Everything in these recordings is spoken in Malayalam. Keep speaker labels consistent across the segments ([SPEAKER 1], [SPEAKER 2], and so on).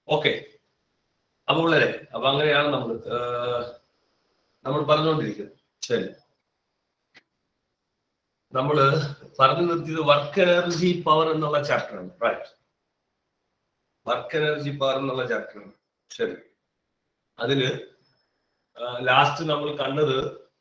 [SPEAKER 1] ഓക്കെ അപ്പൊ ഉള്ളരെ അപ്പൊ അങ്ങനെയാണ് നമ്മൾ നമ്മൾ പറഞ്ഞുകൊണ്ടിരിക്കുന്നത് ശരി നമ്മൾ പറഞ്ഞു നിർത്തിയത് വർക്ക് എനർജി പവർ എന്നുള്ള ചാപ്റ്ററാണ് റൈറ്റ് വർക്ക് എനർജി പവർ എന്നുള്ള ചാപ്റ്ററാണ് ശരി അതില് ലാസ്റ്റ് നമ്മൾ കണ്ടത്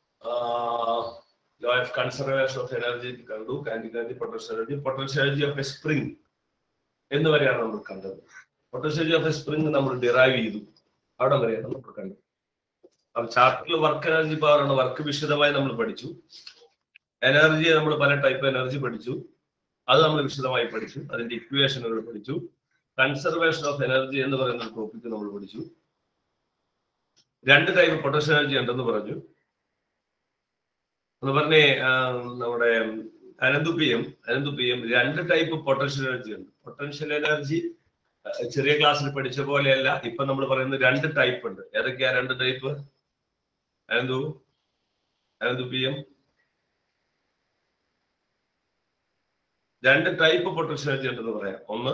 [SPEAKER 1] law of conservation of energy കണ്ടു kinetic energy potential energy potential energy of a spring എന്ന് വരെയാണ് നമ്മൾ കണ്ടത് potential energy of a spring നമ്മൾ ഡിറൈവ് ചെയ്തു അവിടെ വരെയാണ് നമ്മൾ കണ്ടത് അപ്പൊ ചാപ്റ്ററിൽ വർക്ക് എനർജി പവർ ആണ് വർക്ക് വിശദമായി നമ്മൾ പഠിച്ചു എനർജി നമ്മൾ പല ടൈപ്പ് എനർജി പഠിച്ചു അത് നമ്മൾ വിശദമായി പഠിച്ചു അതിന്റെ ഇക്വേഷനുകൾ പഠിച്ചു കൺസർവേഷൻ ഓഫ് എനർജി എന്ന് പറയുന്ന ടോപ്പിക് നമ്മൾ പഠിച്ചു രണ്ട് ടൈപ്പ് പൊട്ടൻഷ്യൽ എനർജി ഉണ്ടെന്ന് പറഞ്ഞു എന്ന് പറഞ്ഞേ നമ്മുടെ അനന്തുപിയം അനന്തുപിയം രണ്ട് ടൈപ്പ് പൊട്ടൻഷ്യൽ എനർജി ഉണ്ട് പൊട്ടൻഷ്യൽ എനർജി ചെറിയ ക്ലാസ്സിൽ പഠിച്ച പോലെയല്ല ഇപ്പൊ നമ്മൾ പറയുന്ന രണ്ട് ടൈപ്പ് ഉണ്ട് ഏതൊക്കെയാ രണ്ട് ടൈപ്പ് അനന്തു അനന്തുപിയം രണ്ട് ടൈപ്പ് പൊട്ടൻഷ്യൽ എനർജി ഉണ്ടെന്ന് പറയാം ഒന്ന്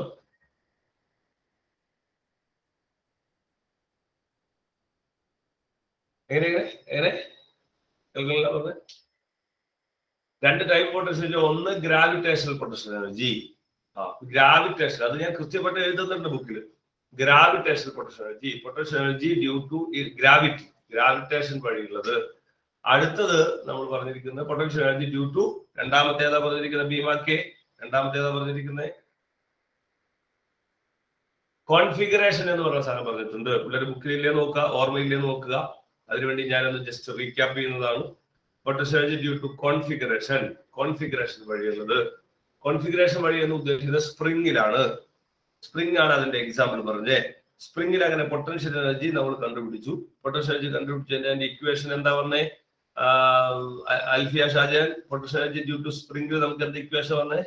[SPEAKER 1] എങ്ങനെ എങ്ങനെ കേൾക്കുന്നില്ല പറഞ്ഞത് രണ്ട് ടൈപ്പ് പൊട്ടൻഷ്യൽ എനർജി ഒന്ന് ഗ്രാവിറ്റേഷണൽ പൊട്ടൻഷ്യൽ എനർജി ആ ഗ്രാവിറ്റേഷൻ അത് ഞാൻ കൃത്യമായിട്ട് എഴുതുന്നുണ്ട് ബുക്കിൽ gravitational potential energy potential energy due to gravity gravitation വഴിയുള്ളത് അടുത്തത് നമ്മൾ പറഞ്ഞിരിക്കുന്നത് പൊട്ടൻഷ്യൽ എനർജി ഡ്യൂ ടു രണ്ടാമത്തേതാ പറഞ്ഞിരിക്കുന്നത് ഭീമ കെ രണ്ടാമത്തേതാ പറഞ്ഞിരിക്കുന്നത് കോൺഫിഗറേഷൻ എന്ന് പറഞ്ഞ സാധനം പറഞ്ഞിട്ടുണ്ട് പിള്ളേർ ബുക്കിലില്ലേ നോക്കുക ഓർമ്മയില്ലേ നോക്കുക അതിനുവേണ്ടി ഞാനൊന്ന് ജസ്റ്റ് റീക്യാപ്പ് ചെയ്യുന്നതാണ് potential energy due to configuration configuration വഴിയുള്ളത് കോൺഫിഗറേഷൻ വഴി എന്ന് ഉദ്ദേശിക്കുന്നത് സ്പ്രിങ്ങിലാണ് സ്പ്രിംഗ് ആണ് അതിന്റെ എക്സാമ്പിൾ പറഞ്ഞേ സ്പ്രിംഗിൽ അങ്ങനെ പൊട്ടൻഷ്യൽ എനർജി നമ്മൾ കണ്ടുപിടിച്ചു പൊട്ടൻഷ്യൽ എനർജി കണ്ടുപിടിച്ചതിന്റെ ഇക്വേഷൻ എന്താ പറഞ്ഞേ Alfiya Shajan potential energy due to സ്പ്രിംഗിൽ നമുക്ക് എന്ത് ഇക്വേഷൻ വന്നേ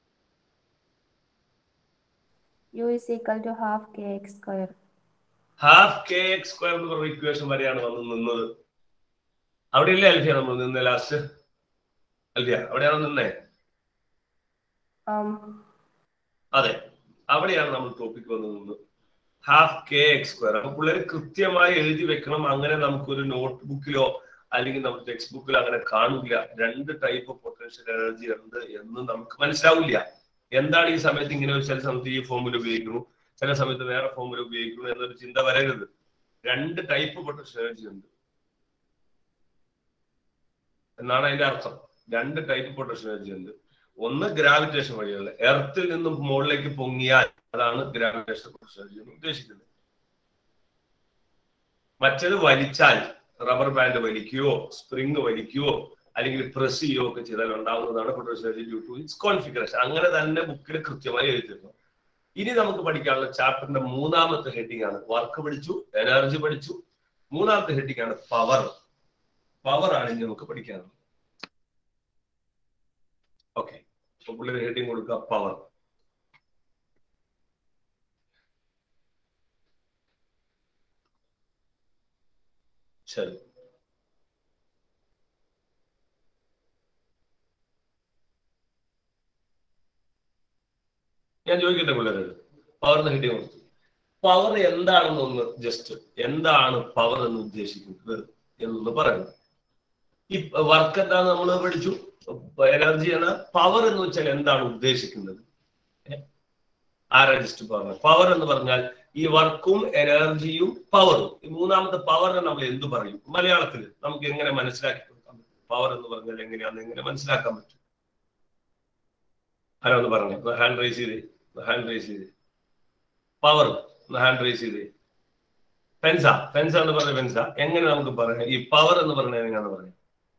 [SPEAKER 2] U is equal to half kx square.
[SPEAKER 1] Half K X square എന്ന് പറഞ്ഞ ഇക്വേഷൻ വരെയാണ് വന്ന് നിന്നത് അവിടെയല്ലേ അൽഫിയ നമ്മൾ നിന്നേ ലാസ്റ്റ് അൽഫിയ അവിടെയാണ് നിന്നേ
[SPEAKER 2] Um,
[SPEAKER 1] അതെ അവിടെയാണ് നമ്മൾ ടോപ്പിക് വന്ന് നിന്നത് ഹാഫ് കെ എക്സ് സ്ക്വയർ അപ്പൊ പിള്ളേർ കൃത്യമായി എഴുതി വെക്കണം അങ്ങനെ നമുക്കൊരു നോട്ട് ബുക്കിലോ അല്ലെങ്കിൽ നമ്മുടെ ടെക്സ്റ്റ് ബുക്കിലോ അങ്ങനെ കാണില്ല രണ്ട് ടൈപ്പ് പൊട്ടൻഷ്യൽ എനർജി ഉണ്ട് എന്ന് നമുക്ക് മനസ്സിലാവില്ല എന്താണ് ഈ സമയത്ത് ഇങ്ങനെ ഒരു ചില സമയത്ത് ഈ ഫോമിൽ ഉപയോഗിക്കുന്നു ചില സമയത്ത് വേറെ ഫോമിൽ ഉപയോഗിക്കുന്നു എന്നൊരു ചിന്ത വരരുത് രണ്ട് ടൈപ്പ് പൊട്ടൻഷ്യൽ എനർജി ഉണ്ട് എന്നാണ് അതിന്റെ അർത്ഥം രണ്ട് ടൈപ്പ് പൊട്ടൻഷ്യൽ എനർജി ഉണ്ട് ഒന്ന് ഗ്രാവിറ്റേഷൻ വഴിയുള്ള എർത്തിൽ നിന്നും മുകളിലേക്ക് പൊങ്ങിയാൽ അതാണ് ഗ്രാവിറ്റേഷൻ പൊട്ടൻഷ്യൽ എനർജി എന്ന് ഉദ്ദേശിക്കുന്നത് മറ്റേത് വലിച്ചാൽ റബ്ബർ ബാൻഡ് വലിക്കുകയോ സ്പ്രിങ് വലിക്കുകയോ അല്ലെങ്കിൽ പ്രസ് ചെയ്യുകയോ ഒക്കെ ചെയ്താൽ ഉണ്ടാകുന്നതാണ് potential energy due to its configuration അങ്ങനെ തന്നെ ബുക്കിൽ കൃത്യമായി എഴുതിയിരുന്നു ഇനി നമുക്ക് പഠിക്കാനുള്ള ചാപ്റ്ററിന്റെ മൂന്നാമത്തെ ഹെഡിങ് ആണ് വർക്ക് പഠിച്ചു എനർജി പഠിച്ചു മൂന്നാമത്തെ ഹെഡിങ് ആണ് പവർ പവർ ആണ് ഇനി നമുക്ക് പഠിക്കാനുള്ളത് ഓക്കെ അപ്പൊ പുള്ളി ഹെഡിങ് കൊടുക്കുക പവർ ശരി ഞാൻ ചോദിക്കട്ടെ പിള്ളേരോട് പവറിന് ഹെഡിങ് കൊടുത്തു പവർ എന്താണെന്നൊന്ന് ജസ്റ്റ് എന്താണ് പവർ എന്ന് ഉദ്ദേശിക്കുന്നത് എന്നൊന്ന് പറയണം ഈ വർക്ക് എന്താണ് നമ്മൾ പഠിച്ചു എനർജി എന്ന പവർ എന്ന് വെച്ചാൽ എന്താണ് ഉദ്ദേശിക്കുന്നത് ആരാ ജസ്റ്റ് പറഞ്ഞത് പവർ എന്ന് പറഞ്ഞാൽ ഈ വർക്കും എനർജിയും പവറും ഈ മൂന്നാമത്തെ പവറിനെ നമ്മൾ എന്ത് പറയും മലയാളത്തിൽ നമുക്ക് എങ്ങനെ മനസ്സിലാക്കി കൊടുക്കാൻ പറ്റും പവർ എന്ന് പറഞ്ഞാൽ എങ്ങനെയാണെന്ന് എങ്ങനെ മനസ്സിലാക്കാൻ പറ്റും ആരാ ഒന്ന് പറഞ്ഞു ഹാൻഡ് റൈസ് ചെയ്തേ ഹാൻഡ് റൈസ് ചെയ്തേ പവർ ഹാൻഡ് റൈസ് ചെയ്തേ ഫെൻസ ഫെൻസ എന്ന് പറഞ്ഞ ഫെൻസ എങ്ങനെ നമുക്ക് പറയാം ഈ പവർ എന്ന് പറഞ്ഞാൽ എങ്ങനെയാണെന്ന് പറയാം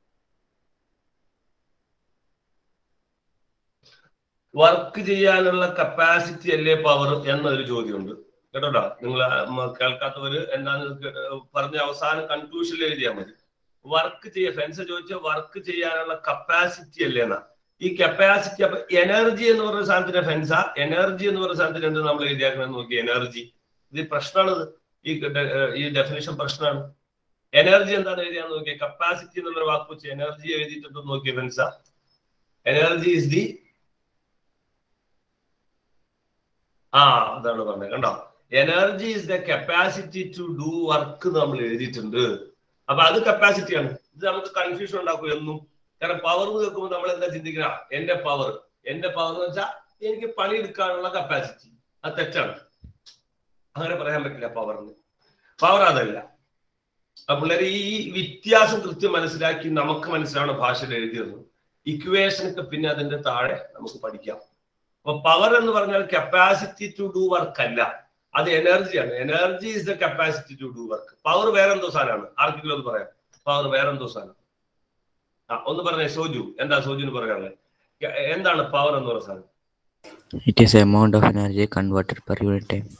[SPEAKER 1] വർക്ക് ചെയ്യാനുള്ള കപ്പാസിറ്റി അല്ലേ പവർ എന്നൊരു ചോദ്യമുണ്ട് കേട്ടോടാ നിങ്ങൾ കേൾക്കാത്തവര് എന്താന്ന് പറഞ്ഞ അവസാനം കൺക്ലൂഷനിൽ എഴുതിയാൽ മതി വർക്ക് ചെയ്യാൻ ഫ്രണ്ട്സ് ചോദിച്ച വർക്ക് ചെയ്യാനുള്ള കപ്പാസിറ്റി അല്ലേ എന്നാ ഈ കപ്പാസിറ്റി അപ്പൊ എനർജി എന്ന് പറഞ്ഞ സാധനത്തിന്റെ ഫെൻസ എനർജി എന്ന് പറഞ്ഞ സാധനത്തിന് എന്ത് നമ്മൾ എഴുതിയാക്കണം നോക്കി എനർജി ഇത് പ്രശ്നമാണത് ഈ ഈ ഡെഫിനേഷൻ പ്രശ്നമാണ് എനർജി എന്താണ് എഴുതിയാന്ന് നോക്കിയ കപ്പാസിറ്റി എന്നുള്ള വാക്ക് വെച്ച് എനർജി എഴുതിയിട്ടുണ്ട് നോക്കിയ ഫെൻസ എനർജി ഇസ് ദി ആ അതാണ് പറഞ്ഞത് കണ്ടോ energy is the capacity to do work നമ്മൾ എഴുതിയിട്ടുണ്ട് അപ്പൊ അത് കപ്പാസിറ്റിയാണ് ഇത് നമുക്ക് കൺഫ്യൂഷൻ ഉണ്ടാക്കും എന്നും കാരണം പവർ കേൾക്കുമ്പോൾ നമ്മൾ എന്താ ചിന്തിക്കുക എന്റെ പവർ എന്റെ പവർ എന്ന് വെച്ചാൽ എനിക്ക് പണിയെടുക്കാനുള്ള കപ്പാസിറ്റി അത് തെറ്റാണ് അങ്ങനെ പറയാൻ പറ്റില്ല പവറിന് പവർ അതല്ല പിള്ളേർ ഈ വ്യത്യാസം കൃത്യം മനസ്സിലാക്കി നമുക്ക് മനസ്സിലാണ് ഭാഷയിൽ എഴുതിയത് ഇക്വേഷനൊക്കെ പിന്നെ അതിന്റെ താഴെ നമുക്ക് പഠിക്കാം അപ്പൊ പവർ എന്ന് പറഞ്ഞാൽ കപ്പാസിറ്റി ടു ഡു വർക്ക് അല്ല അത് എനർജിയാണ് energy is the capacity to do work power വേറെന്തോ സാധനമാണ് ആർക്കെങ്കിലും ഒന്ന് പറയാം പവർ വേറെന്തോ സാധനം ആ ഒന്ന് പറഞ്ഞേ സോജു എന്താ സോജുന് പറയാനുള്ളത് എന്താണ് പവർ എന്ന് പറയുന്ന സാധനം
[SPEAKER 3] It is amount of energy converted per unit time.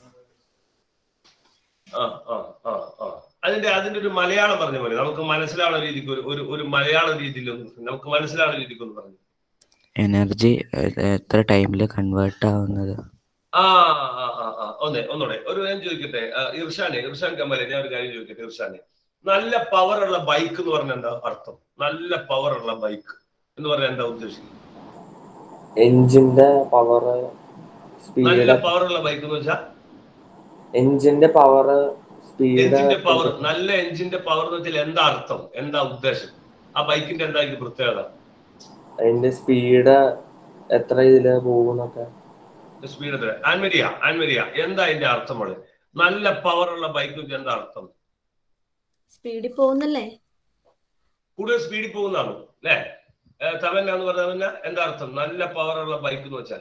[SPEAKER 1] ആ ആ ആ ആ അതിന്റെ അതിന്റെ ഒരു മലയാളം പറഞ്ഞ പോലെ നമുക്ക് മനസ്സിലാവുന്ന രീതിക്ക് ഒരു ഒരു ഒരു മലയാള രീതിയിൽ ഒന്ന് നമുക്ക് മനസ്സിലാവുന്ന രീതിക്ക് ഒന്ന് പറഞ്ഞു
[SPEAKER 3] എനർജി എത്ര ടൈമിൽ കൺവേർട്ട് ആവുന്നത്
[SPEAKER 1] ആ ആ ആ ആ ഒന്നേ ഒന്നൂടെ ഒരു ഞാൻ ചോദിക്കട്ടെ ആ, ഇർഷാനെ ഇർഷാൻ കമലെ ഞാൻ ഒരു കാര്യം ചോദിക്കട്ടെ ഇർഷാനെ നല്ല പവർ ഉള്ള ബൈക്ക് എന്ന് പറഞ്ഞാൽ എന്താ അർത്ഥം നല്ല പവർ ഉള്ള ബൈക്ക് എന്ന് പറഞ്ഞാൽ എന്താ ഉദ്ദേശിക്കുന്നത്
[SPEAKER 4] എഞ്ചിന്റെ പവർ
[SPEAKER 1] നല്ല
[SPEAKER 4] സ്പീഡ്
[SPEAKER 1] പവർ ഉള്ള ബൈക്ക് എന്ന് വെച്ചാൽ
[SPEAKER 4] എഞ്ചിന്റെ പവർ സ്പീഡ്
[SPEAKER 1] എഞ്ചിന്റെ പവർ നല്ല എഞ്ചിന്റെ പവർ എന്ന് വെച്ചാൽ എന്താ അർത്ഥം എന്താ ഉദ്ദേശം ആ ബൈക്കിന്റെ എന്താ ഇതിന്റെ പ്രത്യേകത
[SPEAKER 4] അതിന്റെ സ്പീഡ് എത്ര ഇതില് പോകുന്നൊക്കെ
[SPEAKER 1] സ്പീഡ് എത്ര ആൻമരിയ ആൻമരിയ എന്താ അതിന്റെ അർത്ഥം അവിടെ നല്ല പവർ ഉള്ള ബൈക്ക് എന്താ അർത്ഥം
[SPEAKER 5] സ്പീഡിൽ പോകുന്നല്ലേ
[SPEAKER 1] കൂടുതൽ സ്പീഡിൽ പോകുന്നതാണ് അല്ലേ തവന്ന എന്ന് പറഞ്ഞാൽ പിന്നെ എന്താ അർത്ഥം നല്ല പവർ ഉള്ള ബൈക്ക് എന്ന് വെച്ചാൽ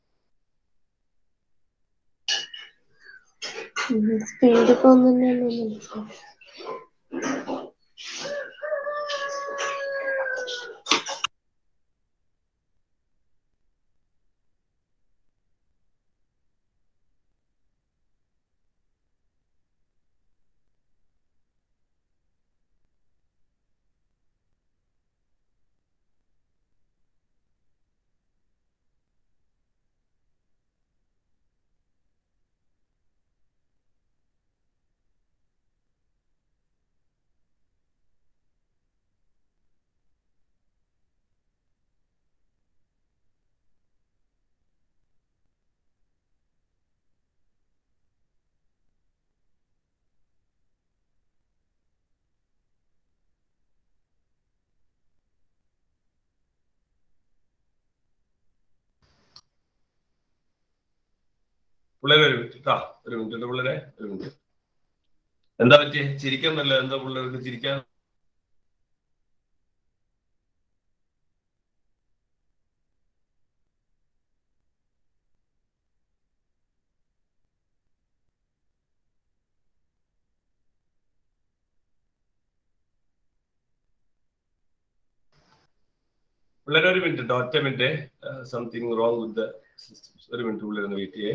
[SPEAKER 5] സ്പീഡിൽ പോകുന്നല്ലേ
[SPEAKER 1] പിള്ളേരെ ഒരു മിനിറ്റ് കേട്ടോ ഒരു മിനിറ്റ് പിള്ളേരെ ഒരു മിനിറ്റ് എന്താ പറ്റിയേ ചിരിക്കുന്നല്ലോ എന്താ പിള്ളേർക്ക് ചിരിക്കാൻ പിള്ളേരെ ഒരു മിനിറ്റ് കേട്ടോ ഒറ്റ minute something wrong with the systems ഒരു മിനിറ്റ് പിള്ളേരെ ഒന്ന് വെയിറ്റ് ചെയ്യേ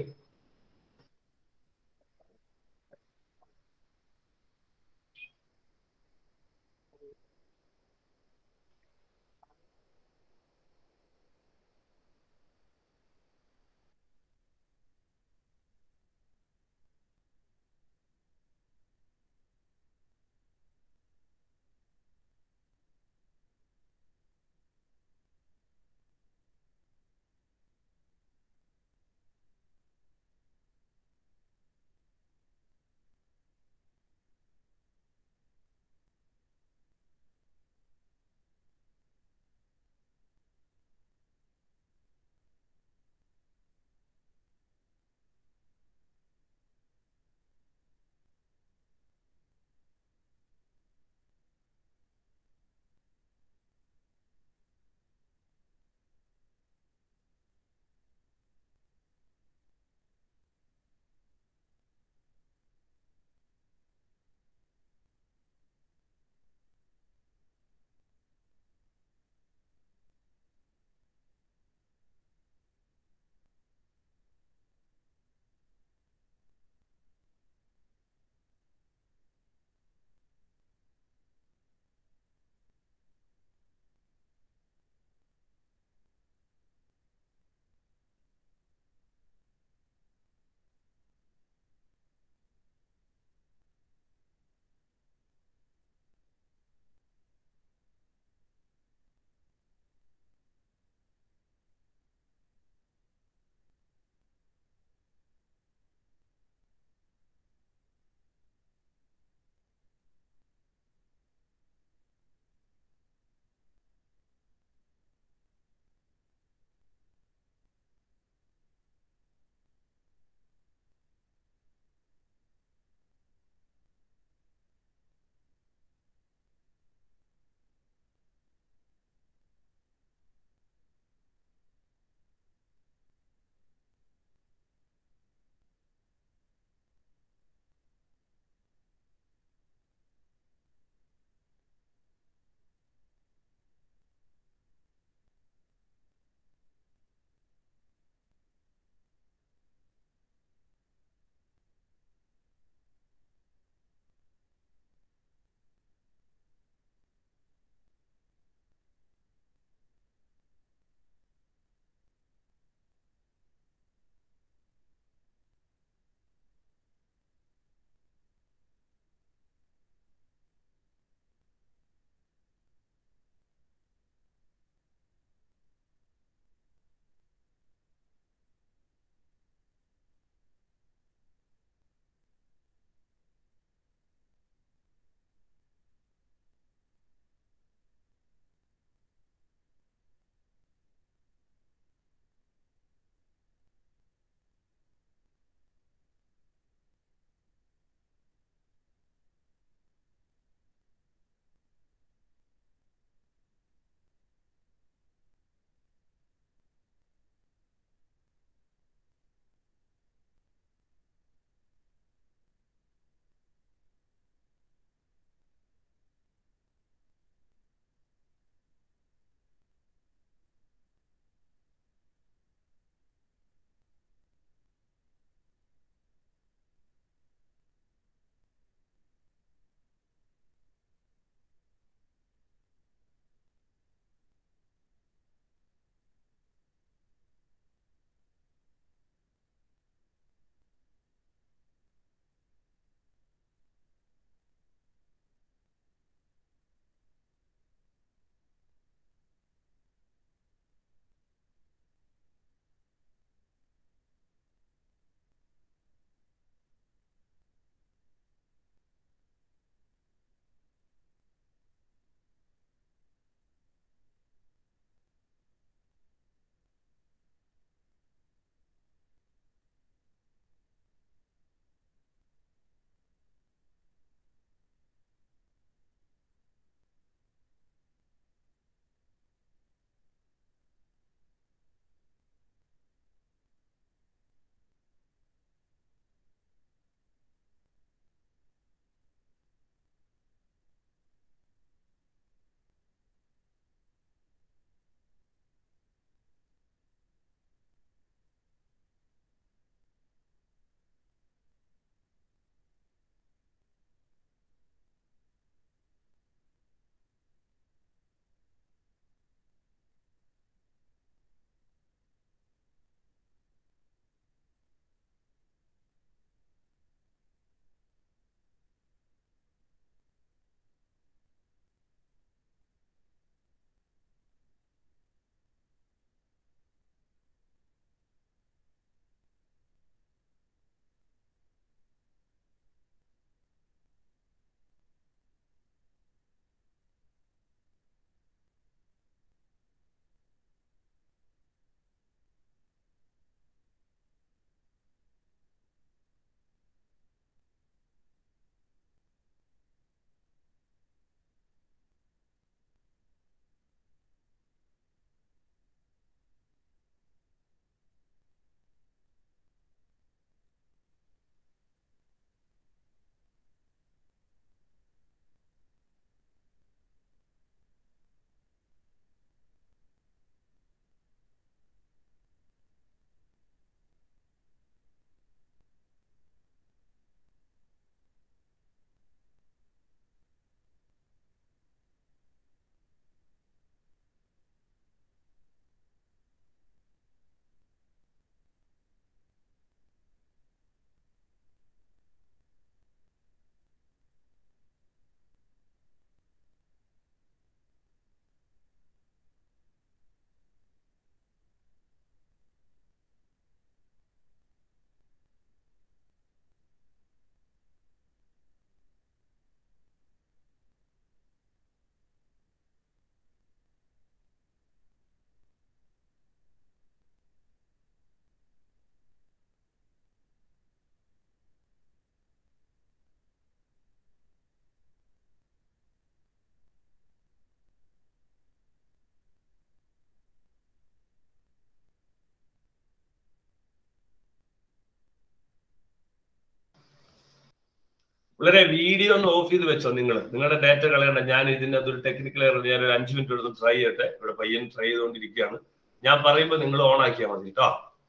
[SPEAKER 1] വളരെ വീഡിയോ ഒന്ന് ഓഫ് ചെയ്ത് വെച്ചോ നിങ്ങൾ നിങ്ങളുടെ ഡാറ്റ കളയണ്ട ഞാൻ ഇതിന്റെ അകത്തൊരു ടെക്നിക്കൽ എറർ ഞാൻ ഒരു അഞ്ച് മിനിറ്റ് എടുത്ത് ട്രൈ ചെയ്യട്ടെ ഇവിടെ പയ്യൻ ട്രൈ ചെയ്തുകൊണ്ടിരിക്കുകയാണ് ഞാൻ പറയുമ്പോൾ നിങ്ങൾ ഓൺ ആക്കിയാൽ മതി കേട്ടോ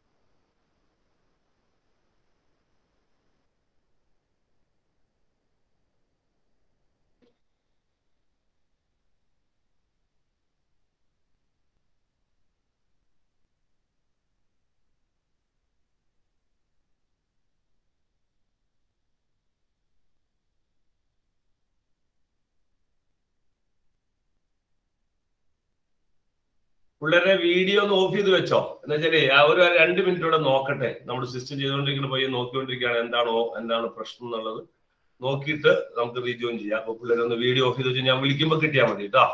[SPEAKER 1] പിള്ളേരെ വീഡിയോ ഒന്ന് ഓഫ് ചെയ്ത് വെച്ചോ എന്ന് വെച്ചാല് ആ ഒരു രണ്ട് മിനിറ്റ് കൂടെ നോക്കട്ടെ നമ്മൾ സിസ്റ്റം ചെയ്തുകൊണ്ടിരിക്കുന്ന പയ്യെ നോക്കിക്കൊണ്ടിരിക്കുകയാണ് എന്താണോ എന്താണ് പ്രശ്നം എന്നുള്ളത് നോക്കിയിട്ട് നമുക്ക് റീജോയിൻ ചെയ്യാം അപ്പൊ പിള്ളേരെ ഒന്ന് വീഡിയോ ഓഫ് ചെയ്ത് വെച്ച് ഞാൻ വിളിക്കുമ്പോൾ കിട്ടിയാൽ മതി കേട്ടോ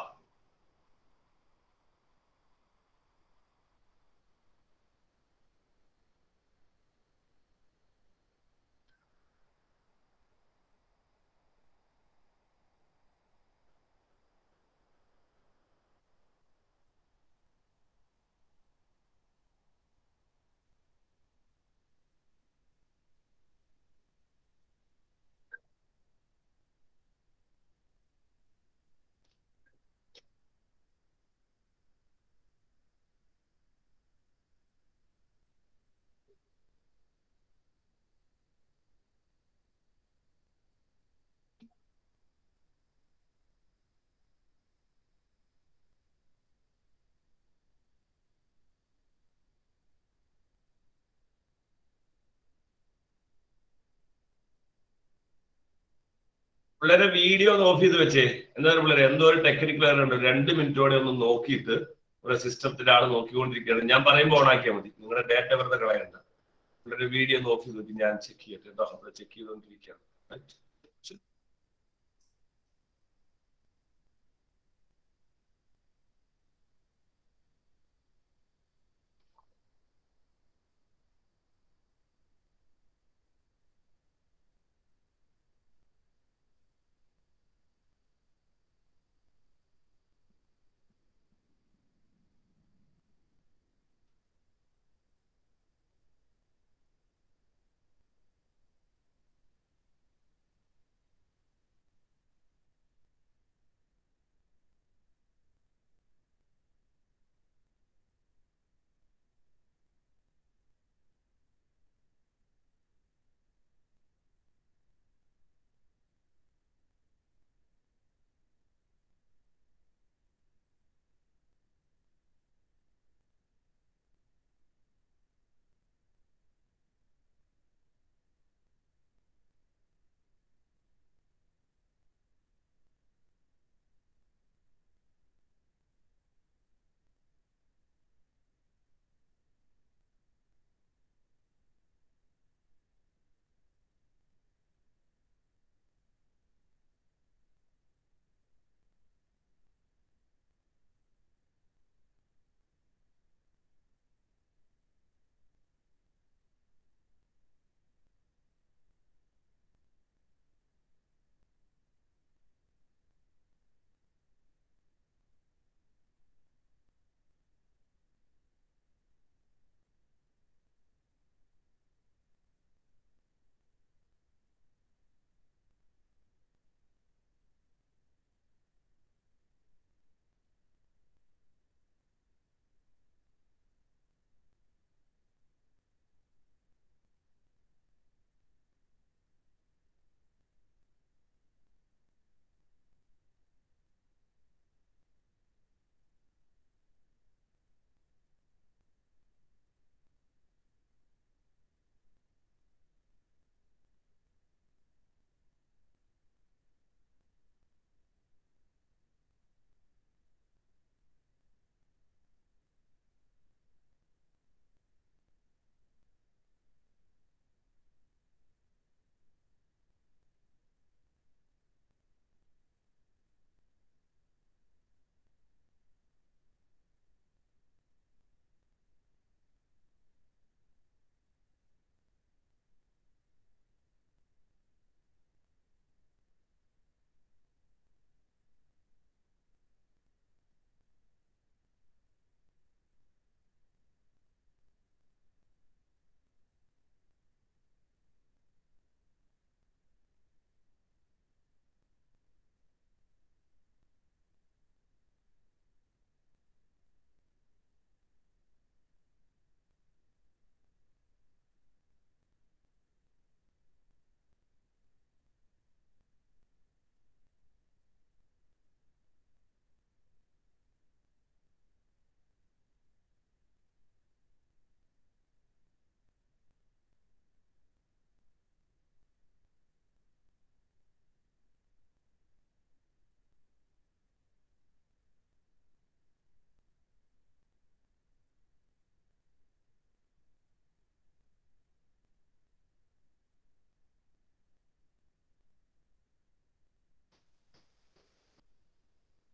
[SPEAKER 1] പിള്ളേരെ വീഡിയോ ഒന്ന് ഓഫ് ചെയ്ത് വെച്ചേ എന്തായാലും പിള്ളേരെ എന്തോ ഒരു ടെക്നിക്കൽ എറർ ഉണ്ട് രണ്ട് മിനിറ്റോടെ ഒന്ന് നോക്കിയിട്ട് ഒരു സിസ്റ്റത്തിലാണ് നോക്കിക്കൊണ്ടിരിക്കുകയാണ് ഞാൻ പറയുമ്പോൾ ഓൺ ആക്കിയാൽ മതി നിങ്ങളുടെ ഡാറ്റ വെറുതെ കളയണ്ട പിള്ളേരെ വീഡിയോ ഒന്ന് ഓഫ് ചെയ്ത് വെച്ച് ഞാൻ ചെക്ക് ചെയ്യട്ടെ കേട്ടോ അവിടെ ചെക്ക് ചെയ്തുകൊണ്ടിരിക്കുകയാണ് Right. ശരി.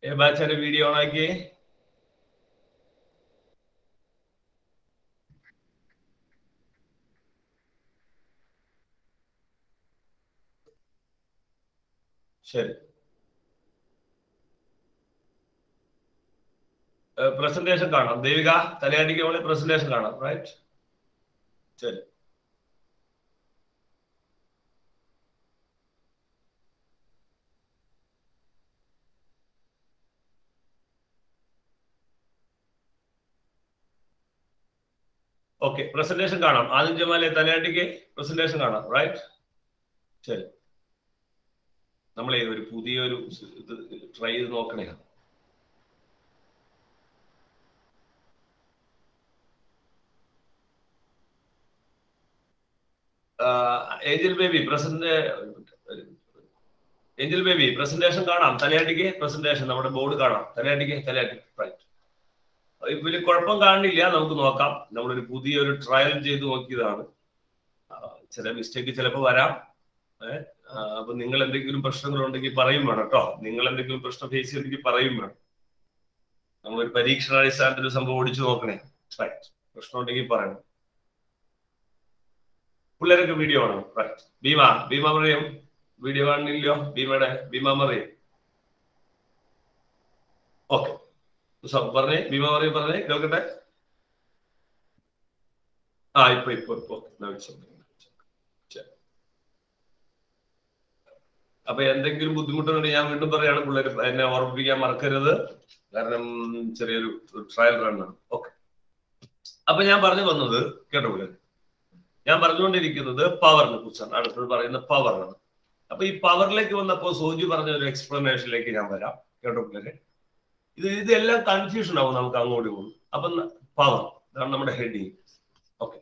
[SPEAKER 1] ഏ ബാച്ചാന്റെ വീഡിയോ ഓൺ ആക്കിയേ ശരി പ്രസന്റേഷൻ കാണാം ദേവിക തലയാട്ടിക്ക് പോലെ പ്രസന്റേഷൻ കാണാം റൈറ്റ് ശരി ഓക്കെ പ്രസന്റേഷൻ കാണാം ആദ്യം ജമാലെ തലയാട്ടിക്ക് പ്രസന്റേഷൻ കാണാം റൈറ്റ് ശരി നമ്മളെ ഒരു പുതിയൊരു ഇത് ട്രൈ ചെയ്ത് നോക്കണേ Angel Baby present Angel Baby presentation കാണാം തലയാട്ടിക്ക് പ്രസന്റേഷൻ നമ്മുടെ ബോർഡ് കാണാം തലയാട്ടിക്ക് തലയാട്ടി റൈറ്റ് വലിയ കുഴപ്പം കാണില്ല നമുക്ക് നോക്കാം നമ്മളൊരു പുതിയൊരു ട്രയൽ ചെയ്ത് നോക്കിയതാണ് ആ, ചില മിസ്റ്റേക്ക് ചിലപ്പോൾ വരാം ഏഹ് അപ്പൊ നിങ്ങൾ എന്തെങ്കിലും പ്രശ്നങ്ങളുണ്ടെങ്കിൽ പറയും വേണം കേട്ടോ നിങ്ങൾ എന്തെങ്കിലും പ്രശ്നം ഫേസ് ചെയ്തെങ്കിൽ പറയും വേണം നമ്മളൊരു പരീക്ഷണാടിസ്ഥാനത്തിൽ ഒരു സംഭവം ഓടിച്ചു നോക്കണേ റൈറ്റ് പ്രശ്നം ഉണ്ടെങ്കിൽ പറയണം പിള്ളേരൊക്കെ വീഡിയോ ആണ് റൈറ്റ് ഭീമ ഭീമ പറയും വീഡിയോ കാണുന്നില്ലയോ ഭീമയുടെ ഭീമ പറയും ഓക്കെ പറഞ്ഞേ ഭീമ പറയും പറഞ്ഞേ കേൾക്കട്ടെ ആ ഇപ്പൊ ഇപ്പൊ ഇപ്പൊ എന്നാ വിളിച്ചോ. ശരി. അപ്പൊ എന്തെങ്കിലും ബുദ്ധിമുട്ടുണ്ടെങ്കിൽ ഞാൻ വീണ്ടും പറയാണ് പിള്ളേർ എന്നെ ഓർമ്മിപ്പിക്കാൻ മറക്കരുത് കാരണം ചെറിയൊരു ട്രയൽ റണ്ണാണ് ഓക്കെ അപ്പൊ ഞാൻ പറഞ്ഞു വന്നത് കേട്ടോ പിള്ളേർ ഞാൻ പറഞ്ഞുകൊണ്ടിരിക്കുന്നത് പവറിനെ കുറിച്ചാണ് അടുത്തത് പറയുന്ന പവറാണ് അപ്പൊ ഈ പവറിലേക്ക് വന്നപ്പോ സോജി പറഞ്ഞ ഒരു എക്സ്പ്ലനേഷനിലേക്ക് ഞാൻ വരാം കേട്ടോ പിള്ളേരെ ഇത് ഇതെല്ലാം കൺഫ്യൂഷൻ ആവും നമുക്ക് അങ്ങോട്ട് പോകും അപ്പൊ പവർ ഇതാണ് നമ്മുടെ ഹെഡിങ് ഓക്കെ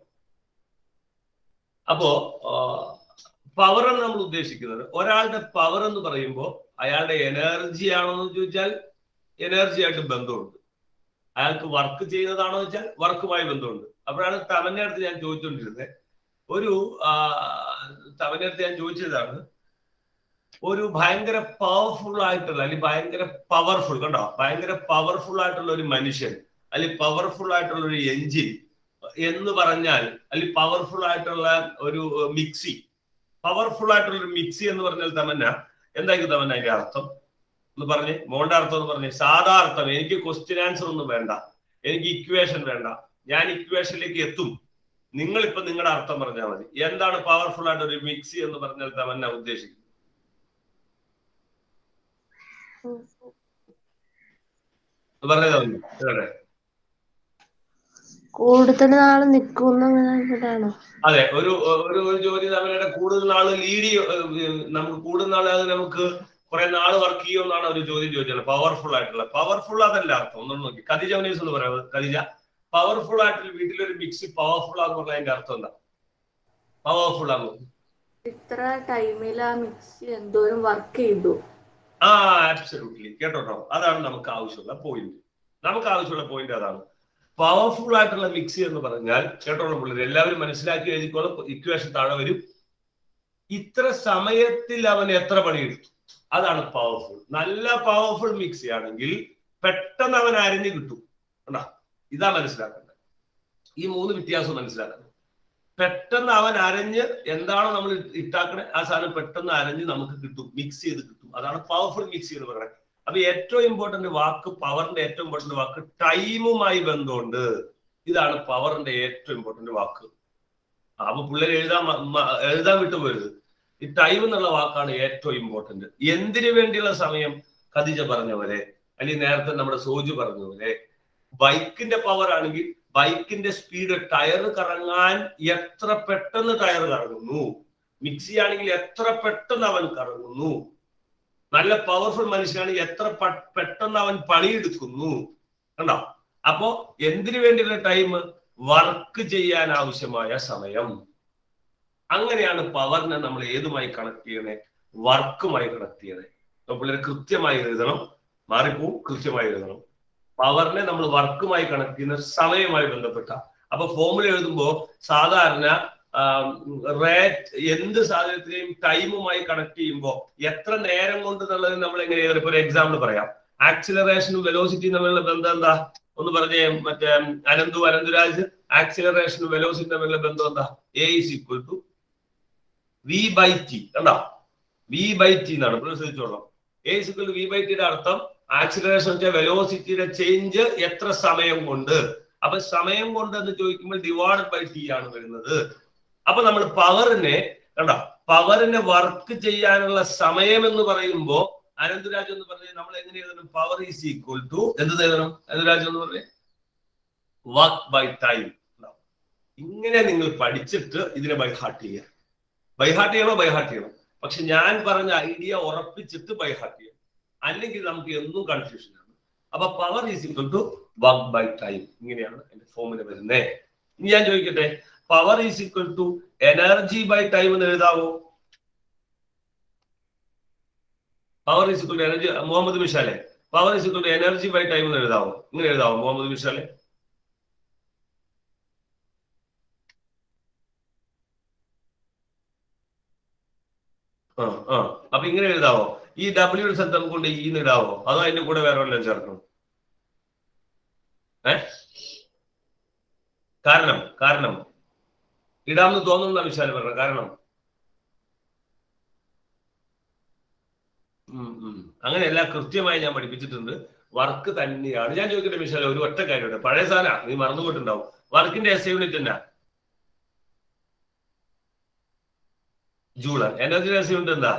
[SPEAKER 1] അപ്പോ പവർ എന്ന് നമ്മൾ ഉദ്ദേശിക്കുന്നത് ഒരാളുടെ പവർ എന്ന് പറയുമ്പോൾ അയാളുടെ എനർജി ആണെന്ന് ചോദിച്ചാൽ എനർജി ആയിട്ട് ബന്ധമുണ്ട് അയാൾക്ക് വർക്ക് ചെയ്യുന്നതാണോ വെച്ചാൽ വർക്കുമായി ബന്ധമുണ്ട് അപ്പോഴാണ് തവന്റെ അടുത്ത് ഞാൻ ചോദിച്ചുകൊണ്ടിരുന്നത് ഒരു തവന്റെ അടുത്ത് ഞാൻ ചോദിച്ചതാണ് ഒരു ഭയങ്കര പവർഫുൾ ആയിട്ടുള്ള അല്ലെങ്കിൽ ഭയങ്കര പവർഫുൾ കണ്ടോ ഭയങ്കര പവർഫുൾ ആയിട്ടുള്ള ഒരു മനുഷ്യൻ അല്ലെങ്കിൽ പവർഫുൾ ആയിട്ടുള്ള ഒരു എഞ്ചിൻ എന്ന് പറഞ്ഞാൽ അല്ലെങ്കിൽ പവർഫുൾ ആയിട്ടുള്ള ഒരു മിക്സി പവർഫുൾ ആയിട്ടുള്ള ഒരു മിക്സി എന്ന് പറഞ്ഞാൽ തമന്ന എന്തായിരിക്കും തമന്ന അതിന്റെ അർത്ഥം എന്ന് പറഞ്ഞ് മോണ്ട അർത്ഥം എന്ന് പറഞ്ഞ് സാധാ അർത്ഥം എനിക്ക് ക്വസ്റ്റ്യൻ ആൻസർ ഒന്നും വേണ്ട എനിക്ക് ഇക്വേഷൻ വേണ്ട ഞാൻ ഇക്വേഷനിലേക്ക് എത്തും നിങ്ങൾ ഇപ്പൊ നിങ്ങളുടെ അർത്ഥം പറഞ്ഞാൽ മതി എന്താണ് പവർഫുൾ ആയിട്ട് ഒരു മിക്സി എന്ന് പറഞ്ഞാൽ തമന്ന ഉദ്ദേശിക്കുന്നത് പറഞ്ഞതാണോ
[SPEAKER 5] കൂടുതൽ നാള് നിൽക്കുന്നതാണോ
[SPEAKER 1] അതെ ഒരു ഒരു ഒരു ജോലി അവരുടെ കൂടുതൽ നാള് ലീഡ് നമുക്ക് കൂടുതൽ നാള് അത് നമുക്ക് കുറെ നാള് വർക്ക് ചെയ്യുമെന്നാണ് ഒരു ചോദ്യം ചോദിച്ചത് പവർഫുൾ ആയിട്ടുള്ള പവർഫുൾ അതല്ല അർത്ഥം ഒന്നും നോക്കി ഖദിജ ഉനീസ് എന്ന് പറയാം ഖദിജ പവർഫുൾ ആയിട്ടുള്ള വീട്ടിലൊരു മിക്സി പവർഫുൾ ആന്ന് പറഞ്ഞാൽ അതിന്റെ അർത്ഥം എന്താ പവർഫുൾ ആകും
[SPEAKER 6] ഇത്ര ടൈമിൽ ആ മിക്സി എന്തോരം വർക്ക് ചെയ്തു
[SPEAKER 1] ആ ആബ്സല്യൂട്ട്ലി കേട്ടോ അതാണ് നമുക്ക് ആവശ്യമുള്ള പോയിന്റ് നമുക്ക് ആവശ്യമുള്ള പോയിന്റ് അതാണ് പവർഫുൾ ആയിട്ടുള്ള മിക്സി എന്ന് പറഞ്ഞാൽ കേട്ടോളം പിള്ളേർ എല്ലാവരും മനസ്സിലാക്കി എഴുതിക്കോളും ഇക്വേഷൻ താഴെ വരും ഇത്ര സമയത്തിൽ അവൻ എത്ര പണിയെടുത്തു അതാണ് പവർഫുൾ നല്ല പവർഫുൾ മിക്സി ആണെങ്കിൽ പെട്ടെന്ന് അവൻ അരിഞ്ഞു കിട്ടും കണ്ടാ ഇതാ മനസ്സിലാക്കേണ്ടത് ഈ മൂന്ന് വ്യത്യാസം മനസ്സിലാക്കണം പെട്ടെന്ന് അവൻ അരഞ്ഞ് എന്താണോ നമ്മൾ ഇട്ടാക്കണേ ആ സാധനം പെട്ടെന്ന് അരഞ്ഞ് നമുക്ക് കിട്ടും മിക്സ് ചെയ്ത് കിട്ടും അതാണ് പവർഫുൾ മിക്സി എന്ന് പറയുന്നത് അപ്പൊ ഏറ്റവും ഇമ്പോർട്ടന്റ് വാക്ക് പവറിന്റെ ഏറ്റവും ഇമ്പോർട്ടന്റ് വാക്ക് ടൈമുമായി ബന്ധമുണ്ട് ഇതാണ് പവറിന്റെ ഏറ്റവും ഇമ്പോർട്ടന്റ് വാക്ക് അപ്പൊ പിള്ളേർ എഴുതാൻ മ- മ- എഴുതാൻ വിട്ടുപോയത് ഈ ടൈം എന്നുള്ള വാക്കാണ് ഏറ്റവും ഇമ്പോർട്ടന്റ് എന്തിനു വേണ്ടിയുള്ള സമയം ഖദീജ പറഞ്ഞ പോലെ അല്ലെങ്കിൽ നേരത്തെ നമ്മുടെ സോജു പറഞ്ഞ പോലെ ബൈക്കിന്റെ പവർ ആണെങ്കിൽ ബൈക്കിന്റെ സ്പീഡ് ടയർ കറങ്ങാൻ എത്ര പെട്ടെന്ന് ടയർ കറങ്ങുന്നു മിക്സി ആണെങ്കിൽ എത്ര പെട്ടെന്ന് അവൻ കറങ്ങുന്നു നല്ല പവർഫുൾ മനുഷ്യനാണെങ്കിൽ എത്ര പ- പെട്ടെന്ന് അവൻ പണിയെടുക്കുന്നു കണ്ടോ അപ്പോ എന്തിനു വേണ്ടിയുള്ള ടൈം വർക്ക് ചെയ്യാൻ ആവശ്യമായ സമയം അങ്ങനെയാണ് പവറിനെ നമ്മൾ ഏതുമായി കണക്ട് ചെയ്യണേ വർക്കുമായി കണക്ട് ചെയ്യണേ അപ്പൊ പിള്ളേർ കൃത്യമായി എഴുതണം മാറിപ്പോവും കൃത്യമായി എഴുതണം പവറിനെ നമ്മൾ വർക്കുമായി കണക്ട് ചെയ്യുന്ന സമയമായി ബന്ധപ്പെട്ട അപ്പൊ ഫോമുല എഴുതുമ്പോ സാധാരണ റേറ്റ് എന്ത് സാധനത്തിനെയും ടൈമുമായി കണക്ട് ചെയ്യുമ്പോൾ എത്ര നേരം കൊണ്ട് എന്നുള്ളത് നമ്മൾ എങ്ങനെ ഇപ്പൊ ഒരു എക്സാമ്പിൾ പറയാം ആക്സിലറേഷനും വെലോസിറ്റിയും തമ്മിലുള്ള ബന്ധം എന്താ ഒന്ന് പറഞ്ഞേ മറ്റേ അനന്തു അനന്തുരാജ് ആക്സിലറേഷനും വെലോസിറ്റി തമ്മിലുള്ള ബന്ധം എന്താ A is equal to V by T കണ്ടോ വി ബൈ ടി എന്നാണ് ഇപ്പോൾ ശ്രദ്ധിച്ചോളാം A is equal to V by ടിയുടെ അർത്ഥം ആക്സിലറേഷൻ വെച്ചാൽ വെലോസിറ്റിയുടെ ചേഞ്ച് എത്ര സമയം കൊണ്ട് അപ്പൊ സമയം കൊണ്ട് എന്ന് ചോദിക്കുമ്പോൾ ഡിവൈഡ് ബൈ ടി ആണ് വരുന്നത് അപ്പൊ നമ്മൾ പവറിനെ കണ്ടോ പവറിനെ വർക്ക് ചെയ്യാനുള്ള സമയം എന്ന് പറയുമ്പോ അനന്തരാജ് എന്ന് പറഞ്ഞാൽ നമ്മൾ എങ്ങനെ എഴുതണം പവർ ഈസ് ഈക്വൽ ടു എന്ത് എഴുതണം അനന്തരാജ് എന്ന് പറഞ്ഞേ വർക്ക് ബൈ ടൈം ഇങ്ങനെ നിങ്ങൾ പഠിച്ചിട്ട് ഇതിനെ ബൈ ഹാർട്ട് ചെയ്യുക ബൈ ഹാർട്ട് ചെയ്യണോ ബൈ ഹാർട്ട് ചെയ്യണം പക്ഷെ ഞാൻ പറഞ്ഞ ഐഡിയ ഉറപ്പിച്ചിട്ട് ബൈ ഹാർട്ട് ചെയ്യണം അല്ലെങ്കിൽ നമുക്ക് എന്നും കൺഫ്യൂഷൻ ആണ് അപ്പൊ power is equal to work by time ഇങ്ങനെയാണ് എന്റെ ഫോമുല വരുന്നത് ഇനി ഞാൻ ചോദിക്കട്ടെ power is equal to energy by time എന്ന് എഴുതാവോ power is equal to energy Muhammad മിഷാലെ power is equal to energy by time എന്ന് എഴുതാവോ ഇങ്ങനെ എഴുതാവോ മുഹമ്മദ് മിഷാലെ ആ ആ അപ്പൊ ഇങ്ങനെ എഴുതാവോ ഈ ഡബ്ല്യു സ്ഥലത്ത് നമുക്ക് കൊണ്ട് ഈ ഇടാവോ അതോ അതിന്റെ കൂടെ വേറെ വല്ലതും ചേർക്കണം ഏ കാരണം കാരണം ഇടാമെന്ന് തോന്നുന്ന വിശാലം പറഞ്ഞത് കാരണം ഉം, ഉം. അങ്ങനെയല്ല കൃത്യമായി ഞാൻ പഠിപ്പിച്ചിട്ടുണ്ട് വർക്ക് തന്നെയാണ് ഞാൻ ചോദിക്കട്ടെ വിശാല ഒരു ഒറ്റ കാര്യമുണ്ട് പഴയ സാധന നീ മറന്നുപോയിട്ടുണ്ടാവും വർക്കിന്റെ എസ് യൂണിറ്റ് എന്നാ ജൂള് എനർജി എസ് യൂണിറ്റ് എന്താ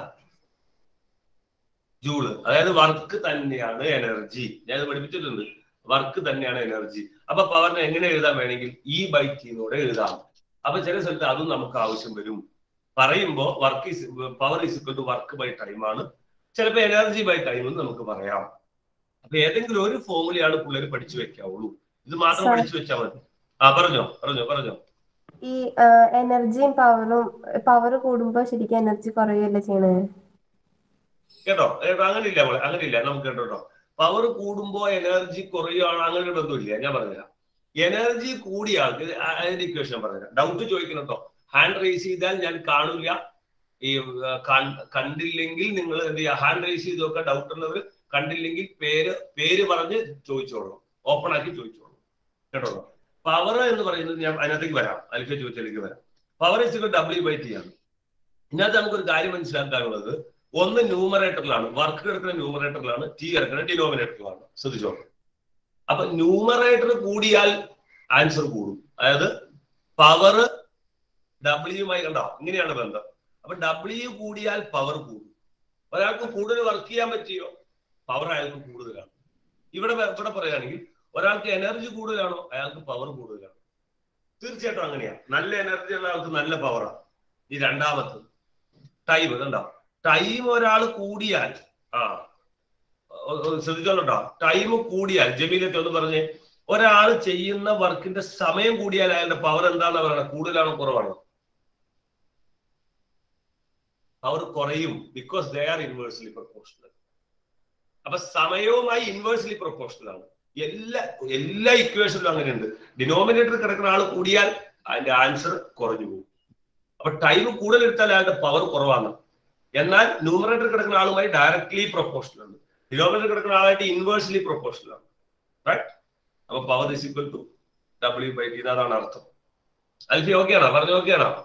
[SPEAKER 1] ജൂള് അതായത് വർക്ക് തന്നെയാണ് എനർജി ഞാൻ ഇത് പഠിപ്പിച്ചിട്ടുണ്ട് വർക്ക് തന്നെയാണ് എനർജി അപ്പൊ പവറിനെ എങ്ങനെ എഴുതാൻ വേണമെങ്കിൽ ഈ ബൈ ടീന്നൂടെ എഴുതാം അപ്പൊ ചില സ്ഥലത്ത് അതും നമുക്ക് ആവശ്യം വരും പറയുമ്പോ work is power is equal to work by time ആണ് ചിലപ്പോ എനർജി ബൈ ടൈം എന്ന് നമുക്ക് പറയാം അപ്പൊ ഏതെങ്കിലും ഒരു ഫോമുലയാണ് പിള്ളേർ പഠിച്ചു വെക്കാവുള്ളൂ ഇത് മാത്രം
[SPEAKER 2] Sir.
[SPEAKER 1] പഠിച്ചു വെച്ചാൽ മതി ആ പറഞ്ഞോ പറഞ്ഞോ പറഞ്ഞോ
[SPEAKER 2] ഈ എനർജിയും പവറും പവർ കൂടുമ്പോ ശരിക്കും എനർജി കുറയുകയല്ലേ ചെയ്യണേ
[SPEAKER 1] കേട്ടോ ഏ, അങ്ങനെയില്ല മോളെ അങ്ങനെയില്ല നമുക്ക് കേട്ടോ പവർ കൂടുമ്പോ എനർജി കുറയുകയാണ് അങ്ങനെ ഒരു ബന്ധമില്ല ഞാൻ പറഞ്ഞുതരാം എനർജി കൂടിയ ആൾക്ക് ഇത് ആ- അതിന്റെ ഇക്വേഷൻ പറഞ്ഞുതരാം ഡൗട്ട് ചോദിക്കണം കേട്ടോ ഹാൻഡ് റേസ് ചെയ്താൽ ഞാൻ കാണില്ല ഈ ആ, കൺ- കണ്ടില്ലെങ്കിൽ നിങ്ങൾ എന്ത് ചെയ്യുക ഹാൻഡ് റേസ് ചെയ്ത് നോക്കുക ഡൗട്ട് ഉള്ളവർ കണ്ടില്ലെങ്കിൽ പേര് പേര് പറഞ്ഞ് ചോദിച്ചോളൂ ഓപ്പൺ ആക്കി ചോദിച്ചോളൂ കേട്ടോ പവർ എന്ന് പറയുന്നത് ഞാൻ അതിനകത്തേക്ക് വരാം അലിഫ ചോദിച്ചതിലേക്ക് വരാം power is W by T ആണ് ഇതിനകത്ത് നമുക്കൊരു കാര്യം മനസ്സിലാക്കാനുള്ളത് ഒന്ന് ന്യൂമറേറ്ററിലാണ് വർക്ക് കിടക്കുന്ന ന്യൂമറേറ്ററിലാണ് ടി കിടക്കുന്ന ഡിനോമിനേറ്ററിലാണ് ശ്രദ്ധിച്ചോളൂ അപ്പൊ ന്യൂമറേറ്റർ കൂടിയാൽ ആൻസർ കൂടും അതായത് പവർ ഡബ്ല്യുമായി കണ്ടോ ഇങ്ങനെയാണ് ബന്ധം അപ്പൊ ഡബ്ല്യു കൂടിയാൽ പവർ കൂടും ഒരാൾക്ക് കൂടുതൽ വർക്ക് ചെയ്യാൻ പറ്റിയോ പവർ അയാൾക്ക് കൂടുതലാണ് ഇവിടെ വ- ഇവിടെ പറയുകയാണെങ്കിൽ ഒരാൾക്ക് എനർജി കൂടുതലാണോ അയാൾക്ക് പവർ കൂടുതലാണ് തീർച്ചയായിട്ടും അങ്ങനെയാണ് നല്ല എനർജി ഉള്ള ആൾക്ക് നല്ല പവറാണ് ഈ രണ്ടാമത്തത് ടൈം കണ്ടോ ടൈം ഒരാൾ കൂടിയാൽ ആ ഒ- ഒ- ശ്രദ്ധിച്ചോളട്ടോ ടൈം കൂടിയാൽ ജമീലത്തെ ഒന്ന് പറഞ്ഞേ ഒരാൾ ചെയ്യുന്ന വർക്കിന്റെ സമയം കൂടിയാൽ അയാളുടെ പവർ എന്താണെന്ന് പറയണത് കൂടുതലാണോ കുറവാണോ പവർ കുറയും because they are inversely proportional അപ്പൊ സമയവുമായി ഇൻവേഴ്സ്ലി പ്രൊപ്പോർഷണൽ ആണ് എല്ലാ എല്ലാ ഇക്വേഷനിലും അങ്ങനെയുണ്ട് ഡിനോമിനേറ്റർ കിടക്കുന്ന ആൾ കൂടിയാൽ അതിന്റെ ആൻസർ കുറഞ്ഞു പോകും അപ്പൊ ടൈം കൂടുതൽ എടുത്താൽ അയാളുടെ പവർ കുറവാണ് എന്നാൽ ന്യൂമറേറ്റർ കിടക്കുന്ന ആളുമായി ഡയറക്ട്ലി പ്രൊപ്പോർഷണൽ ആണ് ഡിനോമിനേറ്റർ കിടക്കുന്ന ആളായിട്ട് ഇൻവേഴ്സ്ലി പ്രൊപ്പോർഷണൽ ആണ് റൈറ്റ് അപ്പൊ power is equal to W by T അതാണ് അർത്ഥം അൽഫി ഓക്കെ ആണോ പറഞ്ഞു ഓക്കെ ആണോ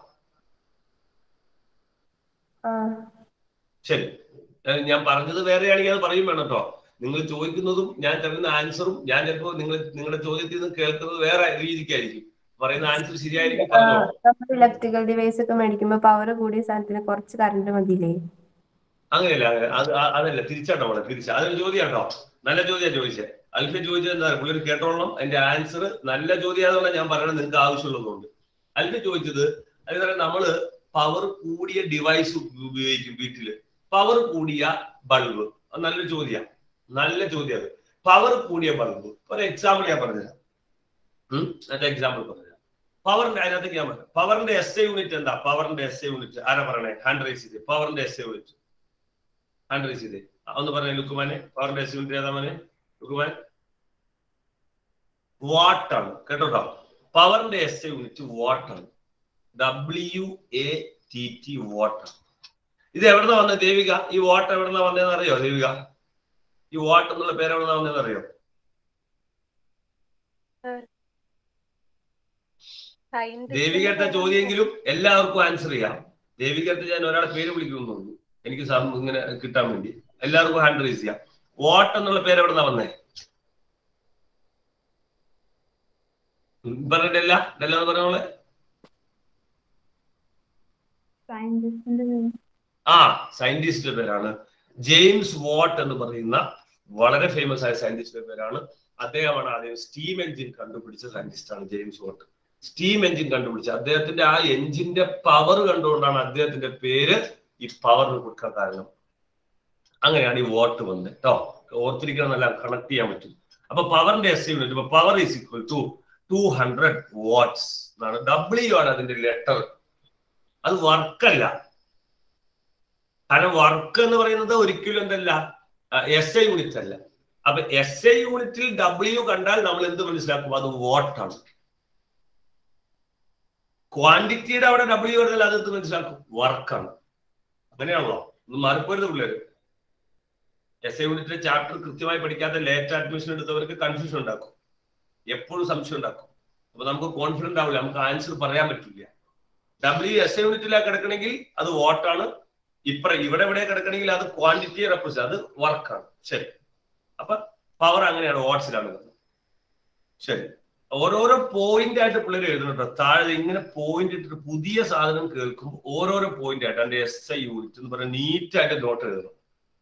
[SPEAKER 2] ആ
[SPEAKER 1] ശരി ഏഹ് ഞാൻ പറഞ്ഞത് വേറെയാണെങ്കിൽ അത് പറയും വേണം കേട്ടോ നിങ്ങൾ ചോദിക്കുന്നതും ഞാൻ തരുന്ന ആൻസറും ഞാൻ ചിലപ്പോൾ നിങ്ങൾ നിങ്ങളുടെ ചോദ്യത്തിൽ നിന്ന് കേൾക്കുന്നത് വേറെ രീതിക്കായിരിക്കും പറയുന്ന ആൻസർ ശരിയായിരിക്കും പറഞ്ഞോ
[SPEAKER 2] നമ്മൾ ഇലക്ട്രിക്കൽ ഡിവൈസ് ഒക്കെ മേടിക്കുമ്പോ പവർ കൂടിയ സാധനത്തിന് കുറച്ച് കറണ്ട് മതിയില്ലേ
[SPEAKER 1] അങ്ങനെയല്ല അങ്ങനെ അത് ആ- അതല്ല തിരിച്ചാട്ടോ മോളെ തിരിച്ച അതൊരു ചോദ്യാട്ടോ നല്ല ചോദ്യം ചോദിച്ചത് അൽഫ ചോദിച്ചത് എന്താ പുള്ളി കേട്ടോളണം അതിന്റെ ആൻസർ നല്ല ചോദ്യമാണെന്നുള്ള ഞാൻ പറയണത് നിങ്ങൾക്ക് ആവശ്യമുള്ളതുകൊണ്ട് അൽഫ ചോദിച്ചത് അതായത് നമ്മള് പവർ കൂടിയ ഡിവൈസ് ഉപയോഗിക്കും വീട്ടില് പവർ കൂടിയ ബൾബ് അത് നല്ലൊരു ചോദ്യം നല്ല ചോദ്യം അത് പവർ കൂടിയ ബൾബ് ഒരു എക്സാമ്പിൾ ഞാൻ പറഞ്ഞുതരാം ഉം അതിന്റെ എക്സാമ്പിൾ പറഞ്ഞുതരാം പവറിന്റെ അതിനകത്തേക്ക് ഞാൻ പറയാം പവറിന്റെ എസ് എ യൂണിറ്റ് എന്താ പവറിന്റെ എസ് എ യൂണിറ്റ് ആരാ പറയണേ ഹാൻഡ് റൈസ് ചെയ്ത് പവറിന്റെ S A unit hand raise ചെയ്തേ ഒന്ന് പറഞ്ഞേ ലുക്കുമാനെ പവറിന്റെ എസ് യൂണിറ്റ് ഏതാ മോനെ ലുക്കുമാൻ വാട്ട് ആണ് കേട്ടോട്ടോ പവറിന്റെ എസ് എ യൂണിറ്റ് വാട്ട് ആണ് W A T T watt ഇത് എവിടുന്ന വന്നത് ദേവിക ഈ വാട്ട് എവിടുന്ന വന്നതെന്ന് അറിയോ ദേവിക ഈ വാട്ട് എന്നുള്ള പേര് എവിടെ നിന്നാണെന്ന് അറിയോ ദേവികത്തെ ചോദ്യമെങ്കിലും എല്ലാവർക്കും ആൻസർ ചെയ്യാം ദേവികത്തെ ഞാൻ ഒരാളെ പേര് വിളിക്കുന്നു തോന്നുന്നു എനിക്ക് സം- ഇങ്ങനെ കിട്ടാൻ വേണ്ടി എല്ലാവർക്കും ഹാൻഡ് റൈസ് ചെയ്യാം വാട്ട് എന്നുള്ള പേര് എവിടെ നിന്നാ വന്നേ പറഞ്ഞിട്ടില്ല ഇതെല്ലാം പറഞ്ഞോളെ ആ സയന്റിസ്റ്റിന്റെ പേരാണ് ജെയിംസ് വാട്ട് എന്ന് പറയുന്ന വളരെ ഫേമസ് ആയ സയന്റിസ്റ്റിന്റെ പേരാണ് അദ്ദേഹമാണ് ആദ്യം സ്റ്റീം എഞ്ചിൻ കണ്ടുപിടിച്ച സയന്റിസ്റ്റ് ആണ് ജെയിംസ് വാട്ട് സ്റ്റീം എഞ്ചിൻ കണ്ടുപിടിച്ച അദ്ദേഹത്തിന്റെ ആ എഞ്ചിന്റെ പവർ കണ്ടുകൊണ്ടാണ് അദ്ദേഹത്തിന്റെ പേര് ഈ പവറിന് കൊടുക്കാൻ കാരണം അങ്ങനെയാണ് ഈ വാട്ട് വന്നത് കേട്ടോ ഓർത്തിരിക്കണം നല്ല കണക്ട് ചെയ്യാൻ പറ്റും അപ്പൊ പവറിന്റെ എസ് യൂണിറ്റ് ഇപ്പൊ power is equal to two hundred watts എന്നാണ് ഡബ്ല്യു ആണ് അതിന്റെ ലെറ്റർ അത് വർക്കല്ല കാരണം വർക്ക് എന്ന് പറയുന്നത് ഒരിക്കലും എന്തല്ല എസ് ഐ യൂണിറ്റ് അല്ല അപ്പൊ എസ് ഐ യൂണിറ്റിൽ ഡബ്ല്യു കണ്ടാൽ നമ്മൾ എന്ത് മനസ്സിലാക്കും അത് വാട്ടാണ് ക്വാണ്ടിറ്റിയുടെ അവിടെ ഡബ്ല്യു കണ്ടാൽ അത് എന്ത് മനസ്സിലാക്കും വർക്കാണ് അങ്ങനെയാണല്ലോ ഒന്ന് മാറിപ്പോരുത് പിള്ളേര് എസ് ഐ യൂണിറ്റിന്റെ ചാപ്റ്റർ കൃത്യമായി പഠിക്കാത്ത ലേറ്റ് അഡ്മിഷൻ എടുത്തവർക്ക് കൺഫ്യൂഷൻ ഉണ്ടാക്കും എപ്പോഴും സംശയം ഉണ്ടാക്കും അപ്പൊ നമുക്ക് കോൺഫിഡന്റ് ആവില്ല നമുക്ക് ആൻസർ പറയാൻ പറ്റില്ല ഡബ്ല്യു എസ് ഐ യൂണിറ്റിലാണ് കിടക്കണമെങ്കിൽ അത് വാട്ടാണ് ഇപ്പറ ഇവിടെ ഇവിടെ കിടക്കണമെങ്കിൽ അത് ക്വാണ്ടിറ്റിയെ റെപ്രസെന്റ് അത് വർക്കാണ് ശരി അപ്പൊ പവർ അങ്ങനെയാണ് വാട്സിലാണ് വരുന്നത് ശരി ഓരോരോ പോയിന്റ് ആയിട്ട് പിള്ളേർ എഴുതുന്നുണ്ടോ താഴെ ഇങ്ങനെ പോയിന്റ് ഇട്ടിട്ട് പുതിയ സാധനം കേൾക്കുമ്പോൾ ഓരോരോ പോയിന്റ് ആയിട്ട് അതിന്റെ എസ് ഐ യൂണിറ്റ് എന്ന് പറഞ്ഞാൽ നീറ്റ് ആയിട്ട് നോട്ട് എഴുതണം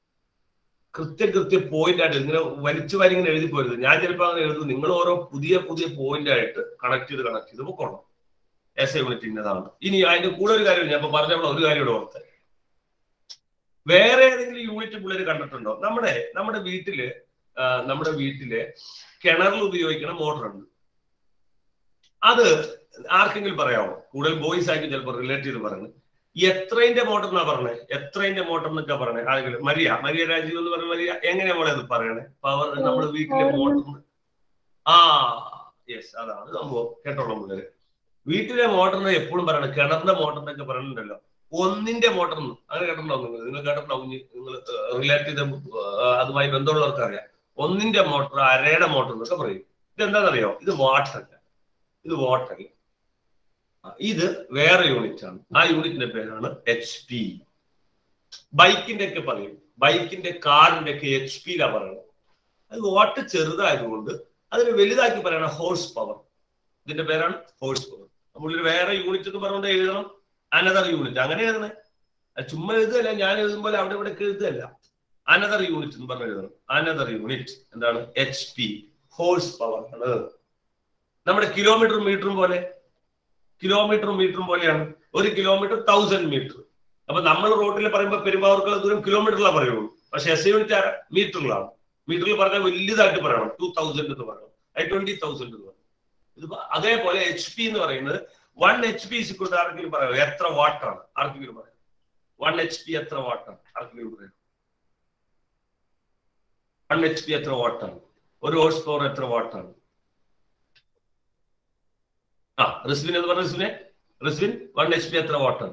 [SPEAKER 1] കൃത്യം കൃത്യം പോയിന്റ് ആയിട്ട് ഇങ്ങനെ വലിച്ചു വാരി ഇങ്ങനെ എഴുതി പോരുത് ഞാൻ ചിലപ്പോൾ അങ്ങനെ എഴുതും നിങ്ങൾ ഓരോ പുതിയ പുതിയ പോയിന്റ് ആയിട്ട് കണക്ട് ചെയ്ത് കണക്ട് ചെയ്ത് പൊക്കോണം എസ് ഐ യൂണിറ്റ് ഇന്നതാണ് ഇനി അതിന്റെ കൂടെ ഒരു കാര്യം ഞാൻ ഇപ്പൊ പറഞ്ഞപ്പോൾ ഒരു കാര്യം ഇവിടെ ഓർത്ത് വേറെ ഏതെങ്കിലും യൂണിറ്റ് പിള്ളേർ കണ്ടിട്ടുണ്ടോ നമ്മുടെ നമ്മുടെ വീട്ടില് ആ, നമ്മുടെ വീട്ടില് കിണറിൽ ഉപയോഗിക്കുന്ന മോട്ടറുണ്ട് അത് ആർക്കെങ്കിലും പറയാമോ കൂടുതൽ ബോയ്സ് ആയിരിക്കും ചിലപ്പോൾ റിലേറ്റ് ചെയ്ത് പറയുന്നത് എത്രയിന്റെ മോട്ടർ എന്നാ പറഞ്ഞത് എത്രയിന്റെ മോട്ടർ എന്നൊക്കെ പറഞ്ഞേ ആരെങ്കിലും മരിയ മരിയ രാജീവ് എന്ന് പറഞ്ഞ മരിയ എങ്ങനെയാ മോളെ അത് പറയണേ പവർ നമ്മുടെ വീട്ടിലെ മോട്ടർ ആ യെസ് അതാണ് സംഭവം കേട്ടോളാം പിള്ളേര് വീട്ടിലെ മോട്ടറിനെ എപ്പോഴും പറയണം കിണറിന്റെ മോട്ടറിനൊക്കെ പറയുന്നുണ്ടല്ലോ ഒന്നിന്റെ മോട്ടർ അങ്ങനെ കേട്ടിട്ടുണ്ടാവും നിങ്ങൾ നിങ്ങൾ കേട്ടിട്ടുണ്ടാവും നിങ്ങൾ റിലേറ്റ് ചെയ്ത ആ, അതുമായി ബന്ധമുള്ളവർക്ക് അറിയാം ഒന്നിന്റെ മോട്ടർ അരയുടെ മോട്ടർ എന്നൊക്കെ പറയും ഇതെന്താണെന്നറിയോ ഇത് വാട്ടല്ല ഇത് വാട്ടല്ല ഇത് വേറെ യൂണിറ്റ് ആണ് ആ യൂണിറ്റിന്റെ പേരാണ് എച്ച് പി ബൈക്കിന്റെ ഒക്കെ പറയും ബൈക്കിന്റെ കാറിന്റെ ഒക്കെ എച്ച് പിയിലാണ് പറയുന്നത് അത് വാട്ട് ചെറുതായതുകൊണ്ട് അതിന് വലുതാക്കി പറയണം ഹോഴ്സ് പവർ ഇതിന്റെ പേരാണ് ഹോഴ്സ് പവർ നമ്മളിൽ വേറെ യൂണിറ്റ് എന്ന് പറഞ്ഞുകൊണ്ട് എഴുതണം അനദർ യൂണിറ്റ് അങ്ങനെ എഴുതണേ അത് ചുമ്മാ എഴുതുകയല്ല ഞാൻ എഴുതുമ്പോൾ അവിടെ ഇവിടെ എഴുതുകയല്ല അനദർ യൂണിറ്റ് എന്ന് പറഞ്ഞ് എഴുതണം അനദർ യൂണിറ്റ് എന്താണ് എച്ച് പി ഹോഴ്സ് പവർ ആണ് നമ്മുടെ കിലോമീറ്ററും മീറ്ററും പോലെ കിലോമീറ്ററും മീറ്ററും പോലെയാണ് ഒരു കിലോമീറ്റർ തൗസൻഡ് മീറ്റർ അപ്പൊ നമ്മൾ റോഡിൽ പറയുമ്പോൾ പെരുമ്പാവർക്കുള്ള ദൂരം കിലോമീറ്ററിലാണ് പറയുള്ളൂ പക്ഷെ എസ് യൂണിറ്റ് മീറ്ററിലാണ് മീറ്ററിൽ പറഞ്ഞാൽ വലിയതായിട്ട് പറയണം ടു തൗസൻഡ് എന്ന് പറയണം അത് ട്വന്റി തൗസൻഡ് എന്ന് പറയണം ഇതിപ്പോ അതേപോലെ എച്ച് പി എന്ന് പറയുന്നത് വൺ എച്ച് പി സിക്കൂട്ട് ആർക്കെങ്കിലും പറയാം എത്ര വാട്ടാണ് ആർക്കെങ്കിലും പറയാം വൺ എച്ച് പി എത്ര വാട്ടാണ് ആർക്കെങ്കിലും പറയാം വൺ എച്ച് പി എത്ര വാട്ടാണ് ഒരു ഹോഴ്സ് പവർ എത്ര വാട്ടാണ് ആ റിസ്വിൻ എന്ന് പറഞ്ഞ റിസ്വിനെ റിസ്വിൻ വൺ എച്ച് പി എത്ര വാട്ടാണ്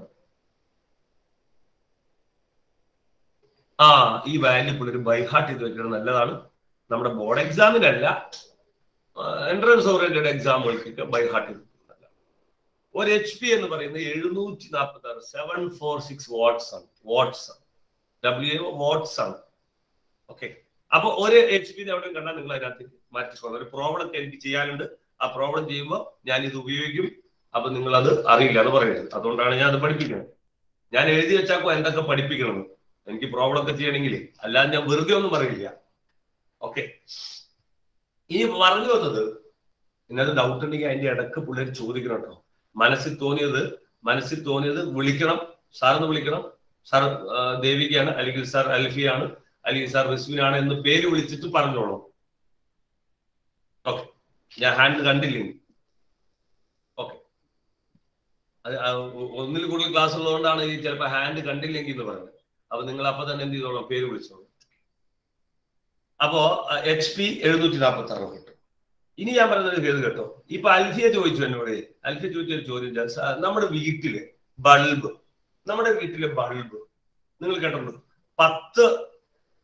[SPEAKER 1] ആ ഈ വാല്യൂ പിള്ളേർ ബൈഹാർട്ട് ചെയ്ത് വെക്കുന്നത് നല്ലതാണ് നമ്മുടെ ബോർഡ് എക്സാമിനല്ല എൻട്രൻസ് ഓറിയന്റഡ് എക്സാമുകൾക്കൊക്കെ ബൈഹാർട്ട് ചെയ്ത് വെക്കുന്നത് നല്ലതാണ് ഒരു എച്ച് പി എന്ന് പറയുന്നത് എഴുന്നൂറ്റി നാൽപ്പത്തി ആറ് സെവൻ ഫോർ സിക്സ് വാട്ട്സ് ആണ് വാട്ട്സ് ആണ് ഡബ്ല്യു വാട്ട്സ് ആണ് ഓക്കെ അപ്പൊ ഒരു എച്ച് പി എവിടെ കണ്ടാൽ നിങ്ങൾ അതിനകത്ത് മാറ്റിക്കോണം ഒരു പ്രോബ്ലം എനിക്ക് ചെയ്യാനുണ്ട് ആ പ്രോബ്ലം ചെയ്യുമ്പോൾ ഞാൻ ഇത് ഉപയോഗിക്കും അപ്പൊ നിങ്ങൾ അത് അറിയില്ല എന്ന് പറയുന്നത് അതുകൊണ്ടാണ് ഞാൻ അത് പഠിപ്പിക്കുന്നത് ഞാൻ എഴുതി വെച്ചാക്കോ എന്തൊക്കെ പഠിപ്പിക്കണം എനിക്ക് പ്രോബ്ലം ഒക്കെ ചെയ്യണമെങ്കിൽ അല്ലാതെ ഞാൻ വെറുതെ ഒന്നും പറയില്ല ഓക്കെ ഇനി പറഞ്ഞു വന്നത് ഇതിനകത്ത് ഡൗട്ട് ഉണ്ടെങ്കിൽ അതിന്റെ ഇടക്ക് പിള്ളേർ ചോദിക്കണം കേട്ടോ മനസ്സിൽ തോന്നിയത് മനസ്സിൽ തോന്നിയത് വിളിക്കണം സാറിന് വിളിക്കണം സാർ ആ, ദേവികയാണ് അല്ലെങ്കിൽ സാർ അൽഫിയാണ് അല്ലെങ്കിൽ സാർ റിസ്വിനാണ് എന്ന് പേര് വിളിച്ചിട്ട് പറഞ്ഞോളൂ ഓക്കെ ഞാൻ ഹാൻഡ് കണ്ടില്ലെങ്കിൽ ഓക്കെ അത് ആ ഒ- ഒന്നിൽ കൂടുതൽ ക്ലാസ് ഉള്ളതുകൊണ്ടാണ് ഈ ചിലപ്പോൾ ഹാൻഡ് കണ്ടില്ലെങ്കിൽ എന്ന് പറയുന്നത് അപ്പൊ നിങ്ങൾ അപ്പൊ തന്നെ എന്ത് ചെയ്തോളാം പേര് വിളിച്ചോളൂ അപ്പോ എച്ച് പി എഴുന്നൂറ്റി നാൽപ്പത്തി ആറ് കിട്ടും ഇനി ഞാൻ പറയുന്നത് കേത് കേട്ടോ ഇപ്പൊ അൽഫിയ ചോദിച്ചു എന്നോട് അൽഫിയ ചോദിച്ച ഒരു ചോദ്യം ഞാൻ സാ- നമ്മുടെ വീട്ടില് ബൾബ് നമ്മുടെ വീട്ടിലെ ബൾബ് നിങ്ങൾ കേട്ടിട്ടുണ്ട് പത്ത്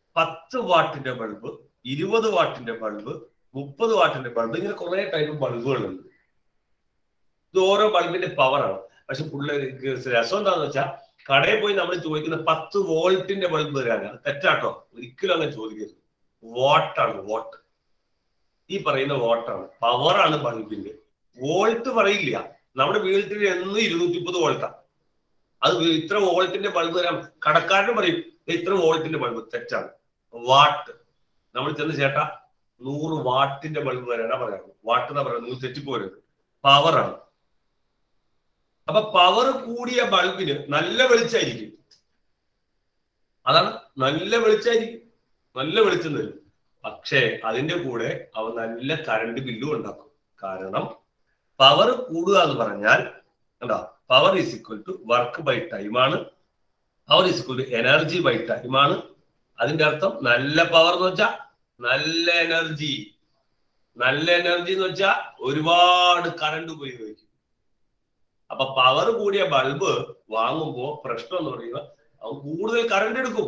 [SPEAKER 1] പത്ത് വാട്ടിന്റെ ബൾബ് ഇരുപത് വാട്ടിന്റെ ബൾബ് മുപ്പത് വാട്ടിന്റെ ബൾബ് ഇങ്ങനെ കുറെ ടൈപ്പ് ബൾബുകളുണ്ട് ഇത് ഓരോ ബൾബിന്റെ പവറാണ് പക്ഷെ പിള്ളേർക്ക് രസം എന്താണെന്ന് വെച്ചാൽ കടയിൽ പോയി നമ്മൾ ചോദിക്കുന്ന പത്ത് വോൾട്ടിന്റെ ബൾബ് തരാനാണ് തെറ്റാട്ടോ ഒരിക്കലും അങ്ങനെ ചോദിക്കരുത് വാട്ടാണ് വാട്ട് ഈ പറയുന്ന വാട്ടാണ് പവറാണ് ബൾബിന്റെ വോൾട്ട് പറയില്ല നമ്മുടെ വീട്ടിൽ എന്നും ഇരുന്നൂറ്റി മുപ്പത് വോൾട്ടാണ് അത് ഇത്ര വോൾട്ടിന്റെ ബൾബ് തരാം കടക്കാരനും പറയും "ദേ ഇത്ര വോൾട്ടിന്റെ ബൾബ് തെറ്റാണ് വാട്ട് നമ്മൾ ചെന്ന് ചേട്ടാ നൂറ് വാട്ടിന്റെ ബൾബ് തരാനാ പറയാം വാട്ട് എന്നാ പറയുന്നത് നിങ്ങൾ തെറ്റിപ്പോരുത് പവറാണ് അപ്പൊ പവർ കൂടിയ ബൾബിന് നല്ല വെളിച്ചായിരിക്കും അതാണ് നല്ല വെളിച്ചായിരിക്കും നല്ല വെളിച്ചം തരും പക്ഷേ അതിന്റെ കൂടെ അവൻ നല്ല കറണ്ട് ബില്ലും ഉണ്ടാക്കും കാരണം പവർ കൂടുക എന്ന് പറഞ്ഞാൽ എന്താ power is equal to work by time ആണ് power is equal to energy by time ആണ് അതിന്റെ അർത്ഥം നല്ല പവർ എന്ന് വെച്ചാൽ നല്ല എനർജി നല്ല എനർജി എന്ന് വെച്ചാൽ ഒരുപാട് കറണ്ട് ഉപയോഗിക്കും അപ്പൊ പവർ കൂടിയ ബൾബ് വാങ്ങുമ്പോ പ്രശ്നം എന്ന് പറയുന്നത് അവൻ കൂടുതൽ കറണ്ട് എടുക്കും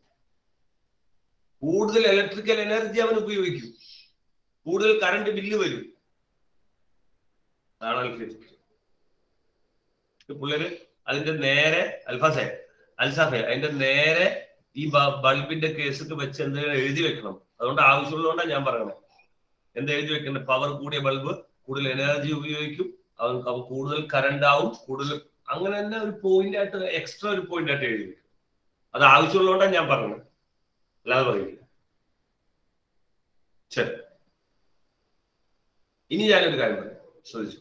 [SPEAKER 1] കൂടുതൽ ഇലക്ട്രിക്കൽ എനർജി അവൻ ഉപയോഗിക്കും കൂടുതൽ കറണ്ട് ബില്ല് വരും അതാണ് അൽഫിസിക്സ് പിള്ളേര് അതിന്റെ നേരെ അൽഫാസെ അൽസാഫെ അതിന്റെ നേരെ ഈ ബ- ബൾബിന്റെ കേസൊക്കെ വെച്ച് എന്തെങ്കിലും എഴുതി വെക്കണം അതുകൊണ്ട് ആവശ്യമുള്ളതുകൊണ്ടാണ് ഞാൻ പറയണത് എന്താ എഴുതി വെക്കേണ്ടത് പവർ കൂടിയ ബൾബ് കൂടുതൽ എനർജി ഉപയോഗിക്കും അവൻ അവൻ കൂടുതൽ കറണ്ട് ആവും കൂടുതൽ അങ്ങനെ തന്നെ ഒരു പോയിന്റ് ആയിട്ട് എക്സ്ട്രാ ഒരു പോയിന്റ് ആയിട്ട് എഴുതി വെക്കും അത് ആവശ്യമുള്ളതുകൊണ്ടാണ് ഞാൻ പറഞ്ഞത് അല്ലാതെ പറയില്ല ശരി ഇനി ഞാനൊരു കാര്യം പറയാം ശ്രദ്ധിച്ചു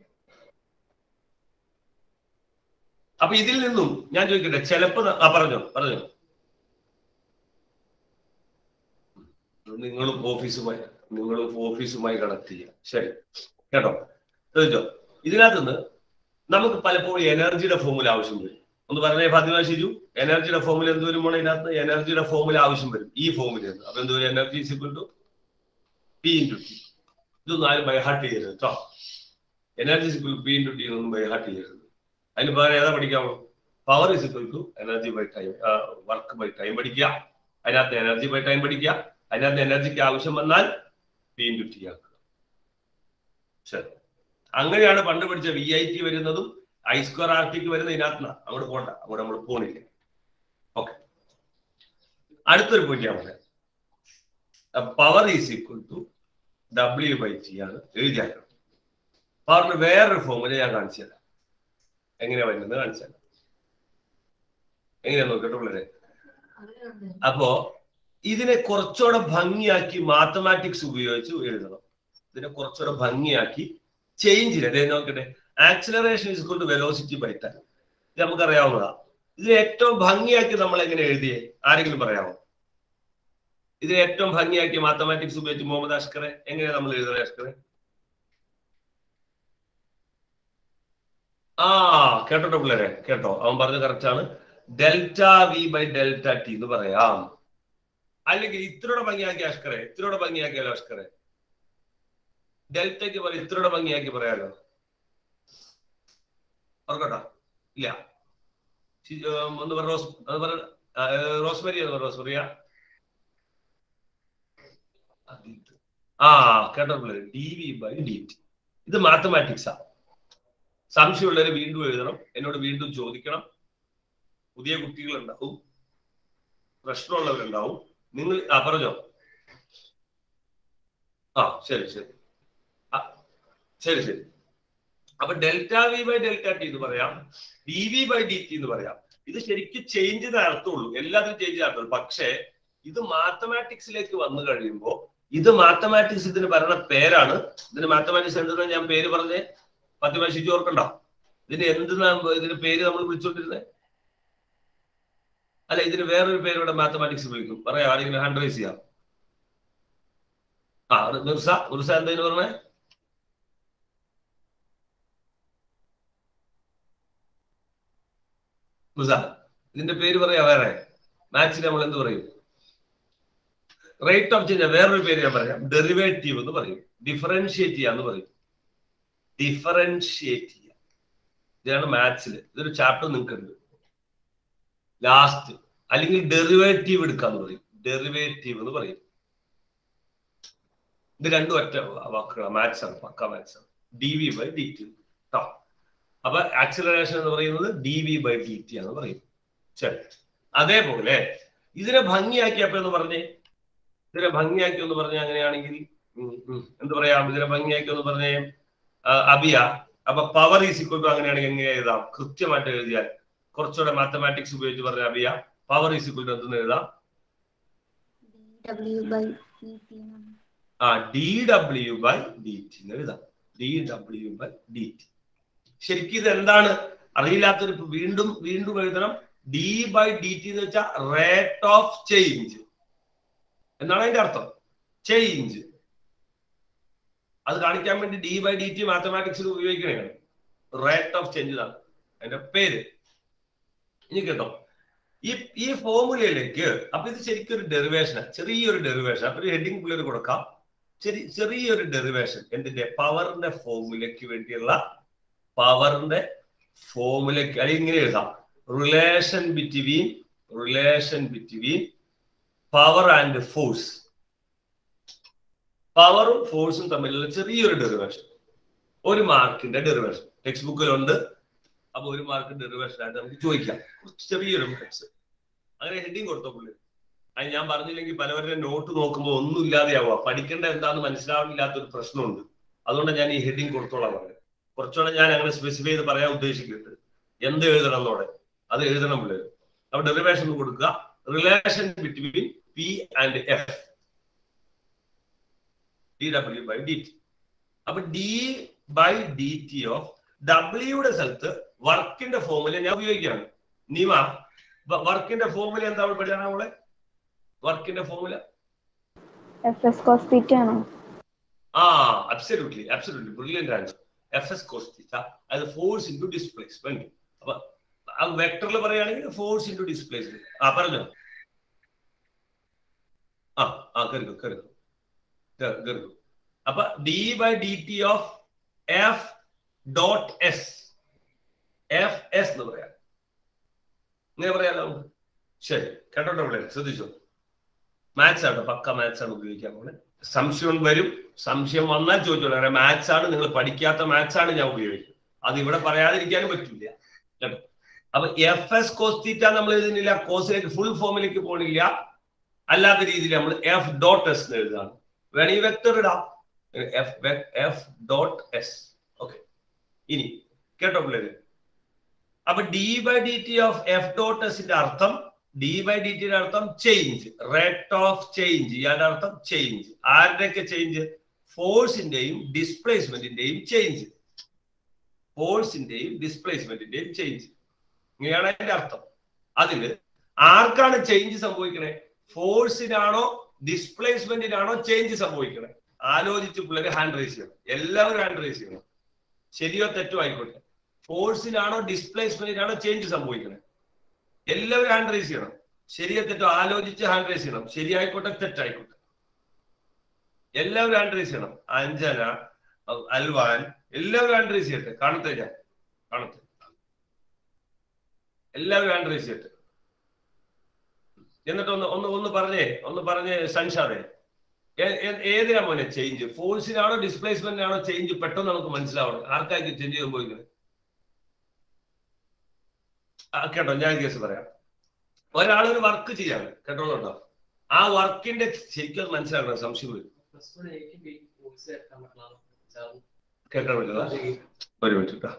[SPEAKER 1] അപ്പൊ ഇതിൽ നിന്നും ഞാൻ ചോദിക്കട്ടെ ചിലപ്പോ ന- ആ പറഞ്ഞോ പറഞ്ഞോ നിങ്ങളും ഓഫീസുമായി നിങ്ങളും ഓഫീസുമായി കണക്ട് ചെയ്യാം ശരി കേട്ടോ ശ്രദ്ധിച്ചോ ഇതിനകത്തുനിന്ന് നമുക്ക് പലപ്പോഴും എനർജിയുടെ ഫോമുല ആവശ്യം വരും ഒന്ന് പറഞ്ഞേ ഫാത്തിമ ഷിജു എനർജിയുടെ ഫോമുല എന്ത് വരും പോണേ ഇതിനകത്ത് എനർജിയുടെ ഫോമുല ആവശ്യം വരും ഈ ഫോമുല അപ്പൊ എന്ത് വരും energy equal to P into T ഇതൊന്നും ആരും ബൈഹാർട്ട് ചെയ്യരുത് കേട്ടോ energy equal P into T ഒന്നും ബൈഹാർട്ട് ചെയ്യരുത് അതിന് പകരം ഏതാ പഠിക്കാമോ power is equal to energy by time work by time പഠിക്കുക അതിനകത്ത് എനർജി ബൈ ടൈം പഠിക്കുക അതിനകത്ത് എനർജിക്ക് ആവശ്യം വന്നാൽ പി ഇൻറ്റു ടി ആക്കുക ശരി അങ്ങനെയാണ് പണ്ട് പഠിച്ച വി ഐ ടി വരുന്നതും ഐ സ്ക്വയർ ആർ ടിക്ക് വരുന്നത് ഇതിനകത്തുനിന്ന് അങ്ങോട്ട് പോകണ്ട അങ്ങോട്ട് നമ്മൾ പോണില്ല ഓക്കെ അടുത്തൊരു പോയിന്റ് ഞാൻ പറയാം power is equal to W by T ആണ് എഴുതിയാക്കണം പവറിന് വേറൊരു ഫോമുല ഞാൻ കാണിച്ചു തരാം എങ്ങനെയാ വരുന്നത് കാണിച്ചു തരാം എങ്ങനെയാ നോക്കട്ടെ പിള്ളേരെ അപ്പോ ഇതിനെ കുറച്ചുകൂടെ ഭംഗിയാക്കി മാത്തമാറ്റിക്സ് ഉപയോഗിച്ച് എഴുതണം ഇതിനെ കുറച്ചുകൂടെ ഭംഗിയാക്കി ചേഞ്ചിന് അതെ നോക്കട്ടെ ആക്സിലറേഷൻ ഇസ് കൊണ്ട് വെലോസിറ്റി ബൈ ടൈം ഇത് നമുക്കറിയാവുന്നതാ ഇതിനെ ഏറ്റവും ഭംഗിയാക്കി നമ്മൾ എങ്ങനെ എഴുതിയേ ആരെങ്കിലും പറയാമോ ഇതിനെ ഏറ്റവും ഭംഗിയാക്കി മാത്തമാറ്റിക്സ് ഉപയോഗിച്ച് മുഹമ്മദ് അഷ്കറെ എങ്ങനെയാ നമ്മൾ എഴുതുന്നത് അഷ്കറെ ആ കേട്ടോ പിള്ളേരെ കേട്ടോ അവൻ പറഞ്ഞത് കറക്റ്റ് ആണ് delta V by delta T എന്ന് പറയാം അല്ലെങ്കിൽ ഇത്രയുടെ ഭംഗിയാക്കി അഷ്കറെ ഇത്രയുടെ ഭംഗിയാക്കിയാലോ അഷ്കറെ ഡെൽറ്റയ്ക്ക് പറയും ഇത്രയുടെ ഭംഗിയാക്കി പറയാലോ ഓർക്കട്ടോ ഇല്ല ശി- ഉം, ഒന്ന് പറ റോസ് അത് പറ ആ, ഏ, റോസ്മരി എന്ന് പറ റോസ്മറിയ ആ കേട്ടോ പിള്ളേര് D V by D T ഇത് മാത്തമാറ്റിക്സാ സംശയമുള്ളവർ വീണ്ടും എഴുതണം എന്നോട് വീണ്ടും ചോദിക്കണം പുതിയ കുട്ടികൾ ഉണ്ടാവും പ്രശ്നമുള്ളവരുണ്ടാവും നിങ്ങൾ ആ പറഞ്ഞോ ആ ശരി ശരി ആ, ശരി ശരി അപ്പൊ delta V by delta T എന്ന് പറയാം D V by D T എന്ന് പറയാം ഇത് ശരിക്കും ചേഞ്ച് ചെയ്ത അർത്ഥമുള്ളൂ എല്ലാത്തിനും ചേഞ്ച് ചെയ്ത അർത്ഥമുള്ളൂ പക്ഷേ ഇത് മാത്തമാറ്റിക്സിലേക്ക് വന്നു കഴിയുമ്പോൾ ഇത് മാത്തമാറ്റിക്സ് ഇതിന് പറയുന്ന പേരാണ് ഇതിന് മാത്തമാറ്റിക്സ് എന്തെന്ന് ഞാൻ പേര് പറഞ്ഞേ ഫാത്തിമ ഷിജു ഓർക്കണ്ടോ ഇതിന് എന്തെന്നാ ഇതിന് പേര് നമ്മൾ വിളിച്ചോണ്ടിരുന്നത് അല്ല ഇതിന് വേറൊരു പേര് ഇവിടെ മാത്തമാറ്റിക്സ് വിളിക്കും പറയാം ആരെങ്കിലും ഹാൻഡ് റൈസ് ചെയ്യാം ആ അത് മിർസ മിർസ എന്തതിന് പറഞ്ഞേ മിർസ ഇതിന്റെ പേര് പറയാ വേറെ മാത്സിന് നമ്മൾ എന്ത് പറയും റേറ്റ് ഓഫ് ചേഞ്ച് വേറൊരു പേര് ഞാൻ പറയാം ഡെറിവേറ്റീവ് എന്ന് പറയും ഡിഫറൻഷിയേറ്റ് ചെയ്യാന്ന് പറയും ഡിഫറൻഷിയേറ്റ് ചെയ്യുക ഇതാണ് മാത്സിൽ ഇതൊരു ചാപ്റ്റർ നിങ്ങൾക്ക് ഉണ്ട് ലാസ്റ്റ് അല്ലെങ്കിൽ ഡെറിവേറ്റീവ് എടുക്കാന്ന് പറയും ഡെറിവേറ്റീവ് എന്ന് പറയും ഇത് രണ്ടും ഒറ്റ വാക്കുകളാണ് മാത്സ് ആണ് പക്ക മാത്സ് ആണ് D V by D T കേട്ടോ അപ്പൊ ആക്സിലറേഷൻ എന്ന് പറയുന്നത് D V by D T എന്ന് പറയും ശരി അതേപോലെ ഇതിനെ ഭംഗിയാക്കിയപ്പോ എന്ന് പറഞ്ഞേ ഇതിനെ ഭംഗിയാക്കി എന്ന് പറഞ്ഞ അങ്ങനെയാണെങ്കിൽ ഉം, ഉം, എന്ത് പറയാം ഇതിനെ ഭംഗിയാക്കി എന്ന് പറഞ്ഞേ ആ, അബിയ അപ്പൊ പവർ ഈസ് ഇക്വൽ ടു അങ്ങനെയാണെങ്കിൽ എങ്ങനെ എഴുതാം കൃത്യമായിട്ട് എഴുതിയാൽ കുറച്ചുകൂടെ മാത്തമാറ്റിക്സ് ഉപയോഗിച്ച് പറഞ്ഞ Abiya power is equal to എന്തെന്ന് എഴുതാം
[SPEAKER 6] ഡബ്ല്യു ബൈ ഇ ടി
[SPEAKER 1] ആ D W by D T എന്ന് എഴുതാം D W by D T ശരിക്കും ഇത് എന്താണ് അറിയില്ലാത്തൊരു ഇപ്പൊ വീണ്ടും വീണ്ടും എഴുതണം ഡി ബൈ ഡി ടി എന്ന് വെച്ചാൽ റേറ്റ് ഓഫ് ചേഞ്ച് എന്നാണ് അതിന്റെ അർത്ഥം ചേഞ്ച് അത് കാണിക്കാൻ വേണ്ടി ഡി ബൈ ഡി ടി മാത്തമാറ്റിക്സിൽ ഉപയോഗിക്കണേ റേറ്റ് ഓഫ് ചേഞ്ച് ഇതാണ് അതിന്റെ പേര് ഇനി കേട്ടോ ഈ ഈ ഫോർമുലയിലേക്ക് അപ്പൊ ഇത് ശരിക്കും ഒരു ഡെറിവേഷനാണ് ചെറിയൊരു ഡെറിവേഷൻ അപ്പൊ ഒരു ഹെഡിങ് പുള്ളിൽ കൊടുക്കാം ചെറിയ ചെറിയൊരു ഡെറിവേഷൻ എന്തിന്റെ പവറിന്റെ ഫോർമുലയ്ക്ക് വേണ്ടിയുള്ള പവറിന്റെ ഫോർമുലയ്ക്ക് അല്ലെങ്കിൽ ഇങ്ങനെ എഴുതാം relation between relation between power and force പവറും ഫോഴ്സും തമ്മിലുള്ള ചെറിയൊരു ഡെറിവേഷൻ ഒരു മാർക്കിന്റെ ഡെറിവേഷൻ ടെക്സ്റ്റ് ബുക്കിലുണ്ട് അപ്പൊ ഒരു മാർക്ക് ഡെറിവേഷൻ ആയിട്ട് നമുക്ക് ചോദിക്കാം കുറച്ച് ചെറിയൊരു മാർക്സ് അങ്ങനെ ഹെഡിങ് കൊടുത്തോ പുള്ളി അത് ഞാൻ പറഞ്ഞില്ലെങ്കിൽ പലവരുടെ നോട്ട് നോക്കുമ്പോൾ ഒന്നും ഇല്ലാതെയാവുക പഠിക്കേണ്ട എന്താന്ന് മനസ്സിലാവില്ലാത്ത ഒരു പ്രശ്നമുണ്ട് അതുകൊണ്ട് ഞാൻ ഈ ഹെഡിങ് കൊടുത്തോളാം പറഞ്ഞത് കുറച്ചുകൂടെ ഞാൻ അങ്ങനെ സ്പെസിഫൈ ചെയ്ത് പറയാൻ ഉദ്ദേശിക്കുന്നുണ്ട് എന്ത് എഴുതണം എന്നോടെ അത് എഴുതണം പിള്ളേർ അപ്പൊ ഡെറിവേഷൻ കൊടുക്കുക relation between P and F D W by D T അപ്പൊ D by D T of ഡബ്ല്യൂയുടെ സ്ഥലത്ത് വർക്കിന്റെ ഫോർമുല ഞാൻ ഉപയോഗിക്കുകയാണ് നിമ വർക്കിന്റെ ഫോർമുല എന്താ പഠിക്കണം നമ്മളെ വർക്കിന്റെ formula
[SPEAKER 7] F S cos theta ആണോ
[SPEAKER 1] ആ absolutely absolutely brilliant answer F S cos theta അത് ഫോഴ്സ് ഇൻറ്റു ഡിസ്പ്ലേസ്മെന്റ് അപ്പൊ അത് വെക്ടറിൽ പറയുകയാണെങ്കിൽ ഫോഴ്സ് ഇൻറ്റു ഡിസ്പ്ലേസ്മെന്റ് ആ പറഞ്ഞോ ആ ആ കരുതു കരുതു കരുതു അപ്പൊ D by D T of F dot S F S എന്ന് പറയാം ഇങ്ങനെ പറയാലോ നമുക്ക് ശരി കേട്ടോട്ടോ പിള്ളേർ ശ്രദ്ധിച്ചോ മാത്സ് ആണ് പക്ക മാത്സ് ആണ് ഉപയോഗിക്കാൻ പോകുന്നത് സംശയം വരും സംശയം വന്നാൽ ചോദിച്ചോളൂ കാരണം മാത്സ് ആണ് നിങ്ങൾ പഠിക്കാത്ത മാത്സ് ആണ് ഞാൻ ഉപയോഗിക്കുന്നത് അത് ഇവിടെ പറയാതിരിക്കാനും പറ്റില്ല കേട്ടോ അപ്പൊ എഫ് എസ് കോസ്റ്റീറ്റ നമ്മൾ എഴുതുന്നില്ല കോസിലേക്ക് ഫുൾ ഫോമിലേക്ക് പോണില്ല അല്ലാത്ത രീതിയിൽ നമ്മൾ എഫ് ഡോട്ട് എസ് എന്ന് എഴുതാണ് വേണമെങ്കിൽ വെക്ടർ ഇടാം F F dot S okay ഇനി കേട്ടോ പിള്ളേര് അപ്പൊ D by D T of F dot എസിന്റെ അർത്ഥം ഡി ബൈ ഡി ടിയുടെ അർത്ഥം ചേഞ്ച് റേറ്റ് ഓഫ് ചേഞ്ച് ഇയാളുടെ അർത്ഥം ചേഞ്ച് ആരുടെയൊക്കെ ചേഞ്ച് ഫോഴ്സിന്റെയും ഡിസ്പ്ലേസ്മെന്റിന്റെയും ചേഞ്ച് ഫോഴ്സിന്റെയും ഡിസ്പ്ലേസ്മെന്റിന്റെയും ചേഞ്ച് ഇങ്ങനെയാണ് അതിന്റെ അർത്ഥം അതില് ആർക്കാണ് ചേഞ്ച് സംഭവിക്കണേ ഫോഴ്സിനാണോ ഡിസ്പ്ലേസ്മെന്റിനാണോ ചേഞ്ച് സംഭവിക്കണേ ആലോചിച്ച് പിള്ളേര് ഹാൻഡ് റൈസ് ചെയ്യണം എല്ലാവരും ഹാൻഡ് റൈസ് ചെയ്യണം ശരിയോ തെറ്റോ ആയിക്കോട്ടെ ഫോഴ്സിനാണോ ഡിസ്പ്ലേസ്മെന്റിനാണോ ചേഞ്ച് സംഭവിക്കണേ എല്ലാവരും ഹാൻഡ് റൈസ് ചെയ്യണം ശരിയോ തെറ്റോ ആലോചിച്ച് ഹാൻഡ് റൈസ് ചെയ്യണം ശരിയായിക്കോട്ടെ തെറ്റായിക്കോട്ടെ എല്ലാവരും ഹാൻഡ് റൈസ് ചെയ്യണം അഞ്ജന അൽവാൻ എല്ലാവരും ഹാൻഡ് റൈസ് ചെയ്യട്ടെ കാണട്ടെ ഞാൻ കാണട്ടെ എല്ലാവരും ഹാൻഡ് റൈസ് ചെയ്യട്ടെ എന്നിട്ട് ഒന്ന് ഒന്ന് ഒന്ന് പറഞ്ഞേ ഒന്ന് പറഞ്ഞേ സൻഷാദേ ഏതിനാ മോനെ ചേഞ്ച് ഫോഴ്സിനാണോ ഡിസ്പ്ലേസ്മെന്റിനാണോ ചേഞ്ച് പെട്ടെന്ന് നമുക്ക് മനസ്സിലാവണം ആർക്കായിരിക്കും ചേഞ്ച് സംഭവിക്കുന്നത് കേട്ടോ ഞാൻ കേസ് പറയാം ഒരാളൊരു വർക്ക് ചെയ്യാണ് കേട്ടോളൂട്ടോ ആ വർക്കിന്റെ ശരിക്കും അത് മനസ്സിലാക്കണം സംശയം വരും കേൾക്കാൻ പറ്റുന്നതാ ഒരു മിനിറ്റ് കേട്ടോ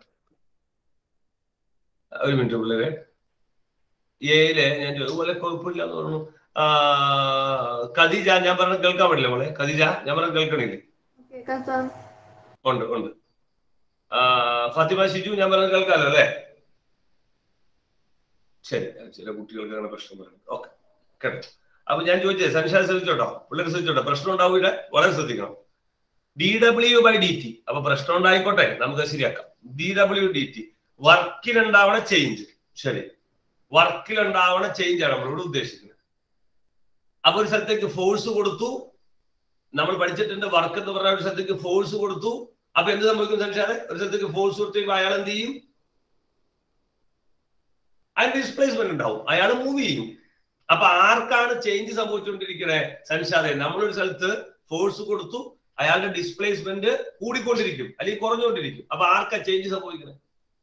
[SPEAKER 1] ഒരു മിനിറ്റ് പിള്ളേരെ ഏയിലെ ഞാൻ ഇതുപോലെ കുഴപ്പമില്ല എന്ന് പറഞ്ഞു ആ ഖദീജ ഞാൻ പറഞ്ഞ കേൾക്കാൻ പറ്റില്ല മോളെ ഖദീജ ഞാൻ പറഞ്ഞ കേൾക്കണില്ലേ
[SPEAKER 6] കേൾക്കാം സാർ
[SPEAKER 1] ഉണ്ട് ഉണ്ട് ആ, ഫാത്തിമ ഷിജു ഞാൻ പറഞ്ഞ കേൾക്കാലോ അല്ലേ ശരി ചില കുട്ടികൾക്ക് അങ്ങനെ പ്രശ്നം വരുന്നുണ്ട് ഓക്കെ കേട്ടോ അപ്പൊ ഞാൻ ചോദിച്ചേ സംശയം ശ്രദ്ധിച്ചോട്ടോ പിള്ളേർ ശ്രദ്ധിച്ചോട്ടോ പ്രശ്നം ഉണ്ടാവില്ല വളരെ ശ്രദ്ധിക്കണം D W by D T അപ്പൊ പ്രശ്നം ഉണ്ടായിക്കോട്ടെ നമുക്ക് ശരിയാക്കാം ഡി ഡബ്ല്യു ഡി ടി വർക്കിലുണ്ടാവണ ചേഞ്ച് ശരി വർക്കിലുണ്ടാവണ ചേഞ്ച് ആണ് നമ്മളിവിടെ ഉദ്ദേശിക്കുന്നത് അപ്പൊ ഒരു സ്ഥലത്തേക്ക് ഫോഴ്സ് കൊടുത്തു നമ്മൾ പഠിച്ചിട്ടുണ്ട് വർക്ക് എന്ന് പറഞ്ഞ ഒരു സ്ഥലത്തേക്ക് ഫോഴ്സ് കൊടുത്തു അപ്പൊ എന്ത് സംഭവിക്കും സംശയം ഒരു സ്ഥലത്തേക്ക് ഫോഴ്സ് കൊടുത്തു അയാൾ എന്ത് ചെയ്യും അതിന് ഡിസ്പ്ലേസ്മെന്റ് ഉണ്ടാവും അയാൾ മൂവ് ചെയ്യും അപ്പൊ ആർക്കാണ് ചേഞ്ച് സംഭവിച്ചുകൊണ്ടിരിക്കണേ സൻഷാദെ നമ്മളൊരു സ്ഥലത്ത് ഫോഴ്സ് കൊടുത്തു അയാളുടെ ഡിസ്പ്ലേസ്മെന്റ് കൂടിക്കൊണ്ടിരിക്കും അല്ലെങ്കിൽ കുറഞ്ഞുകൊണ്ടിരിക്കും അപ്പൊ ആർക്കാ ചേഞ്ച് സംഭവിക്കുന്നത്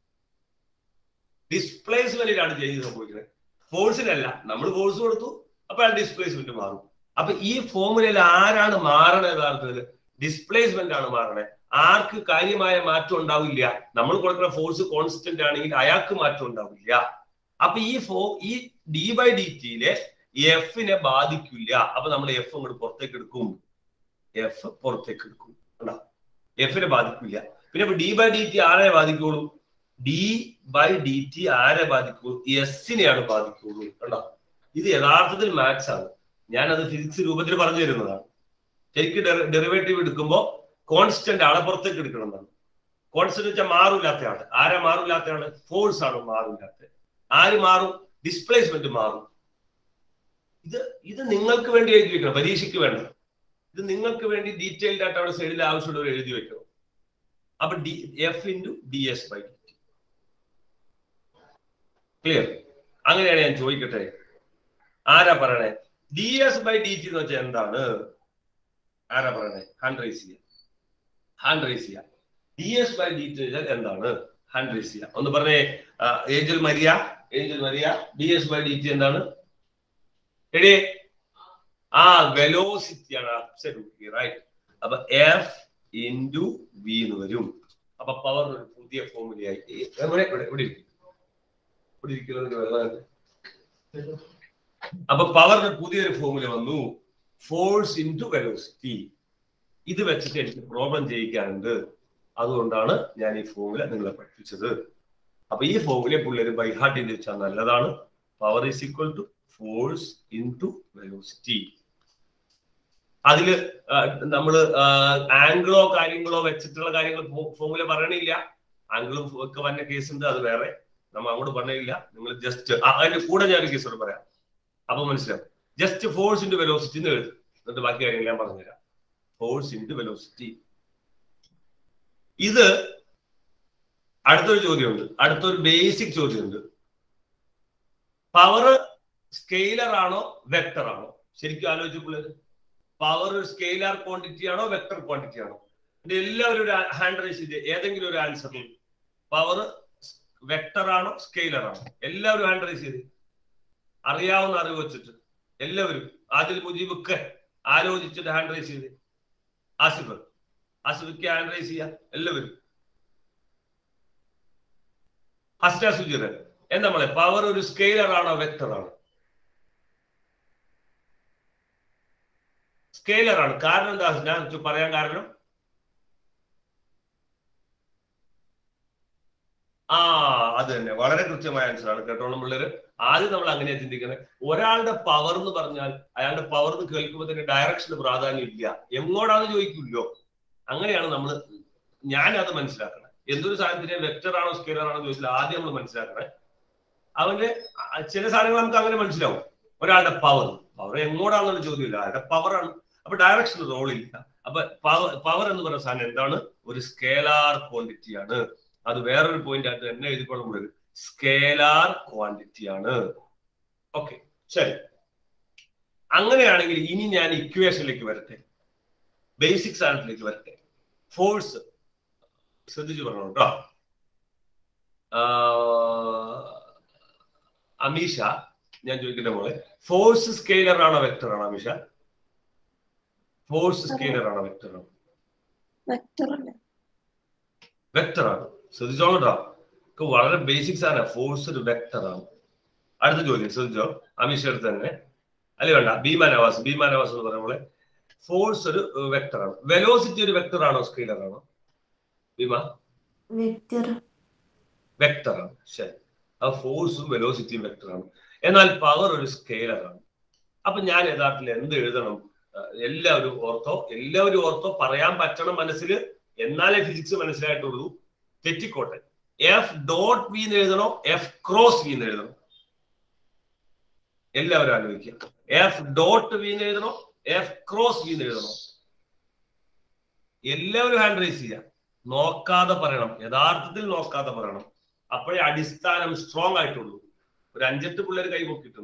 [SPEAKER 1] ഡിസ്പ്ലേസ്മെന്റിലാണ് ചേഞ്ച് സംഭവിക്കുന്നത് ഫോഴ്സിനല്ല നമ്മൾ ഫോഴ്സ് കൊടുത്തു അപ്പൊ അയാൾ ഡിസ്പ്ലേസ്മെന്റ് മാറും അപ്പൊ ഈ ഫോർമുലയിൽ ആരാണ് മാറണത് യഥാർത്ഥത്തിൽ ഡിസ്പ്ലേസ്മെന്റ് ആണ് മാറണേ ആർക്ക് കാര്യമായ മാറ്റം ഉണ്ടാവില്ല നമ്മൾ കൊടുക്കുന്ന ഫോഴ്സ് കോൺസ്റ്റന്റ് ആണെങ്കിൽ അയാൾക്ക് മാറ്റം ഉണ്ടാവില്ല അപ്പൊ ഈ ഫോ ഈ ഡി ബൈ ഡി ടിയിലെ എഫിനെ ബാധിക്കില്ല അപ്പൊ നമ്മൾ എഫ് അങ്ങോട്ട് പുറത്തേക്ക് എടുക്കും എഫ് പുറത്തേക്ക് എടുക്കും കണ്ടോ എഫിനെ ബാധിക്കില്ല പിന്നെ ഇപ്പൊ ഡി ബൈ ഡി ടി ആരെ ബാധിക്കുള്ളൂ ഡി ബൈ ഡി ടി ആരെ ബാധിക്കുള്ളൂ എസിനെയാണ് ബാധിക്കുള്ളൂ കണ്ടോ ഇത് യഥാർത്ഥത്തിൽ മാത്സ് ആണ് ഞാനത് ഫിസിക്സ് രൂപത്തിൽ പറഞ്ഞു തരുന്നതാണ് ശരിക്കും ഡെറിവേറ്റീവ് എടുക്കുമ്പോൾ കോൺസ്റ്റന്റ് ആളെ പുറത്തേക്ക് എടുക്കണം എന്നാണ് കോൺസ്റ്റന്റ് വെച്ചാൽ മാറില്ലാത്ത ആള് ആരെ മാറില്ലാത്ത ആള് ഫോഴ്സ് ആണ് മാറില്ലാത്ത ആര് മാറും ഡിസ്പ്ലേസ്മെന്റ് മാറും ഇത് ഇത് നിങ്ങൾക്ക് വേണ്ടി എഴുതി വെക്കണം പരീക്ഷയ്ക്ക് വേണ്ട ഇത് നിങ്ങൾക്ക് വേണ്ടി ഡീറ്റെയിൽഡ് ആയിട്ട് അവിടെ സൈഡിൽ ആവശ്യമുള്ളവർ എഴുതി വെക്കണം അപ്പൊ D F into D S by D T clear അങ്ങനെയാണ് ഞാൻ ചോദിക്കട്ടെ ആരാ പറയണേ D S by D T എന്ന് വെച്ചാൽ എന്താണ് ആരാ പറയണേ ഹാൻഡ് റൈസ് ചെയ്യുക ഹാൻഡ് റൈസ് ചെയ്യുക D S by D T വെച്ചാൽ എന്താണ് ഹാൻഡ് റൈസ് ചെയ്യുക ഒന്ന് പറഞ്ഞേ ആ, Angel Maria Angel Maria D S by D T എന്താണ് എടേ ആ വെലോസിറ്റി ആണ് അബ്സല്യൂട്ട്ലി റൈറ്റ് അപ്പൊ എഫ് ഇൻറ്റു വി എന്ന് വരും അപ്പൊ പവർ ഒരു പുതിയ ഫോമുലയായി ഈ- എവിടെ ഇവിടെ ഇവിടെ ഇരിക്കും ഇവിടെ ഇരിക്കുന്നത് വെള്ളം അപ്പൊ പവറിന് പുതിയൊരു ഫോമുല വന്നു ഫോഴ്സ് ഇൻറ്റു വെലോസിറ്റി ഇത് വെച്ചിട്ട് എനിക്ക് പ്രോബ്ലം ചെയ്യിക്കാനുണ്ട് അതുകൊണ്ടാണ് ഞാൻ ഈ ഫോമുല നിങ്ങളെ പഠിപ്പിച്ചത് അപ്പൊ ഈ ഫോമുല പിള്ളേർ ബൈ ഹാർട്ട് ചെയ്ത് വെച്ചാൽ നല്ലതാണ് power is equal to force into velocity അതില് ആ, നമ്മള് ആംഗിളോ കാര്യങ്ങളോ വെച്ചിട്ടുള്ള കാര്യങ്ങൾ ഫോമുല പറയണില്ല ആംഗിളും ഒക്കെ വന്ന കേസ് ഉണ്ട് അത് വേറെ നമ്മൾ അങ്ങോട്ട് പറഞ്ഞില്ല നിങ്ങൾ ജസ്റ്റ് അതിന്റെ കൂടെ ഞാൻ ഒരു കേസ് കൂടെ പറയാം അപ്പൊ മനസ്സിലാവും ജസ്റ്റ് ഫോഴ്സ് ഇൻറ്റു വെലോസിറ്റി എന്ന് എഴുതും എന്നിട്ട് ബാക്കി കാര്യങ്ങൾ ഞാൻ പറഞ്ഞുതരാം ഫോഴ്സ് ഇൻറ്റു വെലോസിറ്റി ഇത് അടുത്തൊരു ചോദ്യമുണ്ട് അടുത്തൊരു ബേസിക് ചോദ്യമുണ്ട് പവർ സ്കെയിലർ ആണോ വെക്ടർ ആണോ ശരിക്കും ആലോചിച്ചപ്പോൾ പവർ ഒരു സ്കെയിലർ ക്വാണ്ടിറ്റി ആണോ വെക്ടർ ക്വാണ്ടിറ്റി ആണോ ഇത് എല്ലാവരും ഒരു ഹാൻഡ് റൈസ് ചെയ്ത് ഏതെങ്കിലും ഒരു ആൻസർ പവർ വെക്ടർ ആണോ സ്കെയിലർ ആണോ എല്ലാവരും ഹാൻഡ് റൈസ് ചെയ്ത് അറിയാവുന്ന അറിവ് വെച്ചിട്ട് എല്ലാവരും ആദിൽ മുജീബൊക്കെ ആലോചിച്ചിട്ട് ഹാൻഡ് റൈസ് ചെയ്ത് ആസിഫ് ആസിഫിക്ക് ഹാൻഡ് റൈസ് ചെയ്യാം എല്ലാവരും ഹസ്ന സുജിറ എന്താ നമ്മളെ പവർ ഒരു സ്കെയിലർ ആണോ വെക്ടർ ആണോ സ്കെയിലർ ആണ് കാരണം എന്താ ഞാൻ ചു- പറയാൻ കാരണം ആ അത് തന്നെ വളരെ കൃത്യമായ ആൻസർ ആണ് കേട്ടോളം പിള്ളേര് ആദ്യം നമ്മൾ അങ്ങനെയാ ചിന്തിക്കുന്നത് ഒരാളുടെ പവർ എന്ന് പറഞ്ഞാൽ അയാളുടെ പവർ എന്ന് കേൾക്കുമ്പോൾ തന്നെ ഡയറക്ഷന് പ്രാധാന്യം ഇല്ല എങ്ങോട്ടാന്ന് ചോദിക്കില്ലോ അങ്ങനെയാണ് നമ്മൾ ഞാൻ അത് മനസ്സിലാക്കണം എന്തൊരു സാധനത്തിന് വെക്ടർ ആണോ സ്കെയിലർ ആണോ ചോദിച്ചാൽ ആദ്യം നമ്മൾ മനസ്സിലാക്കണേ അവന്റെ അ- ചില സാധനങ്ങൾ നമുക്ക് അങ്ങനെ മനസ്സിലാവും ഒരാളുടെ പവർ പവർ എങ്ങോട്ടാണെന്നുള്ള ചോദ്യമില്ല അയാളുടെ പവറാണ് അപ്പൊ ഡയറക്ഷൻ റോൾ ഇല്ല അപ്പൊ പവർ എന്ന് പറയുന്ന സാധനം എന്താണ് ഒരു സ്കേലാർ ക്വാണ്ടിറ്റി ആണ് അത് വേറൊരു പോയിന്റ് ആയിട്ട് തന്നെ എഴുതിക്കൊള്ളുമ്പോൾ സ്കേലാർ ക്വാണ്ടിറ്റി ആണ് ഓക്കെ ശരി അങ്ങനെയാണെങ്കിൽ ഇനി ഞാൻ ഇക്വേഷനിലേക്ക് വരട്ടെ ബേസിക് സാധനത്തിലേക്ക് വരട്ടെ ഫോഴ്സ് ശ്രദ്ധിച്ചു പറഞ്ഞു കേട്ടോ അമീഷ ഞാൻ ചോദിക്കട്ടെ മോളെ ഫോഴ്സ് സ്കെയിലർ ആണോ വെക്ടർ ആണോ അമീഷ ഫോഴ്സ് സ്കെയിലർ ആണോ വെക്ടർ ആണോ വെക്ടർ ആണ് ശ്രദ്ധിച്ചോളൂ കേട്ടോ ഒക്കെ വളരെ ബേസിക്സ് ആണ് ഫോഴ്സ് ഒരു വെക്ടർ ആണ് അടുത്ത ചോദ്യം ശ്രദ്ധിച്ചോ അമീഷ അടുത്ത് തന്നെ അല്ലെ വേണ്ട ഭീമ നവാസ് ഭീമ നവാസ് എന്ന് പറയുമ്പോൾ ഫോഴ്സ് ഒരു വെക്ടർ ആണ് വെലോസിറ്റി ഒരു വെക്ടർ ആണോ സ്കെയിലർ ആണോ ഭീമ
[SPEAKER 2] വെക്ടർ
[SPEAKER 1] വെക്ടർ ആണ് ശരി ആ ഫോഴ്സും വെലോസിറ്റിയും വെക്ടർ ആണ് എന്നാൽ പവർ ഒരു സ്കെയിലർ ആണ് അപ്പൊ ഞാൻ യഥാർത്ഥത്തിൽ എന്ത് എഴുതണം ആ, എല്ലാവരും ഓർത്തോ എല്ലാവരും ഓർത്തോ പറയാൻ പറ്റണം മനസ്സിൽ എന്നാലേ ഫിസിക്സ് മനസ്സിലായിട്ടുള്ളൂ തെറ്റിക്കോട്ടെ എഫ് ഡോട്ട് വി എന്ന് എഴുതണോ എഫ് ക്രോസ് വി എന്ന് എഴുതണോ എല്ലാവരും ആലോചിക്കുക എഫ് ഡോട്ട് വി എന്ന് എഴുതണോ എഫ് ക്രോസ് വി എന്ന് എഴുതണോ എല്ലാവരും ഹാൻഡ് റൈസ് ചെയ്യാം നോക്കാതെ പറയണം യഥാർത്ഥത്തിൽ നോക്കാതെ പറയണം അപ്പോഴേ അടിസ്ഥാനം സ്ട്രോങ് ആയിട്ടുള്ളൂ ഒരു അഞ്ചെട്ട് പിള്ളേർ കൈ പൊക്കിയിട്ടുണ്ട്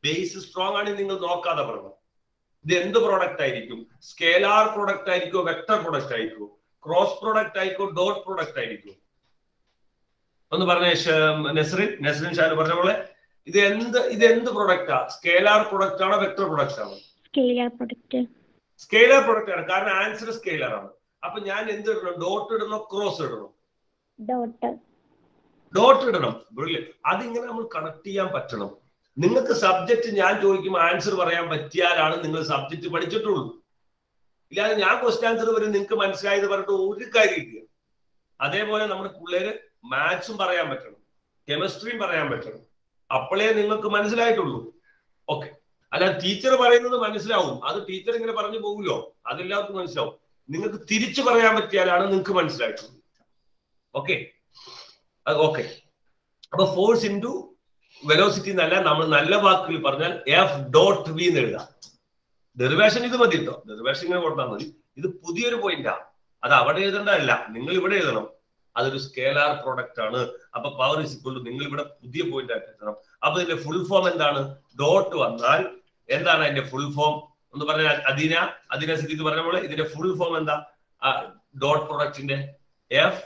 [SPEAKER 1] ബേസ് സ്ട്രോങ് ആണെങ്കിൽ നിങ്ങൾ നോക്കാതെ പറയണം ഇത് എന്ത് പ്രോഡക്റ്റ് ആയിരിക്കും സ്കേലാർ പ്രോഡക്റ്റ് ആയിരിക്കോ വെക്ടർ പ്രോഡക്റ്റ് ആയിരിക്കോ ക്രോസ് പ്രോഡക്റ്റ് ആയിരിക്കോ ഡോട്ട് പ്രോഡക്റ്റ് ആയിരിക്കോ ഒന്ന് പറഞ്ഞ നെസ്റിൻ നെസ്റിൻ ഷാൻ പറഞ്ഞ പോലെ ഇത് എന്ത് ഇത് എന്ത് പ്രൊഡക്റ്റാ സ്കേലാർ പ്രൊഡക്റ്റ് ആണോ വെക്ടർ പ്രൊഡക്റ്റ് ആണോ
[SPEAKER 7] സ്കെയിലർ പ്രൊഡക്റ്റ്
[SPEAKER 1] സ്കെയിലർ പ്രൊഡക്റ്റ് ആണ് കാരണം ആൻസർ സ്കെയിലർ ആണ് അപ്പൊ ഞാൻ എന്ത് ഇടണം ഡോട്ട് ഇടണോ ക്രോസ് ഇടണോ
[SPEAKER 7] ഡോട്ട്
[SPEAKER 1] ഡോട്ട് ഇടണം ബ്രില്യൻ അതിങ്ങനെ നമ്മൾ കണക്ട് ചെയ്യാൻ പറ്റണം നിങ്ങൾക്ക് സബ്ജക്ട് ഞാൻ ചോദിക്കുമ്പോൾ ആൻസർ പറയാൻ പറ്റിയാലാണ് നിങ്ങൾ സബ്ജക്ട് പഠിച്ചിട്ടുള്ളൂ ഇല്ലാതെ ഞാൻ ക്വസ്റ്റ്യൻ ആൻസർ വരും നിങ്ങൾക്ക് മനസ്സിലായത് പറഞ്ഞിട്ട് ഒരു കാര്യമില്ല അതേപോലെ നമ്മുടെ പിള്ളേര് മാത്സും പറയാൻ പറ്റണം കെമിസ്ട്രിയും പറയാൻ പറ്റണം അപ്പോഴേ നിങ്ങൾക്ക് മനസ്സിലായിട്ടുള്ളൂ ഓക്കെ അല്ല ടീച്ചർ പറയുന്നത് മനസ്സിലാവും അത് ടീച്ചർ ഇങ്ങനെ പറഞ്ഞു പോകുമല്ലോ അതെല്ലാവർക്കും മനസ്സിലാവും നിങ്ങൾക്ക് തിരിച്ചു പറയാൻ പറ്റിയാലാണ് നിങ്ങൾക്ക് മനസ്സിലായിട്ടുള്ളൂ ഓക്കെ ഓക്കെ അപ്പൊ ഫോഴ്സ് ഇൻറ്റു വെലോസിറ്റി എന്നല്ല നമ്മൾ നല്ല വാക്കുകൾ പറഞ്ഞാൽ എഫ് ഡോട്ട് വി എന്ന് എഴുതാം ഡെറിവേഷൻ ഇത് മതി കേട്ടോ ഡെറിവേഷൻ ഇങ്ങനെ കൊടുത്താൽ മതി ഇത് പുതിയൊരു പോയിന്റാ അത് അവിടെ എഴുതേണ്ടതല്ല നിങ്ങൾ ഇവിടെ എഴുതണം അതൊരു സ്കേലാർ പ്രോഡക്റ്റ് ആണ് അപ്പൊ പവർ ഇസ് ഇക്വൽ ടു നിങ്ങൾ ഇവിടെ പുതിയ പോയിന്റ് ആയിട്ട് എഴുതണം അപ്പൊ ഇതിന്റെ ഫുൾ ഫോം എന്താണ് ഡോട്ട് വന്നാൽ എന്താണ് അതിന്റെ ഫുൾ ഫോം ഒന്ന് പറഞ്ഞാൽ അദീന അദീന സിദ്ദിഖ് പറഞ്ഞ പോലെ ഇതിന്റെ ഫുൾ ഫോം എന്താ ഡോട്ട് പ്രോഡക്റ്റിന്റെ F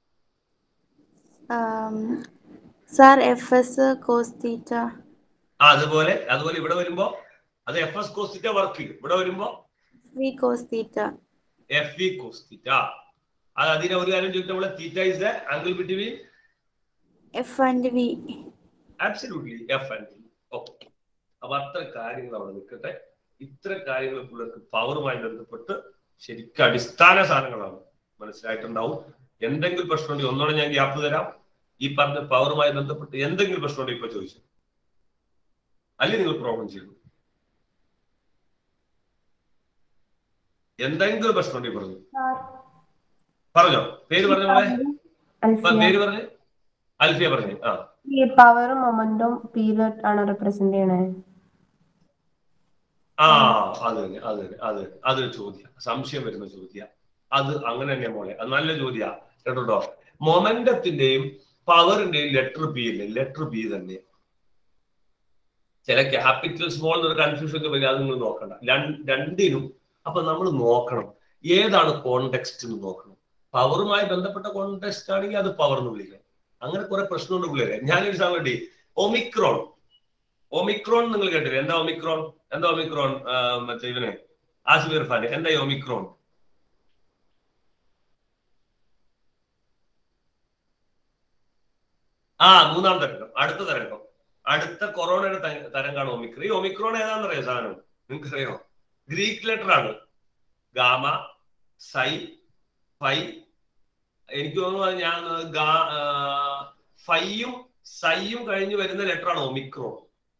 [SPEAKER 6] sir F S cos theta
[SPEAKER 1] ആ അതുപോലെ അതുപോലെ ഇവിടെ വരുമ്പോ അത് എഫ് എസ് കോസ്റ്റിറ്റ വർക്ക് ചെയ്യും ഇവിടെ വരുമ്പോ
[SPEAKER 6] V cos theta
[SPEAKER 1] F V cos theta അത് അതിനെ ഒരു കാര്യം ചോദിച്ചാൽ നമ്മളെ theta is the angle between
[SPEAKER 6] F and V
[SPEAKER 1] absolutely F and V okay അപ്പൊ അത്ര കാര്യങ്ങൾ അവിടെ നിൽക്കട്ടെ ഇത്ര കാര്യങ്ങൾ പിള്ളേർക്ക് പവറുമായി ബന്ധപ്പെട്ട് ശരിക്കും അടിസ്ഥാന സാധനങ്ങളാണ് മനസ്സിലായിട്ടുണ്ടാവും എന്തെങ്കിലും പ്രശ്നമുണ്ടെങ്കിൽ ഒന്നുകൂടെ ഞാൻ ഗ്യാപ്പ് തരാം ഈ പറഞ്ഞ പവറുമായി ബന്ധപ്പെട്ട് എന്തെങ്കിലും പ്രശ്നമുണ്ടെങ്കിൽ ഇപ്പൊ ചോദിച്ചു അല്ലെങ്കിൽ നിങ്ങൾ പ്രോബ്ലം ചെയ്തു എന്തെങ്കിലും പ്രശ്നമുണ്ടെങ്കിൽ പറഞ്ഞു പറഞ്ഞോ പേര് പറഞ്ഞ പോലെ
[SPEAKER 2] അൽഫിയ
[SPEAKER 1] പേര് പറഞ്ഞേ അൽഫിയ പറഞ്ഞേ ആ
[SPEAKER 2] ഈ പവറും മൊമെന്റും പീരിയഡ് ആണ് റെപ്രസെന്റ് ചെയ്യണേ
[SPEAKER 1] ആ അത് തന്നെ അത് തന്നെ അത് തന്നെ. അതൊരു ചോദ്യം സംശയം വരുന്ന ചോദ്യ അത് അങ്ങനെ തന്നെ മോളെ അത് നല്ല ചോദ്യ കേട്ടോ മൊമെന്റത്തിന്റെയും പവറിന്റെയും ലെറ്റർ ബി അല്ലേ ലെറ്റർ ബി തന്നെ ചില ക്യാപിറ്റൽ സ്മോൾ എന്നൊരു കൺഫ്യൂഷൻ ഒക്കെ വരിക അത് നിങ്ങൾ നോക്കണ്ട രണ്ട്- രണ്ടിനും അപ്പൊ നമ്മൾ നോക്കണം ഏതാണ് കോണ്ടെക്സ്റ്റ് എന്ന് നോക്കണം പവറുമായി ബന്ധപ്പെട്ട കോണ്ടെക്സ്റ്റ് ആണെങ്കിൽ അത് പവർ എന്ന് വിളിക്കാം അങ്ങനെ കുറെ പ്രശ്നമുണ്ട് പിള്ളേരെ ഞാനൊരു സാധനം ഒമിക്രോൺ ഒമിക്രോൺ നിങ്ങൾ കേട്ടില്ലേ എന്താ ഒമിക്രോൺ എന്താ ഒമിക്രോൺ ആ, മറ്റേ ഇവന് ആസിഫ് ഇർഫാൻ എന്താ ഈ ഒമിക്രോൺ ആ മൂന്നാം തരംഗം അടുത്ത തരംഗം അടുത്ത കൊറോണയുടെ ത- തരംഗമാണ് ഒമിക്രോൺ ഈ ഒമിക്രോൺ ഏതാണെന്നറിയോ സാധനം നിങ്ങൾക്കറിയോ ഗ്രീക്ക് ലെറ്റർ ആണ് ഗാമ സൈ ഫൈ എനിക്ക് തോന്നുന്നു അത് ഞാൻ ഗാ ആ, ഫൈയും സൈയും കഴിഞ്ഞ് വരുന്ന ലെറ്റർ ആണ് ഒമിക്രോൺ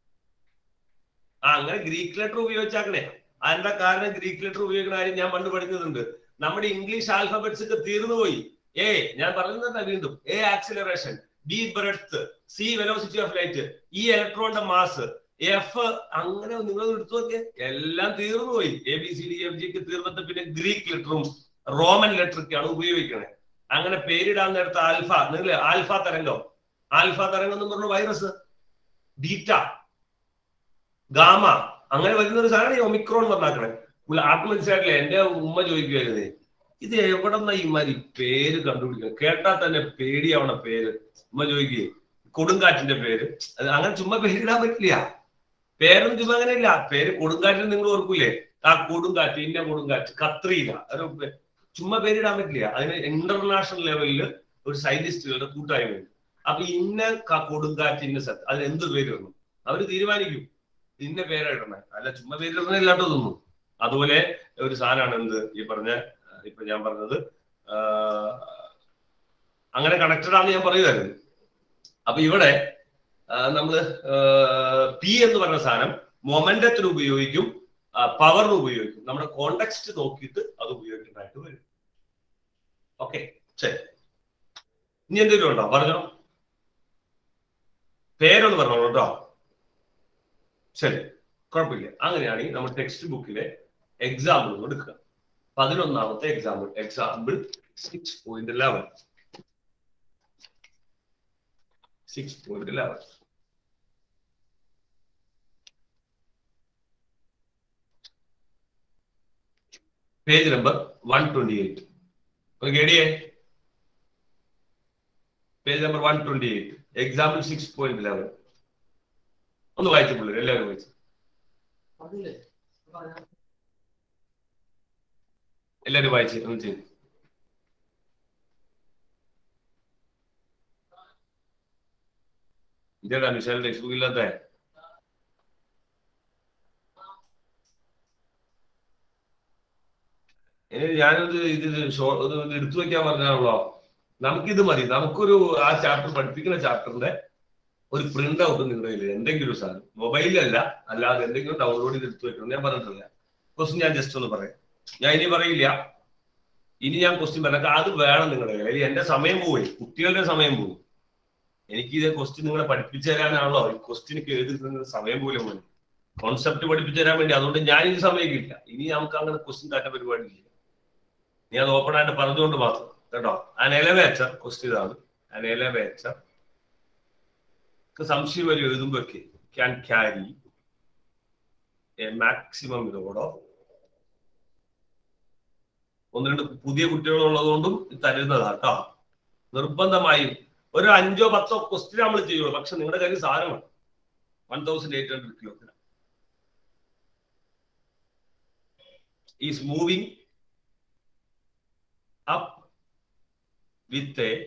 [SPEAKER 1] ആ അങ്ങനെ ഗ്രീക്ക് ലെറ്റർ ഉപയോഗിച്ചാക്കണേ അതെന്താ കാരണം ഗ്രീക്ക് ലെറ്റർ ഉപയോഗിക്കുന്ന കാര്യം ഞാൻ പണ്ട് പഠിച്ചതുണ്ട് നമ്മുടെ ഇംഗ്ലീഷ് ആൽഫബറ്റ്സ് ഒക്കെ തീർന്നു പോയി എ ഞാൻ പറയുന്നത് വീണ്ടും A acceleration B breadth C velocity of light ഈ ഇലക്ട്രോണിന്റെ മാസ് എഫ് അങ്ങനെ നിങ്ങൾ എടുത്തു നോക്കിയേ എല്ലാം തീർന്നു പോയി A B C D F G ഒക്കെ തീർന്നിട്ട് പിന്നെ ഗ്രീക്ക് ലെറ്ററും റോമൻ ലെറ്ററൊക്കെയാണ് ഉപയോഗിക്കണേ അങ്ങനെ പേരിടാൻ നേരത്തെ ആൽഫ നിങ്ങൾ ആൽഫ തരംഗം ആൽഫ തരംഗം എന്ന് പറഞ്ഞ വൈറസ് ബീറ്റ ഗാമ അങ്ങനെ വരുന്ന ഒരു സാധനം ഈ ഒമിക്രോൺ പറഞ്ഞാക്കണേ ആർക്ക് മനസ്സിലായിട്ടില്ല എന്റെ ഉമ്മ ചോദിക്കുമായിരുന്നേ ഇത് എവിടെന്നാ ഈ മാതിരി പേര് കണ്ടുപിടിക്കുന്നത് കേട്ടാൽ തന്നെ പേടിയാവണ പേര് ഉമ്മ ചോദിക്കേ കൊടുങ്കാറ്റിന്റെ പേര് അത് അങ്ങനെ ചുമ്മാ പേരിടാൻ പറ്റില്ല പേരൊന്നും ചുമ്മാ അങ്ങനെ ഇല്ല പേര് കൊടുങ്കാറ്റിന് നിങ്ങൾ ഓർക്കൂലേ ആ കൊടുങ്കാറ്റ് ഇന്ന കൊടുങ്കാറ്റ് കത്രീന ഒരു പേ- ചുമ്മാ പേരിടാൻ പറ്റില്ല അതിന് ഇന്റർനാഷണൽ ലെവലിൽ ഒരു സയന്റിസ്റ്റുകളുടെ കൂട്ടായ്മയുണ്ട് അപ്പൊ ഇന്ന ക- കൊടുങ്കാറ്റ് ഇന്ന സ്ഥലത്ത് അതിന് എന്ത് പേര് വന്നു അവര് തീരുമാനിക്കും ഇന്ന പേരിടണേ അല്ല ചുമ്മാ പേരിടണേ ഇല്ലാത്തതൊന്നും അതുപോലെ ഒരു സാധനമാണ് എന്ത് ഈ പറഞ്ഞ ആ, ഇപ്പൊ ഞാൻ പറഞ്ഞത് ആ, അങ്ങനെ കണക്റ്റഡ് ആണെന്ന് ഞാൻ പറയുമായിരുന്നു അപ്പൊ ഇവിടെ ആ, നമ്മള് പി എന്ന് പറഞ്ഞ സാധനം മൊമെന്റത്തിന് ഉപയോഗിക്കും പവറിന് ഉപയോഗിക്കും നമ്മുടെ കോണ്ടെക്സ്റ്റ് നോക്കിയിട്ട് അത് ഉപയോഗിക്കുന്നതായിട്ട് വരും ഓക്കെ ശരി ഇനി എന്തെങ്കിലും ഉണ്ടോ പറഞ്ഞോ പേരൊന്ന് പറഞ്ഞോളൂ കേട്ടോ ശരി കുഴപ്പമില്ല അങ്ങനെയാണെങ്കിൽ നമ്മൾ ടെക്സ്റ്റ് ബുക്കിലെ എക്സാമ്പിൾ ഒന്ന് എടുക്കുക പതിനൊന്നാമത്തെ example example six point eleven six point eleven page number one twenty eight ഒന്ന് കേടിയേ page number one twenty eight example six point eleven ഒന്ന് വായിച്ചു പിള്ളേർ എല്ലാവരും വായിച്ചു എല്ലാവരും വായിച്ചു ഒന്ന് ചെയ്തു ഇതേടാ മിഷേൽ ടെക്സ്റ്റ് ബുക്ക് ഇല്ലാത്ത ഇനി ഞാനത് ഇത് ഷോ ഇത് എടുത്തു വെക്കാൻ പറഞ്ഞാണല്ലോ നമുക്കിത് മതി നമുക്കൊരു ആ ചാപ്റ്റർ പഠിപ്പിക്കുന്ന ചാപ്റ്ററിന്റെ ഒരു പ്രിന്റ് ഔട്ട് നിങ്ങളുടെ കയ്യിൽ എന്തെങ്കിലും ഒരു സാധനം മൊബൈലിലല്ല അല്ലാതെ എന്തെങ്കിലും ഡൗൺലോഡ് ചെയ്ത് എടുത്തു വെക്കണം ഞാൻ പറഞ്ഞിട്ടില്ല ക്വസ്റ്റ്യൻ ഞാൻ ജസ്റ്റ് ഒന്ന് പറയാം ഞാൻ ഇനി പറയില്ല ഇനി ഞാൻ ക്വസ്റ്റ്യൻ പറയാം അത് വേണം നിങ്ങളുടെ കയ്യിൽ എന്റെ സമയം പോയി കുട്ടികളുടെ സമയം പോകും എനിക്ക് ഇത് ക്വസ്റ്റ്യൻ നിങ്ങളെ പഠിപ്പിച്ചു തരാനാണല്ലോ ഈ ക്വസ്റ്റ്യൻ എഴുതുന്ന സമയം പോലും മതി കോൺസെപ്റ്റ് പഠിപ്പിച്ചു തരാൻ വേണ്ടി അതുകൊണ്ട് ഞാൻ ഇനി സമയമില്ല ഇനി നമുക്ക് അങ്ങനെ ക്വസ്റ്റ്യൻ കാട്ട പരിപാടിയില്ല നീ അത് ഓപ്പൺ ആയിട്ട് പറഞ്ഞുകൊണ്ട് മാത്രം കേട്ടോ ആൻ എലവേറ്റർ ക്വസ്റ്റ്യൻ ഇതാണ് ആൻ എലവേറ്റർ സംശയം വരെ എഴുതുമ്പോഴൊക്കെ can carry a maximum load of ഒന്ന് രണ്ട് പുതിയ കുട്ടികൾ ഉള്ളതുകൊണ്ടും ഇത് തരുന്നതാ കേട്ടോ നിർബന്ധമായും ഒരു അഞ്ചോ പത്തോ ക്വസ്റ്റ്യൻ നമ്മൾ ചെയ്യുള്ളൂ പക്ഷെ നിങ്ങളുടെ കയ്യിൽ സാധനമാണ് one thousand eight hundred kilogram is moving up with a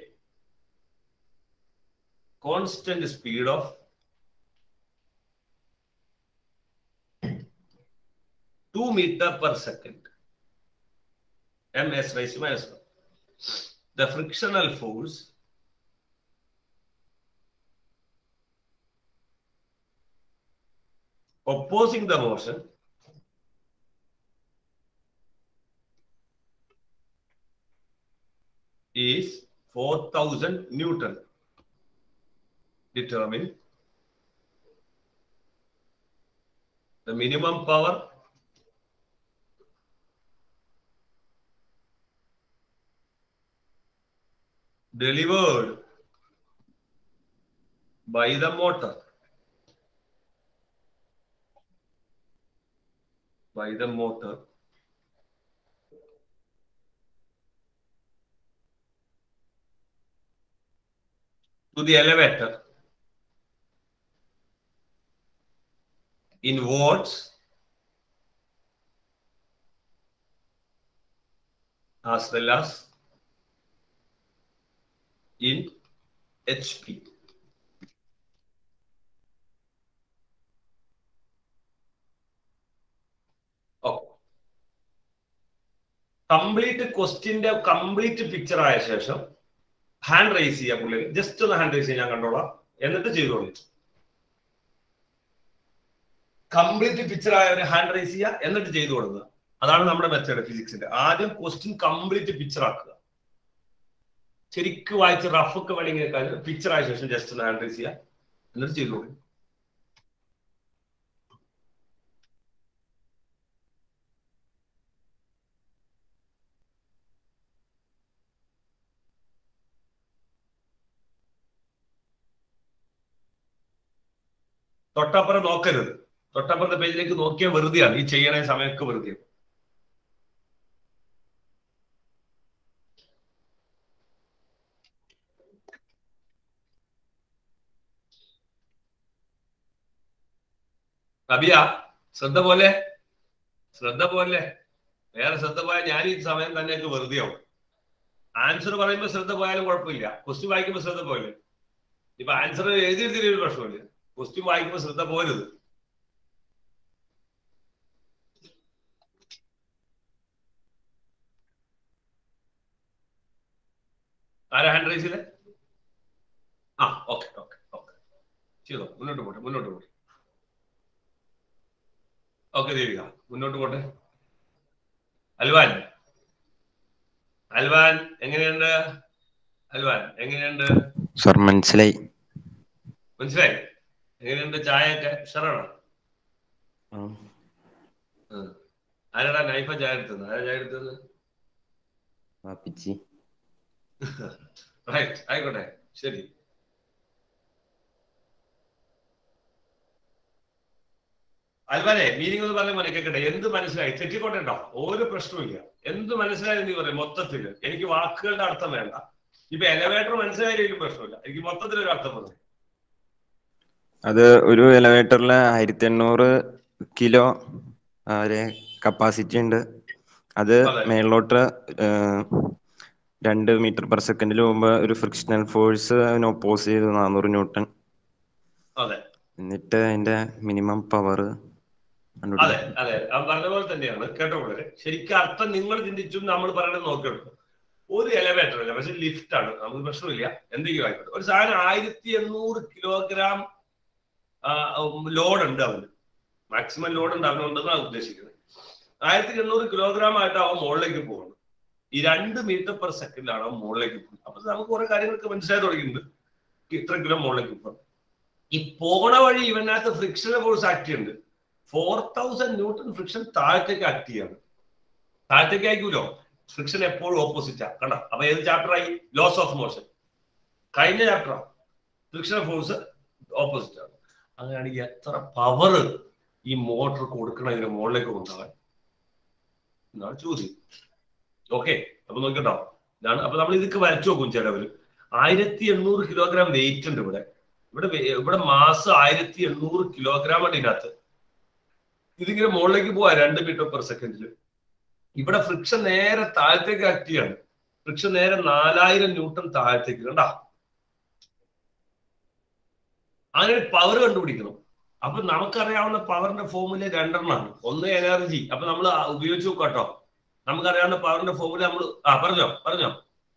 [SPEAKER 1] constant speed of 2 meter per second. ms raised to minus 1. The frictional force opposing the motion is 4000 Newton. Determine the minimum power delivered by the motor. By the motor to the elevator in watts as well as in HP. Complete ക്വസ്റ്റ്യന്റെ കംപ്ലീറ്റ് പിക്ചർ ആയ ശേഷം ഹാൻഡ് റൈസ് ചെയ്യാം പുള്ളി ജസ്റ്റ് ഒന്ന് ഹാൻഡ് റൈസ് ചെയ്യാൻ ഞാൻ കണ്ടോളാം എന്നിട്ട് ചെയ്തോളൂ കംപ്ലീറ്റ് പിക്ചർ ആയ ഒരു ഹാൻഡ് റൈസ് ചെയ്യുക എന്നിട്ട് ചെയ്തു കൊടുക്കുക അതാണ് നമ്മുടെ മെത്തേഡ് ഫിസിക്സിന്റെ ആദ്യം ക്വസ്റ്റ്യൻ കംപ്ലീറ്റ് പിക്ചർ ആക്കുക ശരിക്കും വായിച്ച് റഫൊക്കെ വേണമെങ്കിൽ പിക്ചർ ആയ ശേഷം ജസ്റ്റ് ഒന്ന് ഹാൻഡ് റൈസ് ചെയ്യുക എന്നിട്ട് ചെയ്തോളൂ തൊട്ടപ്പുറം നോക്കരുത് തൊട്ടപ്പുറത്തെ പേജിലേക്ക് നോക്കിയാൽ വെറുതെയാണ് ഈ ചെയ്യണ സമയമൊക്കെ വെറുതെ അബിയ ശ്രദ്ധ പോലെ ശ്രദ്ധ പോലെ വേറെ ശ്രദ്ധ പോയാൽ ഞാൻ ഈ സമയം തന്നെയൊക്കെ വെറുതെ ആവും ആൻസർ പറയുമ്പോൾ ശ്രദ്ധ പോയാലും കുഴപ്പമില്ല ക്വസ്റ്റ്യൻ വായിക്കുമ്പോൾ ശ്രദ്ധ പോയില്ലേ ഇപ്പൊ ആൻസർ എഴുതിയെടുത്തില്ല ഒരു പ്രശ്നമില്ല ക്വസ്റ്റ്യൻ വായിക്കുമ്പോൾ ശ്രദ്ധ പോരുത് ആരാ ഹാൻഡ് റൈസ് ചെയ്തേ ആ ഓക്കെ ഓക്കെ ഓക്കെ ചെയ്തോ മുന്നോട്ട് പോട്ടെ മുന്നോട്ട് പോട്ടെ ഓക്കെ ദേവിക മുന്നോട്ട് പോട്ടെ അൽവാൻ അൽവാൻ എങ്ങനെയുണ്ട് അൽവാൻ എങ്ങനെയുണ്ട്
[SPEAKER 3] സർ മനസ്സിലായി
[SPEAKER 1] മനസ്സിലായി എങ്ങനെയുണ്ട് ചായയൊക്കെ ഉഷാറാണോ
[SPEAKER 3] ആ.
[SPEAKER 1] ആരാടാ നൈഫ ചായ എടുത്തത് ആരാ ചായ എടുത്തത്
[SPEAKER 3] ആ പിച്ചി
[SPEAKER 1] റൈറ്റ് ആയിക്കോട്ടെ ശരി അൽവരെ മീനിങ് എന്ന് പറഞ്ഞ പോലെ കേൾക്കട്ടെ എന്ത് മനസ്സിലായി തെറ്റിക്കോട്ടെ ഉണ്ടോ ഒരു പ്രശ്നവുമില്ല എന്ത് മനസ്സിലായി നീ പറയും മൊത്തത്തില് എനിക്ക് വാക്കുകളുടെ അർത്ഥം വേണ്ട ഇപ്പൊ എലവേറ്റർ മനസ്സിലായാലും പ്രശ്നമില്ല എനിക്ക് മൊത്തത്തിൽ ഒരു അർത്ഥം പറഞ്ഞു
[SPEAKER 8] അത് ഒരു എലവേറ്ററിൽ ആയിരത്തി എണ്ണൂറ് കിലോ വരെ കപ്പാസിറ്റി ഉണ്ട് അത്
[SPEAKER 1] അതെ.
[SPEAKER 8] മേളിലോട്ട് ഏഹ്, രണ്ട് മീറ്റർ പെർ സെക്കൻഡിൽ പോകുമ്പോൾ ഒരു ഫ്രിക്ഷണൽ ഫോഴ്സ് അതിന് ഒപ്പോസ് ചെയ്തു നാനൂറ് ന്യൂട്ടൺ
[SPEAKER 1] അതെ
[SPEAKER 8] എന്നിട്ട് അതിന്റെ മിനിമം പവർ
[SPEAKER 1] അതെ അതെ അവൻ പറഞ്ഞ പോലെ തന്നെയാണ് കേട്ടോ വളരെ ശരിക്കും അർത്ഥം നിങ്ങൾ ചിന്തിച്ചും നമ്മൾ പറയണത് നോക്കിയെടുക്കും ഒരു എലവേറ്റർ അല്ല പക്ഷെ ലിഫ്റ്റ് ആണ് നമുക്ക് പ്രശ്നമില്ല എന്തെങ്കിലും ആയിക്കോട്ടെ ഒരു സാധനം ആയിരത്തി എണ്ണൂറ് കിലോഗ്രാം ലോഡ് ഉണ്ട് അവന് മാക്സിമം ലോഡ് ഉണ്ട് അവനുണ്ടെന്നാണ് ഉദ്ദേശിക്കുന്നത് ആയിരത്തി എണ്ണൂറ് കിലോഗ്രാം ആയിട്ട് അവൻ മുകളിലേക്ക് പോകുന്നത് ഈ രണ്ട് മീറ്റർ പെർ സെക്കൻഡിലാണ് അവൻ മുകളിലേക്ക് പോകുന്നത് അപ്പൊ നമുക്ക് കുറെ കാര്യങ്ങളൊക്കെ മനസ്സിലായി തുടങ്ങിയിട്ടുണ്ട് ഇത്ര കിലോ മുകളിലേക്ക് പോകണം ഈ പോണ വഴി ഇവനകത്ത് ഫ്രിക്ഷണൽ ഫോഴ്സ് ആക്ട് ചെയ്യുന്നുണ്ട് ഫോർ തൗസൻഡ് ന്യൂട്ടൺ ഫ്രിക്ഷൻ താഴത്തേക്ക് ആക്ട് ചെയ്യാണ് താഴത്തേക്ക് അയക്കൂലോ ഫ്രിക്ഷൻ എപ്പോഴും ഓപ്പോസിറ്റാ കണ്ട അപ്പൊ ഏത് ചാപ്റ്റർ ആയി ലോസ് ഓഫ് മോഷൻ കഴിഞ്ഞ ചാപ്റ്റർ ഫ്രിക്ഷൻ ഫോഴ്സ് ഓപ്പോസിറ്റ് ആണ് അങ്ങനെയാണെങ്കിൽ എത്ര പവർ ഈ മോട്ടർ കൊടുക്കണം ഇതിന്റെ മുകളിലേക്ക് കൊണ്ടുപോകാൻ എന്നാണ് ചോദ്യം ഓക്കെ അപ്പൊ നോക്കട്ടോ ഇതാണ് അപ്പൊ നമ്മൾ ഇതൊക്കെ വരച്ചു നോക്കും ചിലവര് ആയിരത്തി എണ്ണൂറ് കിലോഗ്രാം വെയിറ്റ് ഉണ്ട് ഇവിടെ ഇവിടെ വെ- ഇവിടെ മാസം ആയിരത്തി എണ്ണൂറ് കിലോഗ്രാം ഉണ്ട് ഇതിനകത്ത് ഇതിങ്ങനെ മുകളിലേക്ക് പോവാ രണ്ട് മീറ്റർ പെർ സെക്കൻഡിൽ ഇവിടെ ഫ്രിക്ഷൻ നേരെ താഴത്തേക്ക് ആക്ട് ചെയ്യാണ് ഫ്രിക്ഷൻ നേരെ നാലായിരം ന്യൂട്ടൺ താഴത്തേക്ക് കണ്ടാ അങ്ങനെ പവർ കണ്ടുപിടിക്കണം അപ്പൊ നമുക്കറിയാവുന്ന പവറിന്റെ ഫോമുല രണ്ടെണ്ണമാണ് ഒന്ന് എനർജി അപ്പൊ നമ്മൾ ഉപയോഗിച്ച് നോക്കാട്ടോ നമുക്കറിയാവുന്ന പവറിന്റെ ഫോമുല നമ്മൾ ആ പറഞ്ഞോ പറഞ്ഞോ